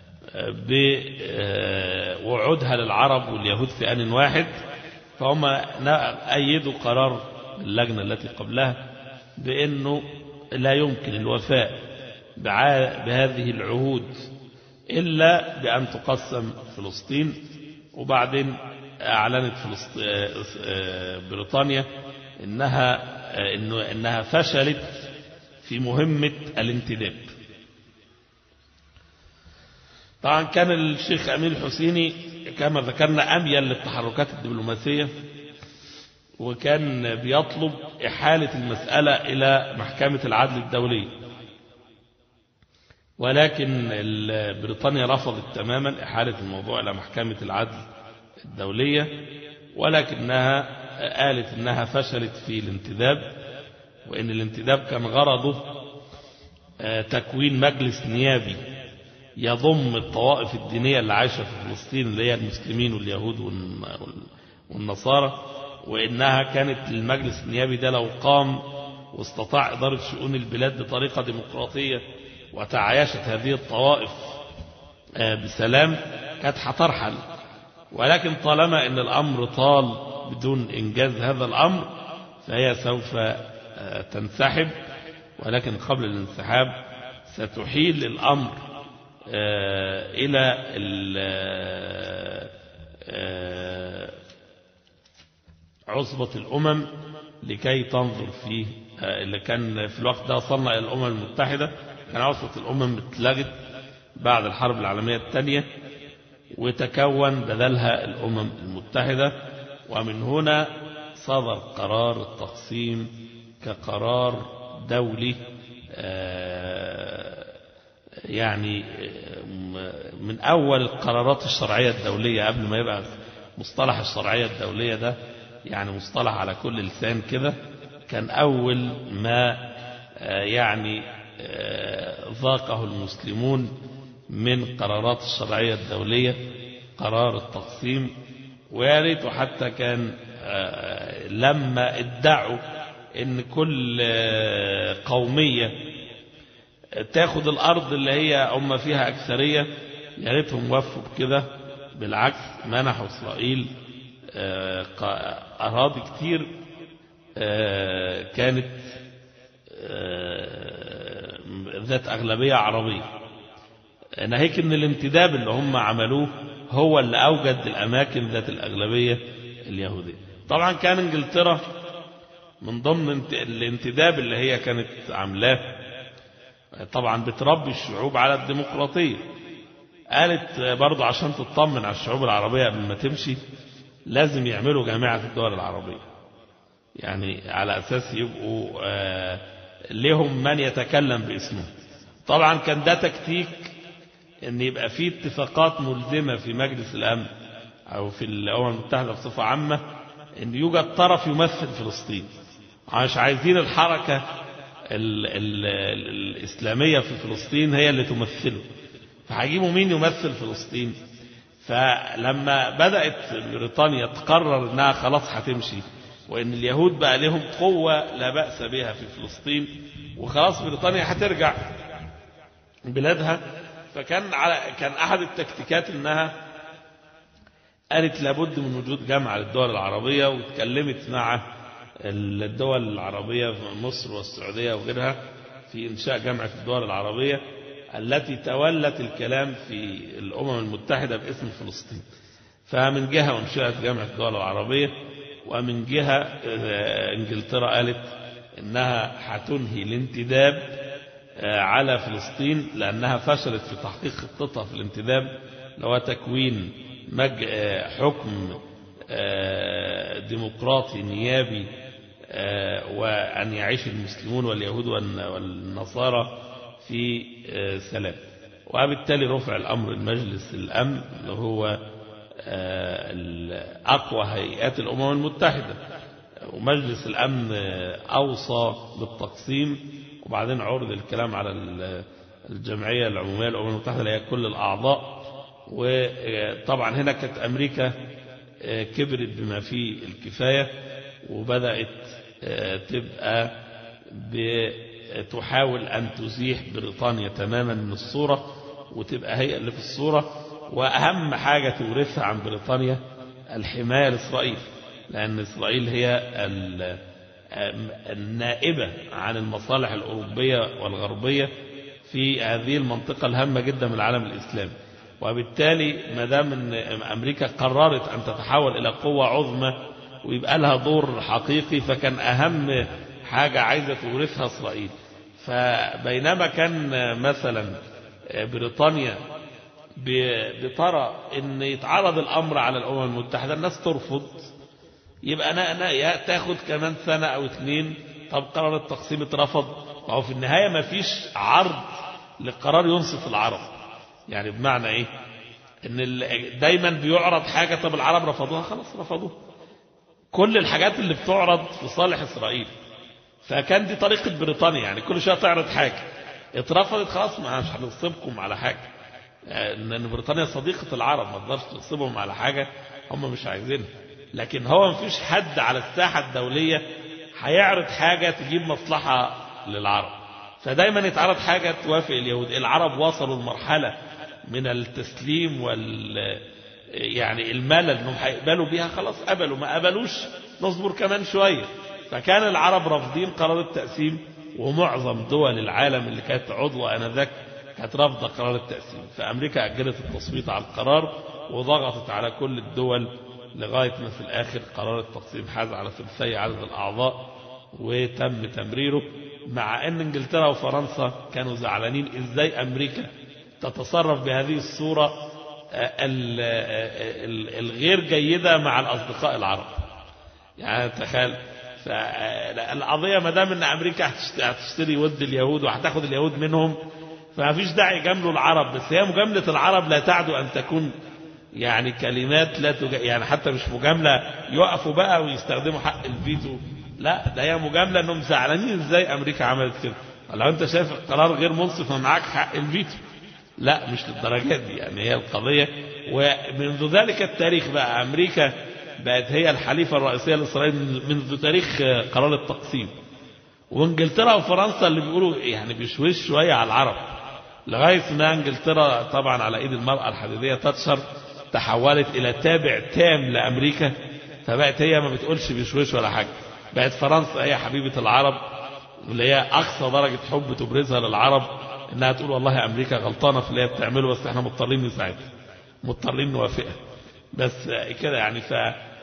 بوعودها للعرب واليهود في آن واحد فهم أيدوا قرار اللجنة التي قبلها بأنه لا يمكن الوفاء بع- بهذه العهود إلا بأن تقسم فلسطين وبعدين أعلنت فلسط... آه، آه، بريطانيا إنها إنه إنها فشلت في مهمة الانتداب طبعا كان الشيخ أمين الحسيني كما ذكرنا أميل للتحركات الدبلوماسية وكان بيطلب إحالة المسألة إلى محكمة العدل الدولية ولكن بريطانيا رفضت تماما إحالة الموضوع إلى محكمة العدل الدولية ولكنها قالت أنها فشلت في الانتداب وأن الانتداب كان غرضه تكوين مجلس نيابي يضم الطوائف الدينية اللي عايشة في فلسطين اللي هي المسلمين واليهود والنصارى وإنها كانت المجلس النيابي ده لو قام واستطاع إدارة شؤون البلاد بطريقة ديمقراطية وتعايشت هذه الطوائف بسلام كانت هترحل ولكن طالما أن الأمر طال بدون إنجاز هذا الأمر فهي سوف تنسحب ولكن قبل الانسحاب ستحيل الأمر إلى عصبة الأمم لكي تنظر فيه اللي كان في الوقت ده وصلنا إلى الأمم المتحدة كان عصبة الأمم اتلغت بعد الحرب العالمية الثانية وتكون بدلها الأمم المتحدة ومن هنا صدر قرار التقسيم كقرار دولي يعني من أول القرارات الشرعية الدولية قبل ما يبقى مصطلح الشرعية الدولية ده يعني مصطلح على كل لسان كده كان أول ما يعني ذاقه المسلمون من قرارات الشرعية الدولية قرار التقسيم ويا ريت حتى كان لما ادعوا ان كل قومية تاخد الارض اللي هي هم فيها اكثرية يا ريتهم وفوا بكده بالعكس منحوا اسرائيل اراضي كتير كانت ذات اغلبية عربية ناهيك ان الانتداب اللي هم عملوه هو اللي اوجد الاماكن ذات الاغلبية اليهودية طبعا كان انجلترا من ضمن الانتداب اللي هي كانت عاملاه طبعا بتربي الشعوب على الديمقراطية قالت برضو عشان تطمن على الشعوب العربية قبل ما تمشي لازم يعملوا جامعة الدول العربية يعني على أساس يبقوا آه لهم من يتكلم باسمه طبعا كان ده تكتيك ان يبقى في اتفاقات ملزمة في مجلس الأمن أو في الأمم المتحدة بصفة عامة ان يوجد طرف يمثل فلسطين مش عايزين الحركة ال ال ال الإسلامية في فلسطين هي اللي تمثله فهيجيبوا مين يمثل فلسطين فلما بدأت بريطانيا تقرر انها خلاص هتمشي وان اليهود بقى لهم قوة لا بأس بها في فلسطين وخلاص بريطانيا هترجع بلادها فكان على كان احد التكتيكات انها قالت لابد من وجود جامعة للدول العربية واتكلمت مع الدول العربية مصر والسعودية وغيرها في إنشاء جامعة الدول العربية التي تولت الكلام في الأمم المتحدة باسم فلسطين فمن جهة انشأت جامعة الدول العربية ومن جهة انجلترا قالت انها هتنهي الانتداب على فلسطين لانها فشلت في تحقيق خطتها في الانتداب اللي هو تكوين مج... حكم ديمقراطي نيابي وأن يعيش المسلمون واليهود والنصارى في سلام وبالتالي رفع الأمر المجلس الأمن اللي هو أقوى هيئات الأمم المتحدة ومجلس الأمن أوصى بالتقسيم وبعدين عرض الكلام على الجمعية العمومية للأمم المتحدة اللي هي كل الأعضاء وطبعا هنا كانت أمريكا كبرت بما فيه الكفاية وبدأت تبقى تحاول أن تزيح بريطانيا تماما من الصورة وتبقى هي اللي في الصورة وأهم حاجة تورثها عن بريطانيا الحماية لإسرائيل لأن إسرائيل هي النائبة عن المصالح الأوروبية والغربية في هذه المنطقة الهامة جدا من العالم الإسلامي وبالتالي ما دام ان امريكا قررت ان تتحول الى قوة عظمى ويبقى لها دور حقيقي فكان أهم حاجة عايزة تورثها إسرائيل فبينما كان مثلا بريطانيا بترى ان يتعرض الامر على الامم المتحده الناس ترفض يبقى انا انا يا تاخد كمان سنه او اتنين طب قرار التقسيم اترفض وهو في النهايه ما فيش عرض لقرار ينصف العرب يعني بمعنى ايه ان دايما بيعرض حاجه طب العرب رفضوها خلاص رفضوها كل الحاجات اللي بتعرض في صالح اسرائيل فكان دي طريقه بريطانيا يعني كل شويه تعرض حاجه اترفضت خلاص ما مش هنصبكم على حاجه ان بريطانيا صديقة العرب ما تقدرش تصيبهم على حاجة هم مش عايزينها لكن هو ما فيش حد على الساحة الدولية هيعرض حاجة تجيب مصلحة للعرب فدايما يتعرض حاجة توافق اليهود العرب وصلوا لمرحلة من التسليم وال يعني الملل انهم هيقبلوا بيها خلاص قبلوا ما قبلوش نصبر كمان شوية فكان العرب رافضين قرار التقسيم ومعظم دول العالم اللي كانت عضوة انذاك كانت رافضه قرار التقسيم فامريكا اجلت التصويت على القرار وضغطت على كل الدول لغايه ما في الاخر قرار التقسيم حاز على ثلثي عدد الاعضاء وتم تمريره مع ان انجلترا وفرنسا كانوا زعلانين ازاي امريكا تتصرف بهذه الصوره الغير جيده مع الاصدقاء العرب يعني تخيل فالقضيه ما دام ان امريكا هتشتري ود اليهود وهتاخد اليهود منهم فما فيش داعي يجاملوا العرب بس هي مجاملة العرب لا تعدو أن تكون يعني كلمات لا تج... يعني حتى مش مجاملة يقفوا بقى ويستخدموا حق الفيتو لا ده هي مجاملة انهم زعلانين ازاي امريكا عملت كده لو انت شايف القرار غير منصف معاك حق الفيتو لا مش للدرجات دي يعني هي القضية ومنذ ذلك التاريخ بقى امريكا بقت هي الحليفة الرئيسية لإسرائيل منذ تاريخ قرار التقسيم وانجلترا وفرنسا اللي بيقولوا يعني بيشوش شوية على العرب لغاية ما انجلترا طبعا على ايد المرأة الحديدية تاتشر تحولت الى تابع تام لامريكا فبقت هي ما بتقولش بشويش ولا حاجة بقت فرنسا هي حبيبة العرب واللي هي اقصى درجة حب تبرزها للعرب انها تقول والله امريكا غلطانة في اللي هي بتعمله بس احنا مضطرين نساعدها مضطرين نوافقها بس كده يعني ف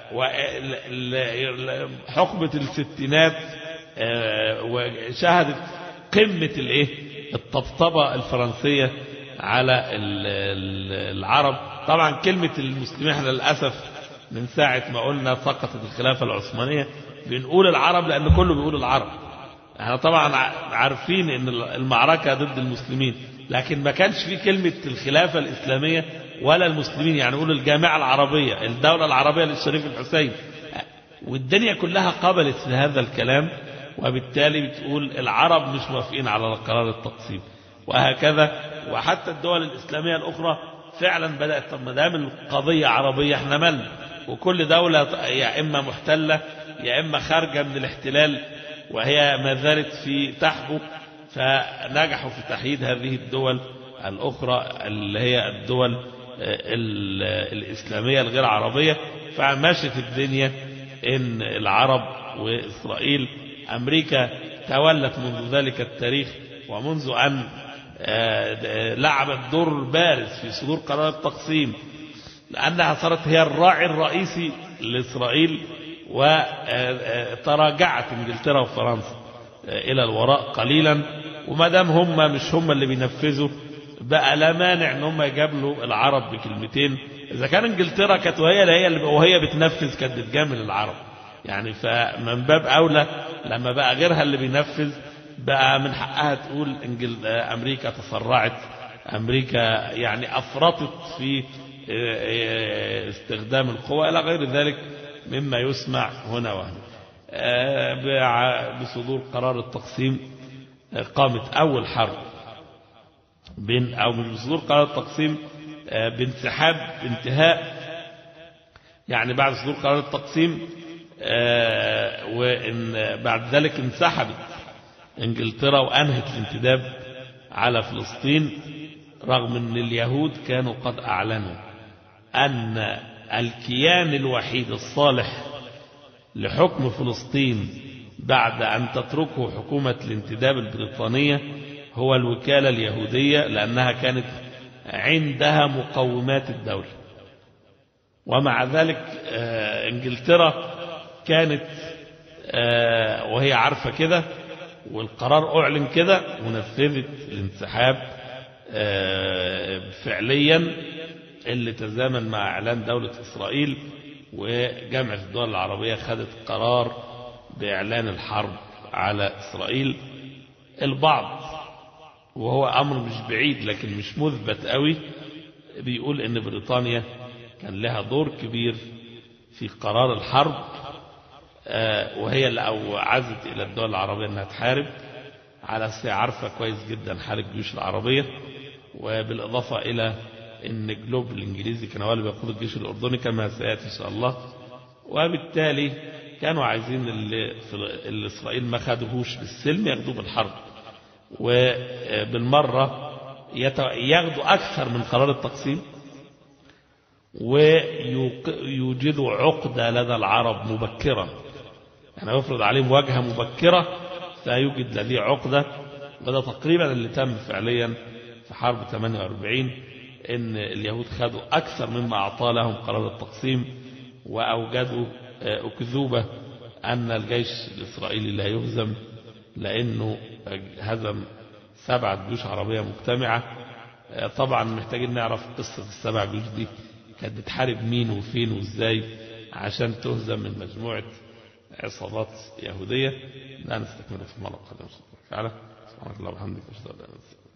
حقبة الستينات وشهدت قمة الايه الطبطبة الفرنسية على العرب طبعا كلمة المسلمين احنا للأسف من ساعة ما قلنا سقطت الخلافة العثمانية بنقول العرب لأن كله بيقول العرب احنا طبعا عارفين ان المعركة ضد المسلمين لكن ما كانش في كلمة الخلافة الإسلامية ولا المسلمين يعني نقول الجامعة العربية الدولة العربية للشريف الحسين والدنيا كلها قبلت هذا الكلام وبالتالي بتقول العرب مش موافقين على قرار التقسيم وهكذا وحتى الدول الإسلامية الأخرى فعلا بدأت طب ما دام القضية عربية احنا مل وكل دولة يا إما محتلة يا إما خارجة من الاحتلال وهي ما زالت في تحبه فنجحوا في تحييد هذه الدول الأخرى اللي هي الدول الإسلامية الغير عربية فمشت الدنيا إن العرب وإسرائيل أمريكا تولت منذ ذلك التاريخ ومنذ أن لعبت دور بارز في صدور قرار التقسيم لأنها صارت هي الراعي الرئيسي لإسرائيل وتراجعت انجلترا وفرنسا إلى الوراء قليلا وما دام هم مش هم اللي بينفذوا بقى لا مانع ان هم يجابلوا العرب بكلمتين اذا كان انجلترا كانت وهي هي اللي وهي بتنفذ كانت بتجامل العرب يعني فمن باب اولى لما بقى غيرها اللي بينفذ بقى من حقها تقول انجل امريكا تسرعت امريكا يعني افرطت في استخدام القوى الى غير ذلك مما يسمع هنا وهنا بصدور قرار التقسيم قامت اول حرب بين او من صدور قرار التقسيم بانسحاب بانتهاء يعني بعد صدور قرار التقسيم وان بعد ذلك انسحبت انجلترا وانهت الانتداب على فلسطين رغم ان اليهود كانوا قد اعلنوا ان الكيان الوحيد الصالح لحكم فلسطين بعد ان تتركه حكومة الانتداب البريطانية هو الوكالة اليهودية لأنها كانت عندها مقومات الدولة ومع ذلك انجلترا كانت آه، وهي عارفة كده والقرار أعلن كده ونفذت الانسحاب آه، فعليا اللي تزامن مع إعلان دولة إسرائيل وجامعة الدول العربية خدت قرار بإعلان الحرب على إسرائيل البعض وهو أمر مش بعيد لكن مش مثبت قوي بيقول إن بريطانيا كان لها دور كبير في قرار الحرب آه، وهي اللي أوعزت إلى الدول العربية أنها تحارب على أساس هي عارفة كويس جدا حال الجيوش العربية وبالإضافة إلى أن جلوب الإنجليزي كان هو اللي بيقود الجيش الأردني كما سيأتي إن شاء الله وبالتالي كانوا عايزين اللي, في اللي إسرائيل ما خدوهوش بالسلم ياخدوه بالحرب وبالمرة يت- ياخدوا أكثر من قرار التقسيم ويوجدوا عقدة لدى العرب مبكرا يعني يفرض عليهم واجهة مبكرة فيوجد لديه عقدة وده تقريبا اللي تم فعليا في حرب 48 ان اليهود خدوا اكثر مما اعطى لهم قرار التقسيم واوجدوا آه، اكذوبة ان الجيش الاسرائيلي لا يهزم لانه هزم سبعة جيوش عربية مجتمعة آه، طبعا محتاجين نعرف قصة السبع جيوش دي كانت بتحارب مين وفين وازاي عشان تهزم من مجموعة عصابات يهودية لا نستكمل في المرة القادمة إن شاء الله تعالى سبحانك اللهم وبحمدك أشهد أن لا إله إلا أنت